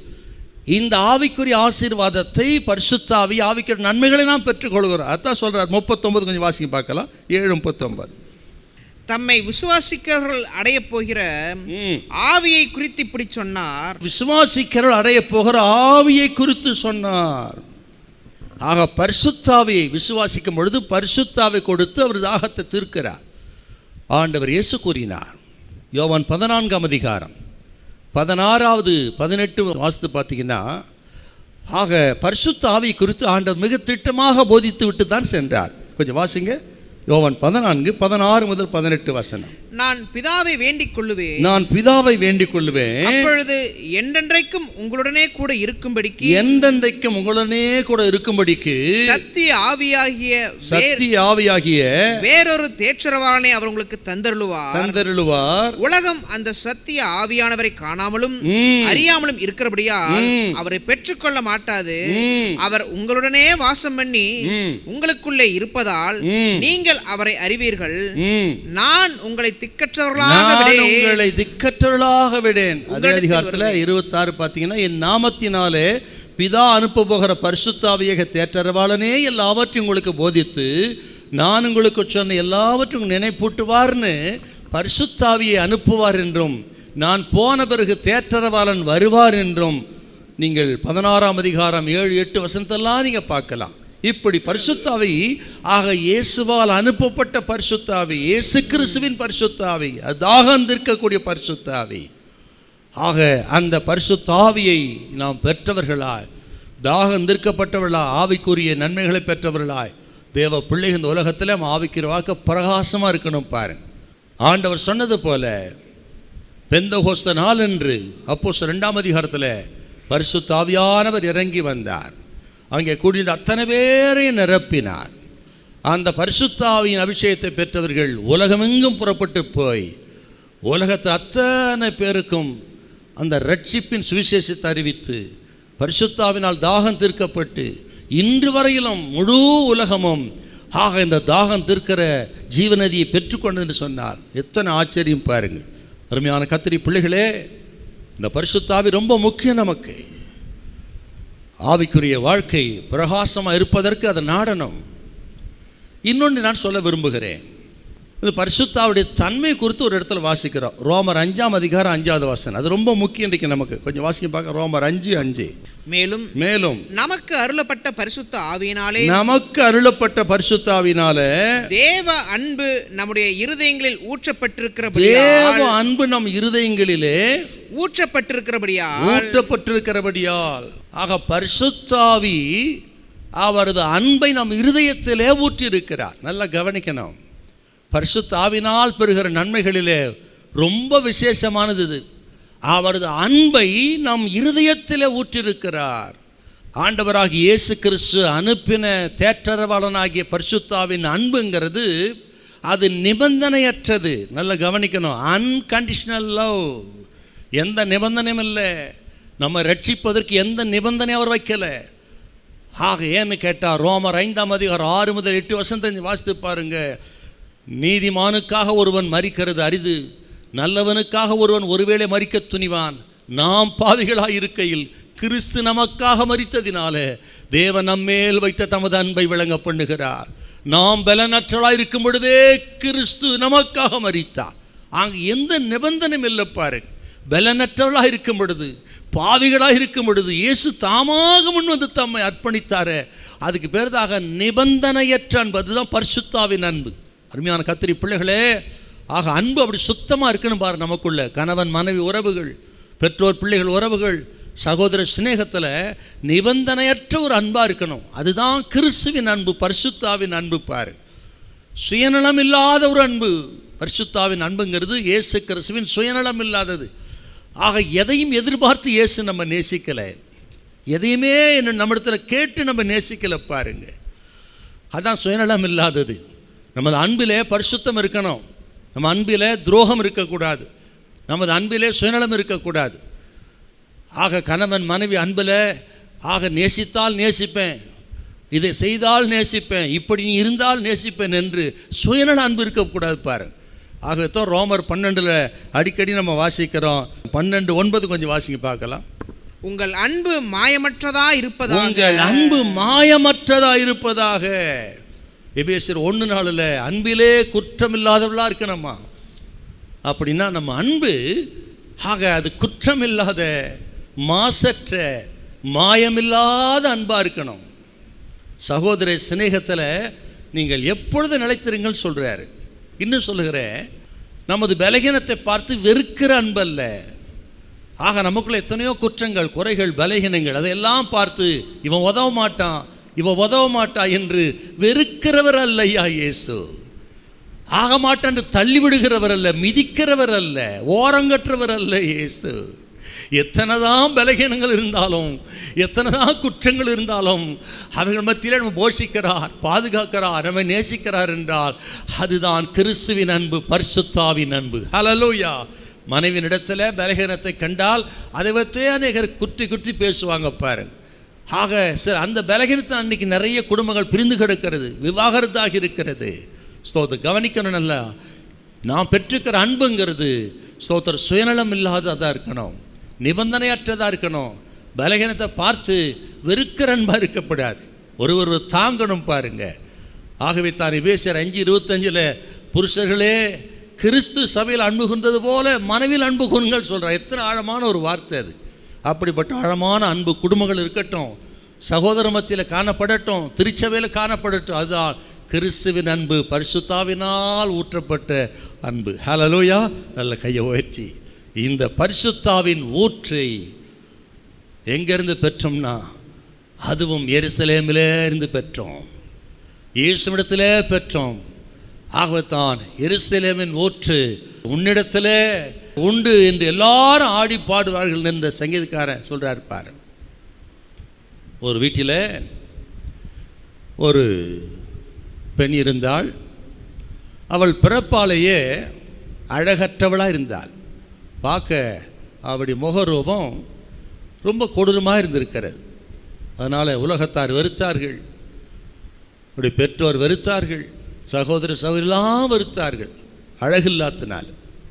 Speaker 6: இந்த ஆவிக்குரிய ஆசீர்வாதத்தை பரிசுத்தாவி ஆவிக்குரிய நன்மைகளை நாம் பெற்றுக்கொள்கிறோம் அதான் சொல்றார் முப்பத்தொன்பது கொஞ்சம் வாசிங்க பார்க்கலாம் ஏழு முப்பத்தொன்பது
Speaker 4: தம்மை விசுவாசிக்கிறவர்கள் அடையப் போகிற
Speaker 6: ம்.
Speaker 4: ஆவியை குறித்து இப்படி சொன்னார்
Speaker 6: விசுவாசிக்கிறவர் அடைய போகிற ஆவியை குறித்து சொன்னார் ஆக பரிசுத்தாவியை விசுவாசிக்கும் பொழுது பரிசுத்தாவை கொடுத்து அவர் தாகத்தை தீர்க்கிறார் ஆண்டவர் இயேசு கூறினார் யோவான் பதினான்காம் அதிகாரம் பதினாறாவது பதினெட்டு வாசித்து பார்த்தீங்கன்னா ஆக பரிசுத்த ஆவி குறித்து ஆண்டவர் மிக திட்டமாக போதித்து விட்டு தான் சென்றார் கொஞ்சம் வாசிங்க யோவான் பதினான்கு பதினாறு முதல் பதினெட்டு வசனம்
Speaker 4: நான் பிதாவை வேண்டிக் கொள்ளுவேன்
Speaker 6: நான் பிதாவை வேண்டிக் கொள்வேன்
Speaker 4: அப்பொழுது என்றென்றைக்கும் உங்களுடனே கூட இருக்கும்படிக்கு
Speaker 6: என்றென்றைக்கும் உங்களுடனே கூட இருக்கும்படிக்கு
Speaker 4: சத்திய ஆவியாகிய வேற்-
Speaker 6: சத்திய ஆவியாகிய
Speaker 4: வேறொரு தேற்றரவாளனை அவர் உங்களுக்கு தந்தருளுவார்
Speaker 6: தந்தருளுவார்
Speaker 4: உலகம் அந்த சத்திய ஆவியானவரை காணாமலும்
Speaker 6: ம்.
Speaker 4: அறியாமலும் இருக்கிறபடியால்
Speaker 6: ம்.
Speaker 4: அவரை பெற்றுக்கொள்ள மாட்டாது
Speaker 6: ம்.
Speaker 4: அவர் உங்களுடனே வாசம் பண்ணி
Speaker 6: ம்.
Speaker 4: உங்களுக்குள்ளே இருப்பதால்
Speaker 6: ம்.
Speaker 4: நீங்கள் அவரை அறிவீர்கள்
Speaker 6: ம்.
Speaker 4: நான் உங்களை திக்கற்றவர்களாக
Speaker 6: நான்
Speaker 4: விடேன்.
Speaker 6: உங்களை திக்கற்றவர்களாக விடேன் அதே
Speaker 4: உங்களிடத்தில்
Speaker 6: அதிகாரத்தில் இருபத்தாறு பார்த்தீங்கன்னா என் நாமத்தினாலே பிதா அனுப்ப போகிற பரிசுத்தாவியக தேற்றரவாளனே எல்லாவற்றையும் உங்களுக்கு போதித்து நான் உங்களுக்கு சொன்ன எல்லாவற்றையும் நினைப்பூட்டுவார்னு பரிசுத்தாவியை அனுப்புவார் என்றும் நான் போன பிறகு தேற்றரவாளன் வருவார் என்றும் நீங்கள் பதினாறாம் அதிகாரம் ஏழு எட்டு வசனத்தெல்லாம் நீங்கள் பார்க்கலாம் இப்படி பரிசுத்தாவி ஆக இயேசுவால் அனுப்பப்பட்ட பரிசுத்தாவி இயேசு கிறிஸ்துவின் பரிசுத்தாவி அது தாகம் தீர்க்கக்கூடிய பரிசுத்தாவி ஆக அந்த பரிசுத்தாவியை நாம் பெற்றவர்களாய் தாகம் தீர்க்கப்பட்டவர்களாய் ஆவிக்குரிய நன்மைகளை பெற்றவர்களாய் தேவ பிள்ளைகள் இந்த உலகத்தில் நம்ம ஆவிக்கிற வாழ்க்கை பிரகாசமாக இருக்கணும் பாருங்க ஆண்டவர் சொன்னது போல பெந்தகோஸ்த நாளன்று அப்போ ரெண்டாம் அதிகாரத்தில் பரிசுத்தாவியானவர் இறங்கி வந்தார் அங்கே கூடியிருந்த அத்தனை பேரையும் நிரப்பினார் அந்த பரிசுத்தாவியின் அபிஷேகத்தை பெற்றவர்கள் உலகமெங்கும் புறப்பட்டு போய் உலகத்தில் அத்தனை பேருக்கும் அந்த ரட்சிப்பின் சுவிசேஷத்தை அறிவித்து பரிசுத்தாவினால் தாகம் தீர்க்கப்பட்டு இன்று வரையிலும் முழு உலகமும் ஆக இந்த தாகம் தீர்க்கிற ஜீவநதியை பெற்றுக்கொண்டு என்று சொன்னார் எத்தனை ஆச்சரியம் பாருங்கள் அருமையான கத்திரி பிள்ளைகளே இந்த பரிசுத்தாவி ரொம்ப முக்கியம் நமக்கு ஆவிக்குரிய வாழ்க்கை பிரகாசமாக இருப்பதற்கு அதை நாடணும் இன்னொன்று நான் சொல்ல விரும்புகிறேன் இது பரிசுத்தாவுடைய தன்மை குறித்து ஒரு இடத்துல வாசிக்கிறோம் ரோமர் அஞ்சாம் அதிகாரம் அஞ்சாவது வாசன் அது ரொம்ப முக்கியம் இன்றைக்கு நமக்கு கொஞ்சம் வாசிக்க பார்க்க ரோமர் அஞ்சு அஞ்சு
Speaker 4: மேலும்
Speaker 6: மேலும்
Speaker 4: நமக்கு அருளப்பட்ட பரிசுத்த ஆவியினாலே
Speaker 6: நமக்கு அருளப்பட்ட பரிசுத்தாவினால
Speaker 4: தேவ அன்பு நம்முடைய இருதயங்களில்
Speaker 6: தேவ
Speaker 4: ஊற்றப்பட்டிருக்கிறபடியால்
Speaker 6: அன்பு நம் இருதயங்களிலே
Speaker 4: ஊற்றப்பட்டிருக்கிறபடியால்
Speaker 6: ஊற்றப்பட்டிருக்கிறபடியால் ஆக பரிசுத்தாவி அவரது அன்பை நம் இருதயத்திலே ஊற்றியிருக்கிறார் நல்லா கவனிக்கணும் பரிசுத்தாவினால் பெறுகிற நன்மைகளிலே ரொம்ப விசேஷமானது இது அவரது அன்பை நம் இருதயத்திலே ஊற்றிருக்கிறார் ஆண்டவராகிய இயேசு கிறிஸ்து அனுப்பின தேற்றரவாளனாகிய பரிசுத்தாவின் அன்புங்கிறது அது நிபந்தனையற்றது நல்லா கவனிக்கணும் அன்கண்டிஷனல் லவ் எந்த நிபந்தனையும் இல்லை நம்ம ரட்சிப்பதற்கு எந்த நிபந்தனை அவர் வைக்கலை ஆக ஏன்னு கேட்டால் ரோமர் ஐந்தாம் அதிகாரம் ஆறு முதல் எட்டு வசனத்தை வாசித்து பாருங்க நீதிமானுக்காக ஒருவன் மறிக்கிறது அரிது நல்லவனுக்காக ஒருவன் ஒருவேளை மறிக்க துணிவான் நாம் பாவிகளாய் இருக்கையில் கிறிஸ்து நமக்காக மறித்ததினாலே தேவன் நம்மேல் வைத்த தமது அன்பை விளங்க பண்ணுகிறார் நாம் பலனற்றலாய் இருக்கும் பொழுதே கிறிஸ்து நமக்காக மறித்தார் அங்கே எந்த நிபந்தனையும் இல்லை பாருங்க பலனற்றவளாக இருக்கும் பொழுது பாவிகளாக இருக்கும் பொழுது இயேசு தாமாக முன் வந்து தம்மை அர்ப்பணித்தாரே அதுக்கு பேர்தாக நிபந்தனையற்ற அன்பு அதுதான் பரிசுத்தாவின் அன்பு அருமையான கத்திரி பிள்ளைகளே ஆக அன்பு அப்படி சுத்தமாக இருக்கணும் பாரு நமக்குள்ள கணவன் மனைவி உறவுகள் பெற்றோர் பிள்ளைகள் உறவுகள் சகோதர சிநேகத்தில் நிபந்தனையற்ற ஒரு அன்பாக இருக்கணும் அதுதான் கிறிஸ்துவின் அன்பு பரிசுத்தாவின் அன்பு பாரு சுயநலம் இல்லாத ஒரு அன்பு பரிசுத்தாவின் அன்புங்கிறது இயேசு கிறிஸ்துவின் சுயநலம் இல்லாதது ஆக எதையும் எதிர்பார்த்து இயேசு நம்ம நேசிக்கலை எதையுமே என்ன நம்மிடத்தில் கேட்டு நம்ம நேசிக்கலை பாருங்க அதான் சுயநலம் இல்லாதது நமது அன்பிலே பரிசுத்தம் இருக்கணும் நம்ம அன்பிலே துரோகம் இருக்கக்கூடாது நமது அன்பிலே சுயநலம் இருக்கக்கூடாது ஆக கணவன் மனைவி அன்பில் ஆக நேசித்தால் நேசிப்பேன் இதை செய்தால் நேசிப்பேன் இப்படி நீ இருந்தால் நேசிப்பேன் என்று சுயநல அன்பு இருக்கக்கூடாது பாரு ஆகத்தான் ரோமர் பன்னெண்டில் அடிக்கடி நம்ம வாசிக்கிறோம் பன்னெண்டு ஒன்பது கொஞ்சம் வாசிங்க பார்க்கலாம்
Speaker 4: உங்கள் அன்பு மாயமற்றதா இருப்பதாக
Speaker 6: உங்கள் அன்பு மாயமற்றதா இருப்பதாக எபேசியர் ஒன்று நாளில் அன்பிலே குற்றமில்லாதவளா இருக்கணுமா அப்படின்னா நம்ம அன்பு ஆக அது குற்றமில்லாத மாசற்ற மாயமில்லாத அன்பாக இருக்கணும் சகோதர சிநேகத்தில் நீங்கள் எப்பொழுது நிலைத்திருங்கள் சொல்கிறாரு இன்னும் சொல்லுகிறேன் நமது பலகீனத்தை பார்த்து வெறுக்கிற அன்பல்ல ஆக நமக்குள்ள எத்தனையோ குற்றங்கள் குறைகள் பலகீனங்கள் அதையெல்லாம் பார்த்து இவன் உதவ மாட்டான் இவன் உதவ மாட்டா என்று வெறுக்கிறவர் அல்லையா இயேசு ஆக மாட்டான் என்று தள்ளிவிடுகிறவர் அல்ல மிதிக்கிறவர் அல்ல ஓரங்கற்றவர் அல்ல இயேசு எத்தனைதான் பலகீனங்கள் இருந்தாலும் எத்தனைதான் குற்றங்கள் இருந்தாலும் அவைகள் மத்தியில் நம்ம போஷிக்கிறார் பாதுகாக்கிறார் நம்மை நேசிக்கிறார் என்றால் அதுதான் கிறிஸ்துவின் அன்பு பரிசுத்தாவின் அன்பு ஹலலூயா மனைவியின் இடத்துல பலகீனத்தை கண்டால் அதை வச்சே அநேகர் குற்றி குற்றி பேசுவாங்க பாருங்க ஆக சார் அந்த பலகீனத்தை அன்னைக்கு நிறைய குடும்பங்கள் பிரிந்து கிடக்கிறது விவாகரத்தாக இருக்கிறது ஸ்தோத்திர கவனிக்கணும் நல்லா நாம் பெற்றிருக்கிற அன்புங்கிறது ஸ்தோத்திர சுயநலம் இல்லாததாக இருக்கணும் நிபந்தனையற்றதாக இருக்கணும் பலகீனத்தை பார்த்து வெறுக்கிற அன்பாக இருக்கப்படாது ஒருவர் தாங்கணும் பாருங்க ஆகவே தான் பேசுகிற அஞ்சு இருபத்தஞ்சில் புருஷர்களே கிறிஸ்து சபையில் அன்பு கூர்ந்தது போல மனைவியில் அன்பு கூறுங்கள் சொல்கிறார் எத்தனை ஆழமான ஒரு வார்த்தை அது அப்படிப்பட்ட ஆழமான அன்பு குடும்பங்கள் இருக்கட்டும் சகோதர மத்தியில் காணப்படட்டும் திருச்சபையில் காணப்படட்டும் அதுதான் கிறிஸ்துவின் அன்பு பரிசுத்தாவினால் ஊற்றப்பட்ட அன்பு ஹலலூயா நல்ல கையை உயர்த்தி இந்த பரிசுத்தாவின் ஊற்றை எங்கேருந்து பெற்றோம்னா அதுவும் எருசலேமிலே இருந்து பெற்றோம் இயேசுவிடத்திலே பெற்றோம் ஆகத்தான் எருசலேமின் ஊற்று உன்னிடத்திலே உண்டு என்று எல்லாரும் ஆடி பாடுவார்கள் என்ற சங்கீதக்காரன் சொல்றார் பாரு ஒரு வீட்டில் ஒரு பெண் இருந்தாள் அவள் பிறப்பாலேயே அழகற்றவளாக இருந்தாள் பார்க்க அவளுடைய முகரூபம் ரொம்ப கொடூரமாக இருந்திருக்கிறது அதனால் உலகத்தார் வெறுத்தார்கள் அவருடைய பெற்றோர் வெறுத்தார்கள் சகோதர சகோதரெல்லாம் வெறுத்தார்கள் அழகில்லாத்தினால்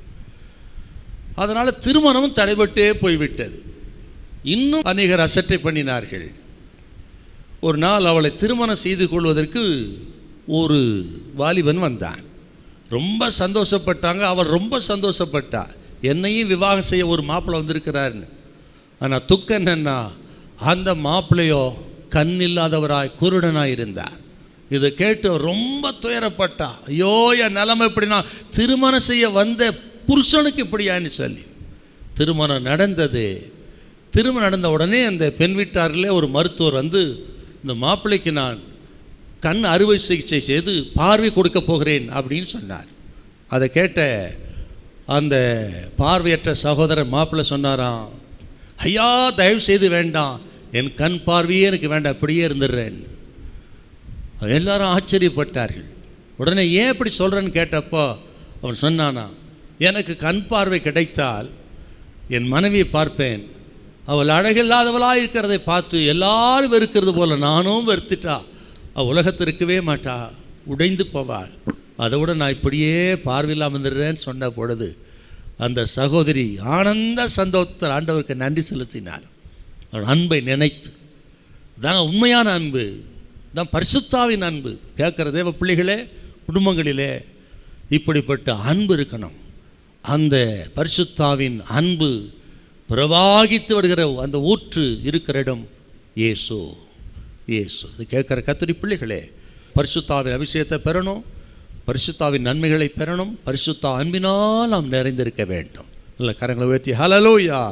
Speaker 6: அதனால் திருமணமும் தடைபட்டே போய்விட்டது இன்னும் அநேகர் அசட்டை பண்ணினார்கள் ஒரு நாள் அவளை திருமணம் செய்து கொள்வதற்கு ஒரு வாலிபன் வந்தான் ரொம்ப சந்தோஷப்பட்டாங்க அவள் ரொம்ப சந்தோஷப்பட்டா என்னையும் விவாகம் செய்ய ஒரு மாப்பிள்ளை வந்திருக்கிறாருன்னு ஆனால் துக்கம் என்னன்னா அந்த மாப்பிள்ளையோ கண் இல்லாதவராய் குருடனாய் இருந்தார் இதை கேட்டு ரொம்ப துயரப்பட்டா ஐயோ என் நிலைமை எப்படின்னா திருமணம் செய்ய வந்த புருஷனுக்கு இப்படியான்னு சொல்லி திருமணம் நடந்தது திருமணம் நடந்த உடனே அந்த பெண் வீட்டாரில் ஒரு மருத்துவர் வந்து இந்த மாப்பிள்ளைக்கு நான் கண் அறுவை சிகிச்சை செய்து பார்வை கொடுக்க போகிறேன் அப்படின்னு சொன்னார் அதை கேட்ட அந்த பார்வையற்ற சகோதரன் மாப்பிள்ளை சொன்னாராம் ஐயா தயவு செய்து வேண்டாம் என் கண் பார்வையே எனக்கு வேண்டாம் அப்படியே இருந்துடுறேன் எல்லாரும் ஆச்சரியப்பட்டார்கள் உடனே ஏன் இப்படி சொல்கிறேன்னு கேட்டப்போ அவன் சொன்னானா எனக்கு கண் பார்வை கிடைத்தால் என் மனைவியை பார்ப்பேன் அவள் அழகில்லாதவளாக இருக்கிறதை பார்த்து எல்லாரும் வெறுக்கிறது போல நானும் வெறுத்துட்டா அவள் உலகத்தில் இருக்கவே மாட்டா உடைந்து போவாள் அதை விட நான் இப்படியே பார்வையில்லாமல் இருந்துடுறேன்னு சொன்ன பொழுது அந்த சகோதரி ஆனந்த சந்தோஷத்தில் ஆண்டவருக்கு நன்றி செலுத்தினார் அவள் அன்பை நினைத்து தான் உண்மையான அன்பு தான் பரிசுத்தாவின் அன்பு கேட்குற தேவ பிள்ளைகளே குடும்பங்களிலே இப்படிப்பட்ட அன்பு இருக்கணும் அந்த பரிசுத்தாவின் அன்பு பிரவாகித்து வருகிற அந்த ஊற்று இருக்கிற இடம் இயேசு இயேசு இது கேட்குற கத்திரி பிள்ளைகளே பரிசுத்தாவின் அபிஷேகத்தை பெறணும் பரிசுத்தாவின் நன்மைகளை பெறணும் பரிசுத்தா அன்பினால் நாம் நிறைந்திருக்க வேண்டும் நல்ல கரங்களை உயர்த்தி ஹலலோயா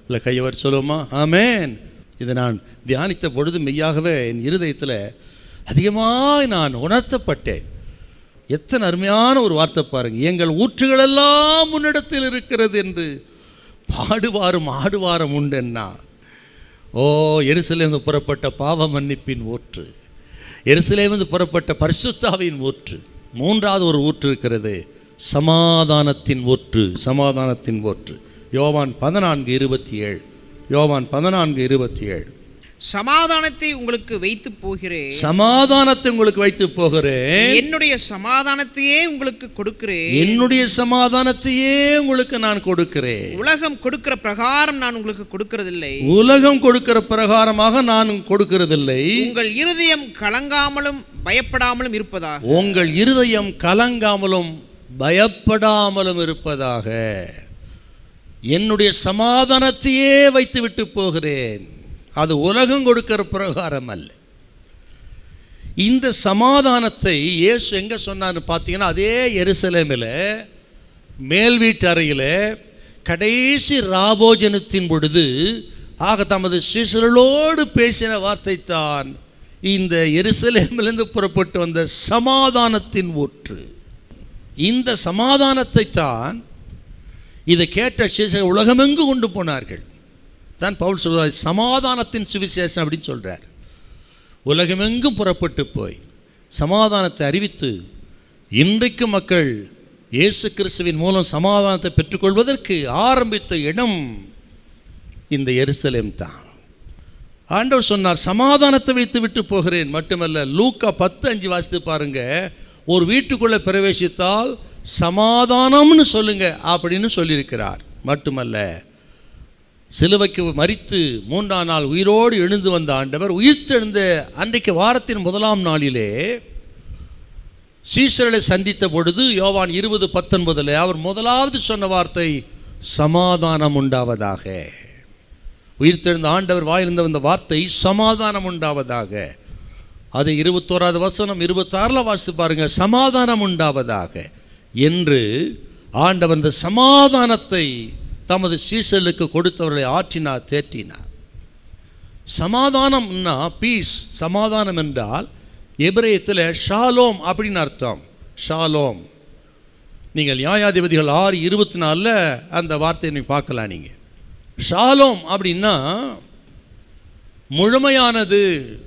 Speaker 6: இல்லை கையவர் சொல்லுவோமா ஆமேன் இதை நான் தியானித்த பொழுது மெய்யாகவே என் இருதயத்தில் அதிகமாக நான் உணர்த்தப்பட்டேன் எத்தனை அருமையான ஒரு வார்த்தை பாருங்க எங்கள் ஊற்றுகளெல்லாம் முன்னிடத்தில் இருக்கிறது என்று பாடுவாரும் ஆடுவாரம் உண்டென்னா ஓ எருசலேந்து புறப்பட்ட பாவ மன்னிப்பின் ஊற்று எருசலேமிருந்து புறப்பட்ட பரிசுத்தாவின் ஊற்று மூன்றாவது ஒரு ஊற்று இருக்கிறது சமாதானத்தின் ஊற்று சமாதானத்தின் ஊற்று யோவான் பதினான்கு இருபத்தி ஏழு யோவான் பதினான்கு இருபத்தி ஏழு
Speaker 4: சமாதானத்தை உங்களுக்கு வைத்து போகிறேன்
Speaker 6: சமாதானத்தை உங்களுக்கு வைத்து போகிறேன்
Speaker 4: என்னுடைய சமாதானத்தையே உங்களுக்கு கொடுக்கிறேன்
Speaker 6: என்னுடைய சமாதானத்தையே உங்களுக்கு நான் கொடுக்கிறேன்
Speaker 4: உலகம் கொடுக்கிற பிரகாரம் நான் உங்களுக்கு கொடுக்கிறதில்லை
Speaker 6: உலகம் கொடுக்கிற பிரகாரமாக நான் கொடுக்கிறதில்லை
Speaker 4: உங்கள் இருதயம் கலங்காமலும் பயப்படாமலும் இருப்பதாக
Speaker 6: உங்கள் இருதயம் கலங்காமலும் பயப்படாமலும் இருப்பதாக என்னுடைய சமாதானத்தையே வைத்து விட்டு போகிறேன் அது உலகம் கொடுக்கிற பிரகாரம் அல்ல இந்த சமாதானத்தை இயேசு எங்கே சொன்னார்னு பார்த்தீங்கன்னா அதே எருசலேமில் மேல் வீட்டு அறையில் கடைசி ராபோஜனத்தின் பொழுது ஆக தமது சிசுகளோடு பேசின வார்த்தை தான் இந்த எருசலேமிலிருந்து புறப்பட்டு வந்த சமாதானத்தின் ஊற்று இந்த சமாதானத்தை தான் இதை கேட்ட சிசுகள் உலகமெங்கு கொண்டு போனார்கள் தான் பவுல் சொல்றார் சமாதானத்தின் சுவிசேஷம் அப்படின்னு சொல்றார் உலகமெங்கும் புறப்பட்டு போய் சமாதானத்தை அறிவித்து இன்றைக்கு மக்கள் இயேசு கிறிஸ்துவின் மூலம் சமாதானத்தை பெற்றுக்கொள்வதற்கு ஆரம்பித்த இடம் இந்த எருசலேம் தான் ஆண்டவர் சொன்னார் சமாதானத்தை வைத்து விட்டு போகிறேன் மட்டுமல்ல லூக்கா பத்து அஞ்சு வாசித்து பாருங்க ஒரு வீட்டுக்குள்ளே பிரவேசித்தால் சமாதானம்னு சொல்லுங்க அப்படின்னு சொல்லியிருக்கிறார் மட்டுமல்ல சிலுவைக்கு மறித்து மூன்றாம் நாள் உயிரோடு எழுந்து வந்த ஆண்டவர் உயிர்த்தெழுந்த அன்றைக்கு வாரத்தின் முதலாம் நாளிலே சீசர்களை சந்தித்த பொழுது யோவான் இருபது பத்தொன்பதில் அவர் முதலாவது சொன்ன வார்த்தை சமாதானம் உண்டாவதாக உயிர்த்தெழுந்த ஆண்டவர் வாயிலிருந்த வந்த வார்த்தை சமாதானம் உண்டாவதாக அது இருபத்தோராவது வசனம் இருபத்தாறில் வாசித்து பாருங்க சமாதானம் உண்டாவதாக என்று ஆண்டவர் அந்த சமாதானத்தை தமது சீசலுக்கு கொடுத்தவர்களை ஆற்றினார் தேற்றினார் சமாதானம்னா பீஸ் சமாதானம் என்றால் எபிரேயத்தில் ஷாலோம் அப்படின்னு அர்த்தம் ஷாலோம் நீங்கள் நியாயாதிபதிகள் ஆறு இருபத்தி நாலில் அந்த வார்த்தையை நீங்கள் பார்க்கலாம் நீங்கள் ஷாலோம் அப்படின்னா முழுமையானது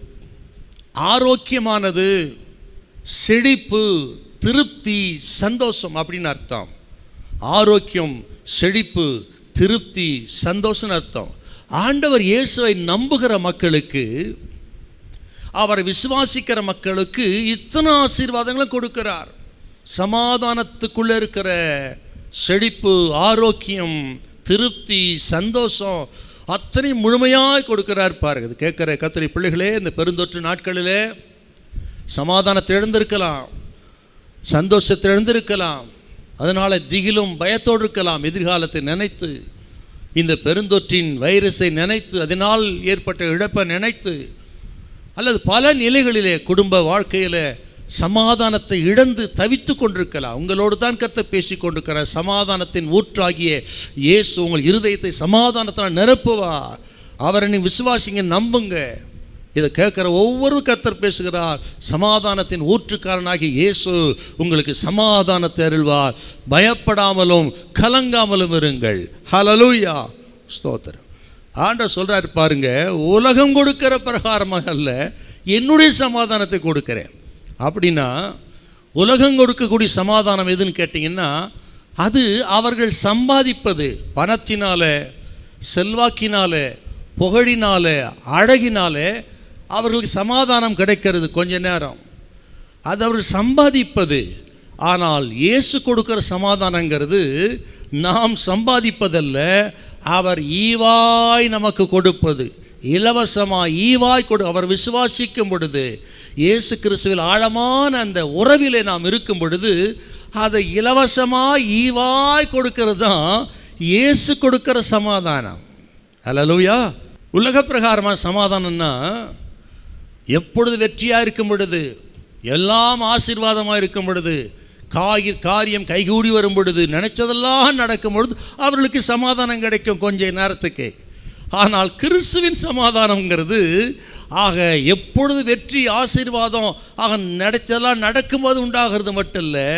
Speaker 6: ஆரோக்கியமானது செழிப்பு திருப்தி சந்தோஷம் அப்படின்னு அர்த்தம் ஆரோக்கியம் செழிப்பு திருப்தி சந்தோஷம்னு அர்த்தம் ஆண்டவர் இயேசுவை நம்புகிற மக்களுக்கு அவரை விசுவாசிக்கிற மக்களுக்கு இத்தனை ஆசீர்வாதங்களை கொடுக்கிறார் சமாதானத்துக்குள்ளே இருக்கிற செழிப்பு ஆரோக்கியம் திருப்தி சந்தோஷம் அத்தனை முழுமையாக கொடுக்கிறார் பாருங்க இது கேட்குற கத்திரி பிள்ளைகளே இந்த பெருந்தொற்று நாட்களிலே சமாதானத்தை இழந்திருக்கலாம் சந்தோஷத்தை இழந்திருக்கலாம் அதனால் திகிலும் பயத்தோடு இருக்கலாம் எதிர்காலத்தை நினைத்து இந்த பெருந்தொற்றின் வைரஸை நினைத்து அதனால் ஏற்பட்ட இழப்பை நினைத்து அல்லது பல நிலைகளிலே குடும்ப வாழ்க்கையில் சமாதானத்தை இழந்து தவித்து கொண்டிருக்கலாம் உங்களோடு தான் கத்த பேசி கொண்டிருக்கிறார் சமாதானத்தின் ஊற்றாகிய இயேசு உங்கள் இருதயத்தை சமாதானத்தில் நிரப்புவார் அவரை நீ விசுவாசிங்க நம்புங்க இதை கேட்குற ஒவ்வொரு கத்தர் பேசுகிறார் சமாதானத்தின் ஊற்றுக்காரனாகிய இயேசு உங்களுக்கு சமாதானத்தை அருள்வார் பயப்படாமலும் கலங்காமலும் இருங்கள் ஹலலூயா ஸ்தோத்திரம் ஆண்டவர் சொல்கிறார் பாருங்க உலகம் கொடுக்கிற பிரகாரமாக அல்ல என்னுடைய சமாதானத்தை கொடுக்கிறேன் அப்படின்னா உலகம் கொடுக்கக்கூடிய சமாதானம் எதுன்னு கேட்டிங்கன்னா அது அவர்கள் சம்பாதிப்பது பணத்தினால செல்வாக்கினால புகழினால அழகினால அவர்களுக்கு சமாதானம் கிடைக்கிறது கொஞ்ச நேரம் அது அவர்கள் சம்பாதிப்பது ஆனால் இயேசு கொடுக்கிற சமாதானங்கிறது நாம் சம்பாதிப்பதல்ல அவர் ஈவாய் நமக்கு கொடுப்பது இலவசமாய் ஈவாய் கொடு அவர் விசுவாசிக்கும் பொழுது இயேசு கிறிஸ்துவில் ஆழமான அந்த உறவிலே நாம் இருக்கும் பொழுது அதை இலவசமாய் ஈவாய் கொடுக்கிறது தான் இயேசு கொடுக்கிற சமாதானம் அல்லலூயா உலக பிரகாரமான சமாதானம்னா எப்பொழுது வெற்றியாக இருக்கும் பொழுது எல்லாம் ஆசீர்வாதமாக இருக்கும் பொழுது காய் காரியம் கைகூடி வரும் பொழுது நினைச்சதெல்லாம் நடக்கும் பொழுது அவர்களுக்கு சமாதானம் கிடைக்கும் கொஞ்ச நேரத்துக்கு ஆனால் கிறிஸ்துவின் சமாதானம்ங்கிறது ஆக எப்பொழுது வெற்றி ஆசீர்வாதம் ஆக நடச்சதெல்லாம் நடக்கும்போது உண்டாகிறது மட்டும் இல்லை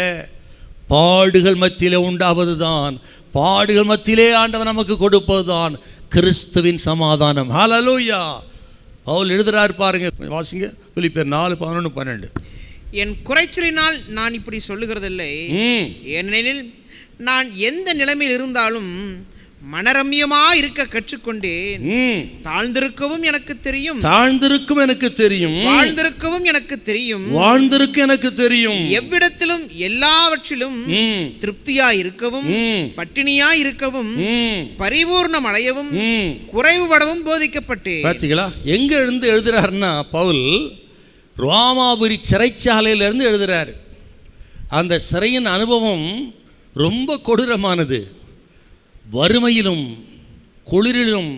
Speaker 6: பாடுகள் மத்தியிலே உண்டாவது தான் பாடுகள் மத்தியிலே ஆண்டவர் நமக்கு கொடுப்பது தான் கிறிஸ்துவின் சமாதானம் ஹalleluya பவுல் எழுதுறாரு பாருங்க வாசிங்க பிலிப்பியர் நாலு பதினொன்று பன்னெண்டு
Speaker 4: என் குறைச்சலினால் நான் இப்படி சொல்லுகிறதில்லை
Speaker 6: ம்
Speaker 4: ஏனெனில் நான் எந்த நிலைமையில் இருந்தாலும் மனரம்யமா இருக்க கற்றுக்கொண்டேன்
Speaker 6: ம்
Speaker 4: தாழ்ந்திருக்கவும் எனக்கு தெரியும்
Speaker 6: தாழ்ந்திருக்கும் எனக்கு தெரியும்
Speaker 4: வாழ்ந்திருக்கவும் எனக்கு தெரியும்
Speaker 6: வாழ்ந்திருக்கும் எனக்கு தெரியும்
Speaker 4: எவ்விடத்திலும் எல்லாவற்றிலும்
Speaker 6: ம்
Speaker 4: திருப்தியா இருக்கவும்
Speaker 6: ம்
Speaker 4: பட்டினியா இருக்கவும்
Speaker 6: ம்
Speaker 4: பரிபூர்ணம் அடையவும்
Speaker 6: ம்
Speaker 4: குறைவுபடவும் போதிக்கப்பட்டேன்
Speaker 6: பார்த்தீங்களா எங்க இருந்து எழுதுறாருன்னா பவுல் ரோமாபுரி சிறைச்சாலையிலிருந்து எழுதுறாரு அந்த சிறையின் அனுபவம் ரொம்ப கொடூரமானது வறுமையிலும் குளிரிலும்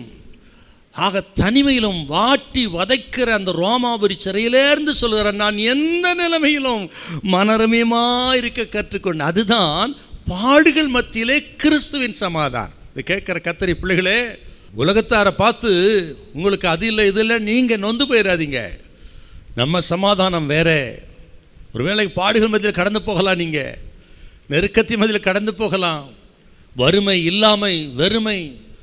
Speaker 6: ஆக தனிமையிலும் வாட்டி வதைக்கிற அந்த ரோமாபுரி சிறையிலேருந்து சொல்கிறார் நான் எந்த நிலைமையிலும் மனரமியமா இருக்க கற்றுக்கொண்டேன் அதுதான் பாடுகள் மத்தியிலே கிறிஸ்துவின் சமாதானம் இது கேட்குற கத்தரி பிள்ளைகளே உலகத்தாரை பார்த்து உங்களுக்கு அது இல்லை இது இல்லை நீங்கள் நொந்து போயிடாதீங்க நம்ம சமாதானம் வேற ஒருவேளை பாடுகள் மத்தியில் கடந்து போகலாம் நீங்கள் நெருக்கத்தின் மத்தியில் கடந்து போகலாம் வறுமை இல்லாமை வெறுமை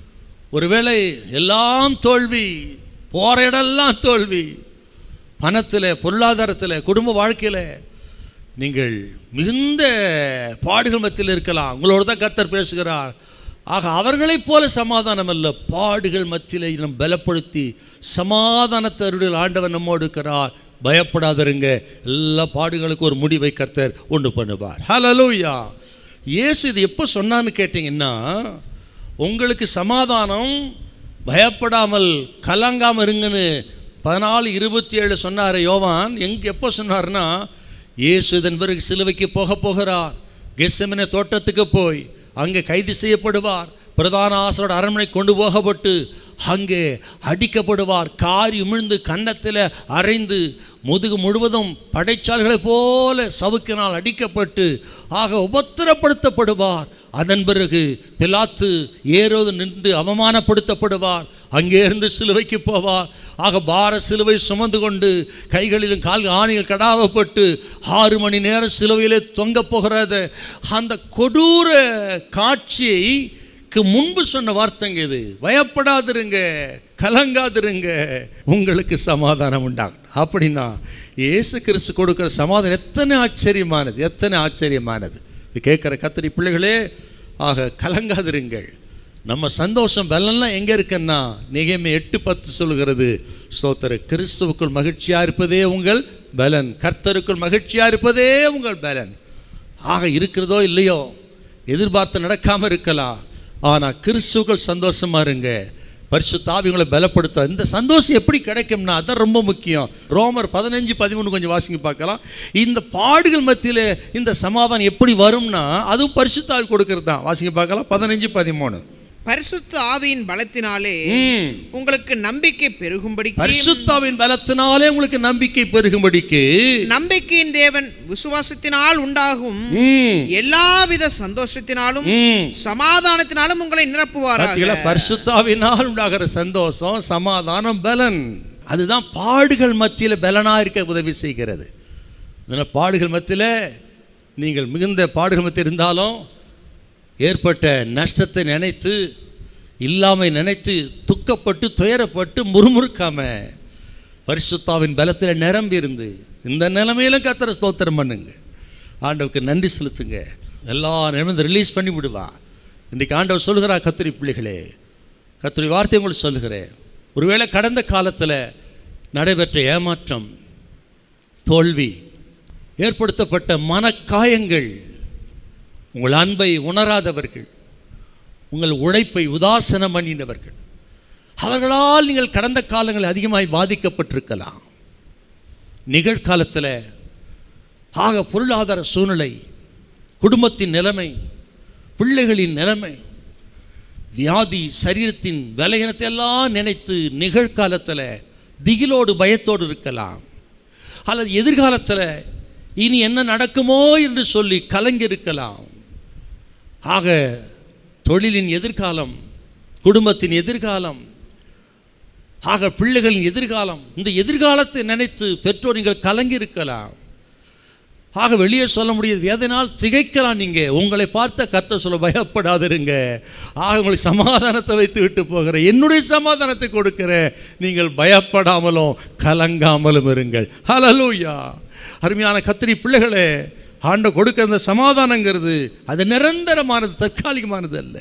Speaker 6: ஒருவேளை எல்லாம் தோல்வி போகிற இடம்லாம் தோல்வி பணத்தில் பொருளாதாரத்தில் குடும்ப வாழ்க்கையில் நீங்கள் மிகுந்த பாடுகள் மத்தியில் இருக்கலாம் உங்களோடு தான் கர்த்தர் பேசுகிறார் ஆக அவர்களைப் போல சமாதானம் அல்ல பாடுகள் மத்தியில் நம் பலப்படுத்தி சமாதானத்தை அருளில் ஆண்டவர் நம்மோடு இருக்கிறார் பயப்படாதருங்க எல்லா பாடுகளுக்கும் ஒரு முடிவை கர்த்தர் உண்டு பண்ணுவார் ஹalleluya இயேசு இது எப்போ சொன்னான்னு கேட்டிங்கன்னா உங்களுக்கு சமாதானம் பயப்படாமல் கலங்காமல் இருங்கன்னு பதினாலு இருபத்தி ஏழு சொன்னார் யோவான் எங்க எப்போ சொன்னார்னா இயேசு இதன் பிறகு சிலுவைக்கு போக போகிறார் கெஸ்ஸெமனே தோட்டத்துக்கு போய் அங்கே கைது செய்யப்படுவார் பிரதான ஆசரோட அரண்மனை கொண்டு போகப்பட்டு அங்கே அடிக்கப்படுவார் காரி உமிழ்ந்து கன்னத்தில் அரைந்து முதுகு முழுவதும் படைச்சால்களைப் போல சவுக்கினால் அடிக்கப்பட்டு ஆக உபத்திரப்படுத்தப்படுவார் அதன் பிறகு பிலாத்து ஏரோது நின்று அவமானப்படுத்தப்படுவார் அங்கே இருந்து சிலுவைக்கு போவார் ஆக பார சிலுவை சுமந்து கொண்டு கைகளிலும் கால் ஆணிகள் கடாவப்பட்டு ஆறு மணி நேரம் சிலுவையிலே தொங்க போகிறத அந்த கொடூர காட்சியை க்கு முன்பு சொன்ன வார்த்தைங்க இது பயப்படாதிருங்க கலங்காதிருங்க உங்களுக்கு சமாதானம் உண்டாகும் அப்படின்னா இயேசு கிறிஸ்து கொடுக்குற சமாதானம் எத்தனை ஆச்சரியமானது எத்தனை ஆச்சரியமானது இது கேட்குற கத்திரி பிள்ளைகளே ஆக கலங்காதிருங்கள் நம்ம சந்தோஷம் பலன்லாம் எங்கே இருக்குன்னா நிகைமை எட்டு பத்து சொல்கிறது ஸ்தோத்திர கிறிஸ்துவுக்குள் மகிழ்ச்சியாக இருப்பதே உங்கள் பலன் கர்த்தருக்குள் மகிழ்ச்சியாக இருப்பதே உங்கள் பலன் ஆக இருக்கிறதோ இல்லையோ எதிர்பார்த்து நடக்காமல் இருக்கலாம் ஆனால் கிறிஸ்துக்கள் சந்தோஷமா இருங்க பரிசுத்த ஆவி உங்களை பலப்படுத்த இந்த சந்தோஷம் எப்படி கிடைக்கும்னா அதான் ரொம்ப முக்கியம் ரோமர் பதினஞ்சு பதிமூணு கொஞ்சம் வாசிங்க பார்க்கலாம் இந்த பாடுகள் மத்தியில் இந்த சமாதானம் எப்படி வரும்னா அதுவும் பரிசுத்த ஆவி கொடுக்கறது தான் வாசிங்க பார்க்கலாம் பதினஞ்சு பதிமூணு
Speaker 4: பரிசுத்த ஆவியின் பலத்தினாலே
Speaker 6: ம்.
Speaker 4: உங்களுக்கு நம்பிக்கை பெருகும்படி
Speaker 6: பரிசுத்தாவின் பலத்தினாலே உங்களுக்கு நம்பிக்கை பெருகும்படிக்கு
Speaker 4: நம்பிக்கையின் தேவன் விசுவாசத்தினால் உண்டாகும்
Speaker 6: ம்,
Speaker 4: எல்லாவித சந்தோஷத்தினாலும்
Speaker 6: ம்.
Speaker 4: சமாதானத்தினாலும் உங்களை
Speaker 6: பார்த்தீங்களா
Speaker 4: நிரப்புவாராக
Speaker 6: பரிசுத்தாவினால் உண்டாகிற சந்தோஷம் சமாதானம் பலன் அதுதான் பாடுகள் மத்தியில் பலனா இருக்க உதவி செய்கிறது இதனால் பாடுகள் மத்தியில் நீங்கள் மிகுந்த பாடுகள் மத்தியில் இருந்தாலும் ஏற்பட்ட நஷ்டத்தை நினைத்து இல்லாமை நினைத்து துக்கப்பட்டு துயரப்பட்டு முறுமுறுக்காம பரிசுத்தாவின் பலத்தில் நிரம்பி இருந்து இந்த நிலைமையிலும் கத்தரை ஸ்தோத்திரம் பண்ணுங்க ஆண்டவுக்கு நன்றி செலுத்துங்க எல்லா நிலைமையும் ரிலீஸ் பண்ணி விடுவா இன்றைக்கு ஆண்டவர் சொல்லுகிறா கத்திரி பிள்ளைகளே கத்திரி வார்த்தை உங்களுக்கு சொல்லுகிறேன் ஒருவேளை கடந்த காலத்தில் நடைபெற்ற ஏமாற்றம் தோல்வி ஏற்படுத்தப்பட்ட மனக்காயங்கள் உங்கள் அன்பை உணராதவர்கள் உங்கள் உழைப்பை உதாசனம் பண்ணினவர்கள் அவர்களால் நீங்கள் கடந்த காலங்களில் அதிகமாய் பாதிக்கப்பட்டிருக்கலாம் நிகழ்காலத்தில் ஆக பொருளாதார சூழ்நிலை குடும்பத்தின் நிலைமை பிள்ளைகளின் நிலைமை வியாதி சரீரத்தின் விலையினத்தை எல்லாம் நினைத்து நிகழ்காலத்தில் திகிலோடு பயத்தோடு இருக்கலாம் அல்லது எதிர்காலத்தில் இனி என்ன நடக்குமோ என்று சொல்லி கலங்கி இருக்கலாம் ஆக தொழிலின் எதிர்காலம் குடும்பத்தின் எதிர்காலம் ஆக பிள்ளைகளின் எதிர்காலம் இந்த எதிர்காலத்தை நினைத்து பெற்றோர் நீங்கள் கலங்கி இருக்கலாம் ஆக வெளியே சொல்ல முடியாது வேதனால் திகைக்கலாம் நீங்க உங்களை பார்த்த கத்த சொல்ல பயப்படாதிருங்க ஆக உங்களுக்கு சமாதானத்தை வைத்து விட்டு போகிற என்னுடைய சமாதானத்தை கொடுக்கிற நீங்கள் பயப்படாமலும் கலங்காமலும் இருங்கள் ஹலலூயா அருமையான கத்திரி பிள்ளைகளே ஆண்ட கொடுக்கிற அந்த சமாதானங்கிறது அது நிரந்தரமானது தற்காலிகமானது அல்ல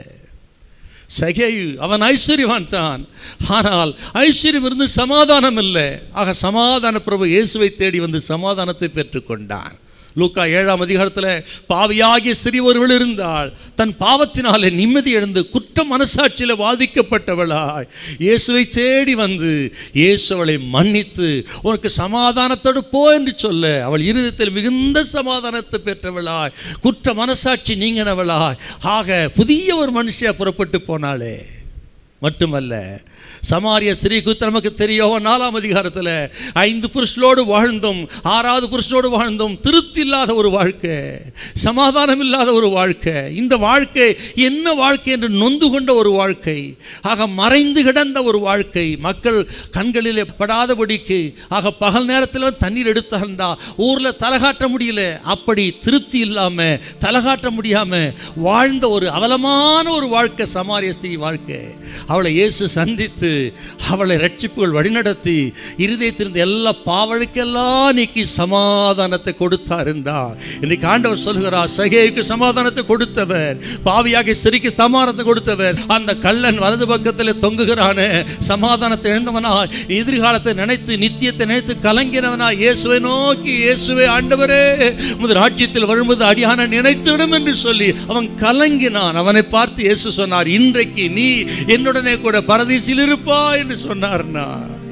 Speaker 6: சகேயு அவன் ஐஸ்வர்யவான் தான் ஆனால் ஐஸ்வர்யம் இருந்து சமாதானம் இல்லை ஆக சமாதான பிரபு இயேசுவை தேடி வந்து சமாதானத்தை பெற்றுக்கொண்டான் லூக்கா ஏழாம் அதிகாரத்தில் பாவியாகிய சிறியவர்கள் இருந்தால் தன் பாவத்தினாலே நிம்மதி எழுந்து குற்ற மனசாட்சியில் வாதிக்கப்பட்டவளாய் இயேசுவை தேடி வந்து இயேசு அவளை மன்னித்து உனக்கு சமாதானத்தோடு போ என்று சொல்ல அவள் இருதயத்தில் மிகுந்த சமாதானத்தை பெற்றவளாய் குற்ற மனசாட்சி நீங்கினவளாய் ஆக புதிய ஒரு மனுஷியா புறப்பட்டு போனாளே மட்டுமல்ல சமாரிய ஸ்ரீ குறித்து நமக்கு தெரியும் நாலாம் அதிகாரத்தில் ஐந்து புருஷனோடு வாழ்ந்தும் ஆறாவது புருஷனோடு வாழ்ந்தும் திருப்தி இல்லாத ஒரு வாழ்க்கை சமாதானம் இல்லாத ஒரு வாழ்க்கை இந்த வாழ்க்கை என்ன வாழ்க்கை என்று நொந்து கொண்ட ஒரு வாழ்க்கை ஆக மறைந்து கிடந்த ஒரு வாழ்க்கை மக்கள் கண்களிலே படாதபடிக்கு ஆக பகல் நேரத்தில் தண்ணீர் எடுத்தாண்டா ஊரில் தலகாட்ட முடியல அப்படி திருப்தி இல்லாமல் தலகாட்ட முடியாமல் வாழ்ந்த ஒரு அவலமான ஒரு வாழ்க்கை சமாரிய ஸ்திரீ வாழ்க்கை அவளை இயேசு சந்தித்து அவளை ரட்சிப்புகள் வழிநடத்தி இருதயத்திலிருந்து எல்லா பாவழுக்கெல்லாம் நீக்கி சமாதானத்தை கொடுத்தார் என்றார் இன்னைக்கு ஆண்டவர் சொல்கிறார் சகேவுக்கு சமாதானத்தை கொடுத்தவர் பாவியாக சிரிக்கு சமாதானத்தை கொடுத்தவர் அந்த கள்ளன் வலது பக்கத்தில் தொங்குகிறானே சமாதானத்தை இழந்தவனா எதிர்காலத்தை நினைத்து நித்தியத்தை நினைத்து கலங்கினவனா இயேசுவை நோக்கி இயேசுவை ஆண்டவரே முதல் ராஜ்யத்தில் வரும்போது அடியான நினைத்துவிடும் என்று சொல்லி அவன் கலங்கினான் அவனை பார்த்து இயேசு சொன்னார் இன்றைக்கு நீ என்னுடனே கூட பரதீசில் இருப்பா என்று சொன்னார்னா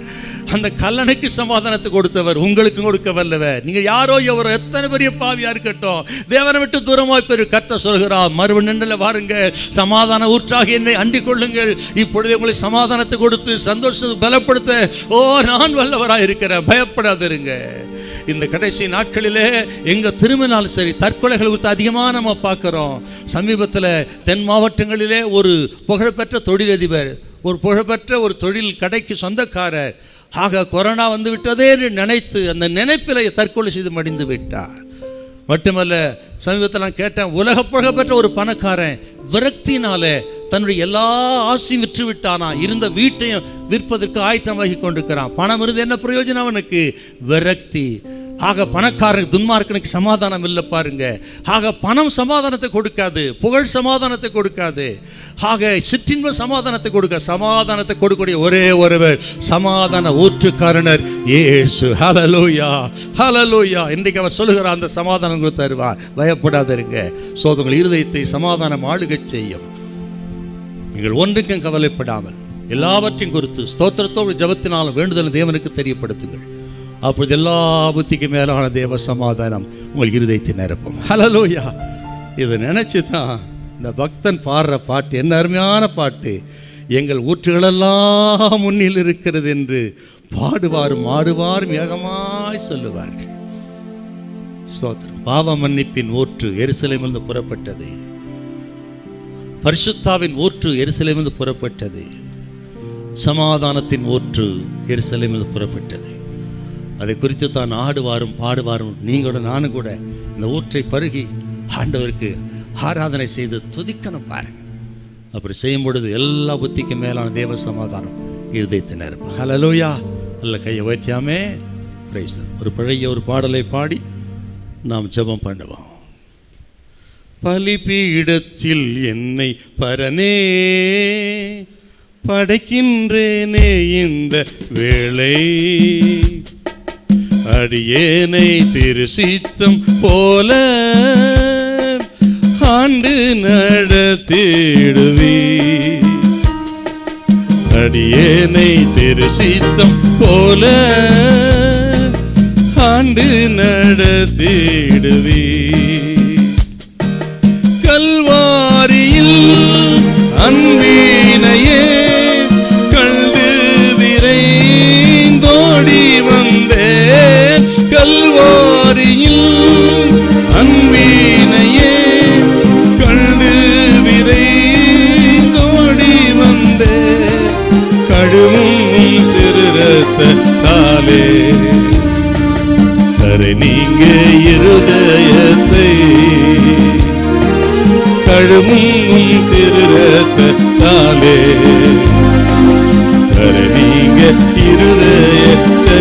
Speaker 6: அந்த கல்லனுக்கு சமாதானத்தை கொடுத்தவர் உங்களுக்கு கொடுக்க வல்லவர் நீங்க யாரோ எவரோ எத்தனை பெரிய பாவியா இருக்கட்டும் தேவனை விட்டு தூரமாய் பெரு கத்த சொல்கிறார் மறுபடி நின்றல வாருங்க சமாதான ஊற்றாக என்னை அண்டிக் கொள்ளுங்கள் இப்பொழுது உங்களை சமாதானத்தை கொடுத்து சந்தோஷத்தை பலப்படுத்த ஓ நான் வல்லவராய் இருக்கிறேன் பயப்படாதிருங்க இந்த கடைசி நாட்களிலே எங்க திரும்பினாலும் சரி தற்கொலைகள் குறித்து அதிகமாக நம்ம பார்க்குறோம் சமீபத்தில் தென் மாவட்டங்களிலே ஒரு புகழ்பெற்ற தொழிலதிபர் ஒரு புகழ்பெற்ற ஒரு தொழில் கடைக்கு சொந்தக்காரர் ஆக கொரோனா வந்து விட்டதே என்று நினைத்து அந்த நினைப்பில் தற்கொலை செய்து மடிந்து விட்டார் மட்டுமல்ல சமீபத்தில் நான் கேட்டேன் உலக புகழ்பெற்ற ஒரு பணக்காரன் விரக்தினாலே தன்னுடைய எல்லா ஆசையும் விற்று விட்டானா இருந்த வீட்டையும் விற்பதற்கு ஆயத்தமாகி கொண்டிருக்கிறான் பணம் இருந்து என்ன பிரயோஜனம் அவனுக்கு விரக்தி ஆக பணக்காரனுக்கு துன்மார்க்கனுக்கு சமாதானம் இல்லை பாருங்க ஆக பணம் சமாதானத்தை கொடுக்காது புகழ் சமாதானத்தை கொடுக்காது ஆக சிற்றின்ப சமாதானத்தை கொடுக்க சமாதானத்தை கொடுக்கக்கூடிய ஒரே ஒருவர் சமாதான ஊற்றுக்காரனர் இயேசு ஹலலூயா ஹலலூயா இன்றைக்கு அவர் சொல்லுகிறார் அந்த சமாதானம் உங்களுக்கு தருவார் பயப்படாதிருங்க சோதங்கள் இருதயத்தை சமாதானம் ஆளுகச் செய்யும் நீங்கள் ஒன்றுக்கும் கவலைப்படாமல் எல்லாவற்றையும் குறித்து ஸ்தோத்திரத்தோடு ஜபத்தினாலும் வேண்டுதல் தேவனுக்கு தெரியப்படுத்துங்கள் அப்பொழுது எல்லா புத்திக்கு மேலான தேவ சமாதானம் உங்கள் இருதயத்தை நிரப்பும் ஹலலோயா இதை நினச்சி தான் இந்த பக்தன் பாடுற பாட்டு என்ன அருமையான பாட்டு எங்கள் ஊற்றுகளெல்லாம் முன்னில் இருக்கிறது என்று பாடுவார் மாடுவார் வேகமாய் சொல்லுவார்கள் ஸ்தோத்திரம் பாவ மன்னிப்பின் ஊற்று எருசலேமிலிருந்து புறப்பட்டது பரிசுத்தாவின் ஊற்று எருசலேமிலிருந்து புறப்பட்டது சமாதானத்தின் ஊற்று எருசலேமிலிருந்து புறப்பட்டது அதை குறித்து தான் ஆடுவாரும் பாடுவாரும் நீங்களோட நானும் கூட இந்த ஊற்றை பருகி ஆண்டவருக்கு ஆராதனை செய்து துதிக்கணும் பாருங்க அப்படி செய்யும் பொழுது எல்லா புத்திக்கும் மேலான தேவ சமாதானம் இருதயத்தை நிரப்பும் ஹலலூயா நல்ல கையை வைத்தியாமே பிரைஸ் ஒரு பழைய ஒரு பாடலை பாடி நாம் ஜெபம் பண்ணுவோம் பலிபீடத்தில் என்னை பரனே படைக்கின்றேனே இந்த வேளை அடியேனை திருசித்தம் போல ஆண்டு நடத்திடுவி அடியேனை திருசித்தம் போல ஆண்டு நடத்திடுவி கல்வாரியில் அன்பினையே கண்டு விரைந்தோடி வந்தேன் கல்வாரியில் அன்பினையே கண்டு விரைந்தோடி வந்தேன் கழுவும் ரத்தத்தாலே கரை நீங்க இருதயத்தை கழுமும் திரு ரத்தத்தாலே கரை நீங்க இருதயத்தை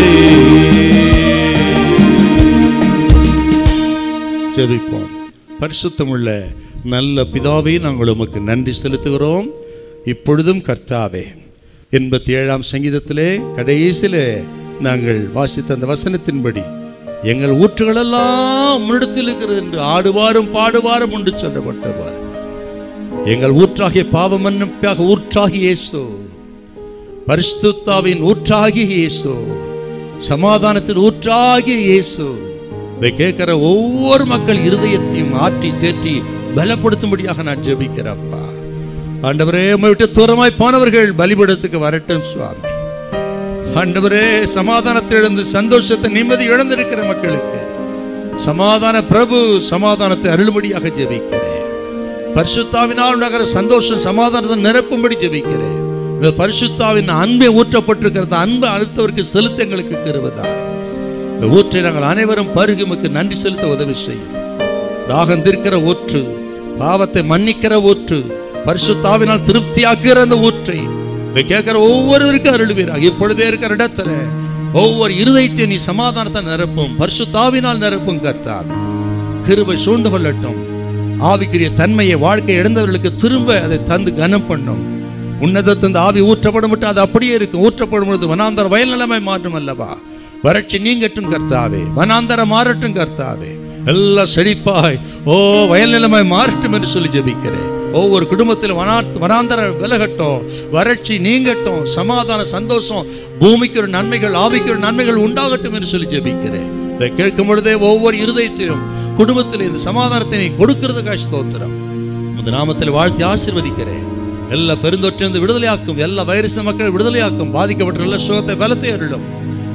Speaker 6: ஜெபிப்போம் பரிசுத்தமுள்ள நல்ல பிதாவே நாங்கள் உமக்கு நன்றி செலுத்துகிறோம் இப்பொழுதும் கர்த்தாவே எண்பத்தி ஏழாம் சங்கீதத்திலே கடைசியிலே நாங்கள் வாசித்த அந்த வசனத்தின்படி எங்கள் ஊற்றுகளெல்லாம் உம்மிடத்தில் இருக்கிறது என்று ஆடுவாரும் பாடுவாரும் என்று சொல்லப்பட்டவர் எங்கள் ஊற்றாகிய பாவ மன்னிப்பாக ஊற்றாகி இயேசு பரிசுத்தாவின் ஊற்றாகிய இயேசு சமாதானத்தின் ஊற்றாகிய இயேசு இதை கேட்கிற ஒவ்வொரு மக்கள் இருதயத்தையும் ஆற்றி தேற்றி பலப்படுத்தும்படியாக நான் ஜெபிக்கிறப்பா ஆண்டவரே உம்மை விட்டு தூரமாய் போனவர்கள் பலிபடத்துக்கு வரட்டும் சுவாமி ஆண்டவரே சமாதானத்தை இழந்து சந்தோஷத்தை நிம்மதி இழந்திருக்கிற மக்களுக்கு சமாதான பிரபு சமாதானத்தை அருளும்படியாக ஜெபிக்கிறேன் பரிசுத்தாவினால் உண்டாகிற சந்தோஷம் சமாதானத்தை நிரப்பும்படி ஜெபிக்கிறேன் இந்த பரிசுத்தாவின் அன்பை ஊற்றப்பட்டிருக்கிறது அன்பை அடுத்தவருக்கு செலுத்த எங்களுக்கு கிருபதார் இந்த ஊற்றை நாங்கள் அனைவரும் பருகுமுக்கு நன்றி செலுத்த உதவி செய்யும் தாகம் தீர்க்கிற ஊற்று பாவத்தை மன்னிக்கிற ஊற்று பரிசுத்தாவினால் திருப்தியாக்குகிற அந்த ஊற்றை இதை கேட்கிற ஒவ்வொருவருக்கும் அருள்வீராக இப்பொழுதே இருக்கிற இடத்துல ஒவ்வொரு இருதயத்தையும் நீ சமாதானத்தை நிரப்பும் பரிசுத்தாவினால் நிரப்பும் கர்த்தாது கிருபை சூழ்ந்து கொள்ளட்டும் ஆவிக்குரிய தன்மையை வாழ்க்கை இழந்தவர்களுக்கு திரும்ப அதை தந்து கனம் பண்ணும் உன்னதத்தின் ஆவி ஊற்றப்படும் விட்டு அது அப்படியே இருக்கும் ஊற்றப்படும் பொழுது வனாந்தர வயல் நிலைமை மாற்றும் அல்லவா வறட்சி நீங்கட்டும் கர்த்தாவே வனாந்தர மாறட்டும் கர்த்தாவே எல்லாம் செழிப்பாய் ஓ வயல் நிலைமை மாறட்டும் என்று சொல்லி ஜெபிக்கிறேன் ஒவ்வொரு குடும்பத்திலும் வனா வனாந்தர விலகட்டும் வறட்சி நீங்கட்டும் சமாதான சந்தோஷம் பூமிக்கு ஒரு நன்மைகள் ஆவிக்கு ஒரு நன்மைகள் உண்டாகட்டும் என்று சொல்லி ஜெபிக்கிறேன் இதை கேட்கும் பொழுதே ஒவ்வொரு இருதயத்திலும் குடும்பத்தில் இந்த சமாதானத்தை நீ கொடுக்கிறதுக்காக ஸ்தோத்திரம் உமது நாமத்தில் வாழ்த்தி ஆசீர்வதிக்கிறேன் எல்லா பெருந்தொற்றிலிருந்து விடுதலையாக்கும் எல்லா வைரஸ் மக்களை விடுதலையாக்கும் பாதிக்கப்பட்ட எல்லா சுகத்தை பலத்தை அருளும்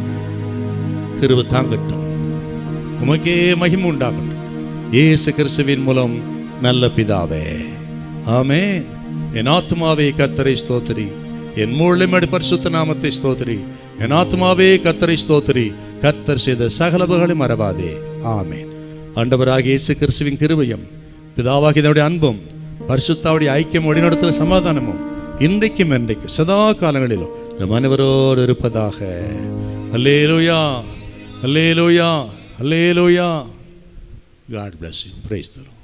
Speaker 6: கிருப தாங்கட்டும் உமக்கே மகிமை உண்டாகட்டும் இயேசு கிறிஸ்துவின் மூலம் நல்ல பிதாவே ஆமென் என் ஆத்மாவே கத்தரை ஸ்தோத்திரி என் மூலமடி பரிசுத்த நாமத்தை ஸ்தோத்திரி என் ஆத்மாவே கத்தரை ஸ்தோத்திரி கத்தர் செய்த சகலபகளை மறவாதே ஆமென் ஆண்டவராகிய இயேசு கிறிஸ்துவின் கிருபையும் பிதாவாகிய இதனுடைய அன்பும் பரிசுத்தாவுடைய ஐக்கியம் வழிநடத்துகிற சமாதானமும் இன்றைக்கும் என்றைக்கும் சதா காலங்களிலும் நம் அனைவரோடு இருப்பதாக அல்லேலூயா அல்லேலூயா அல்லேலூயா God bless you praise the Lord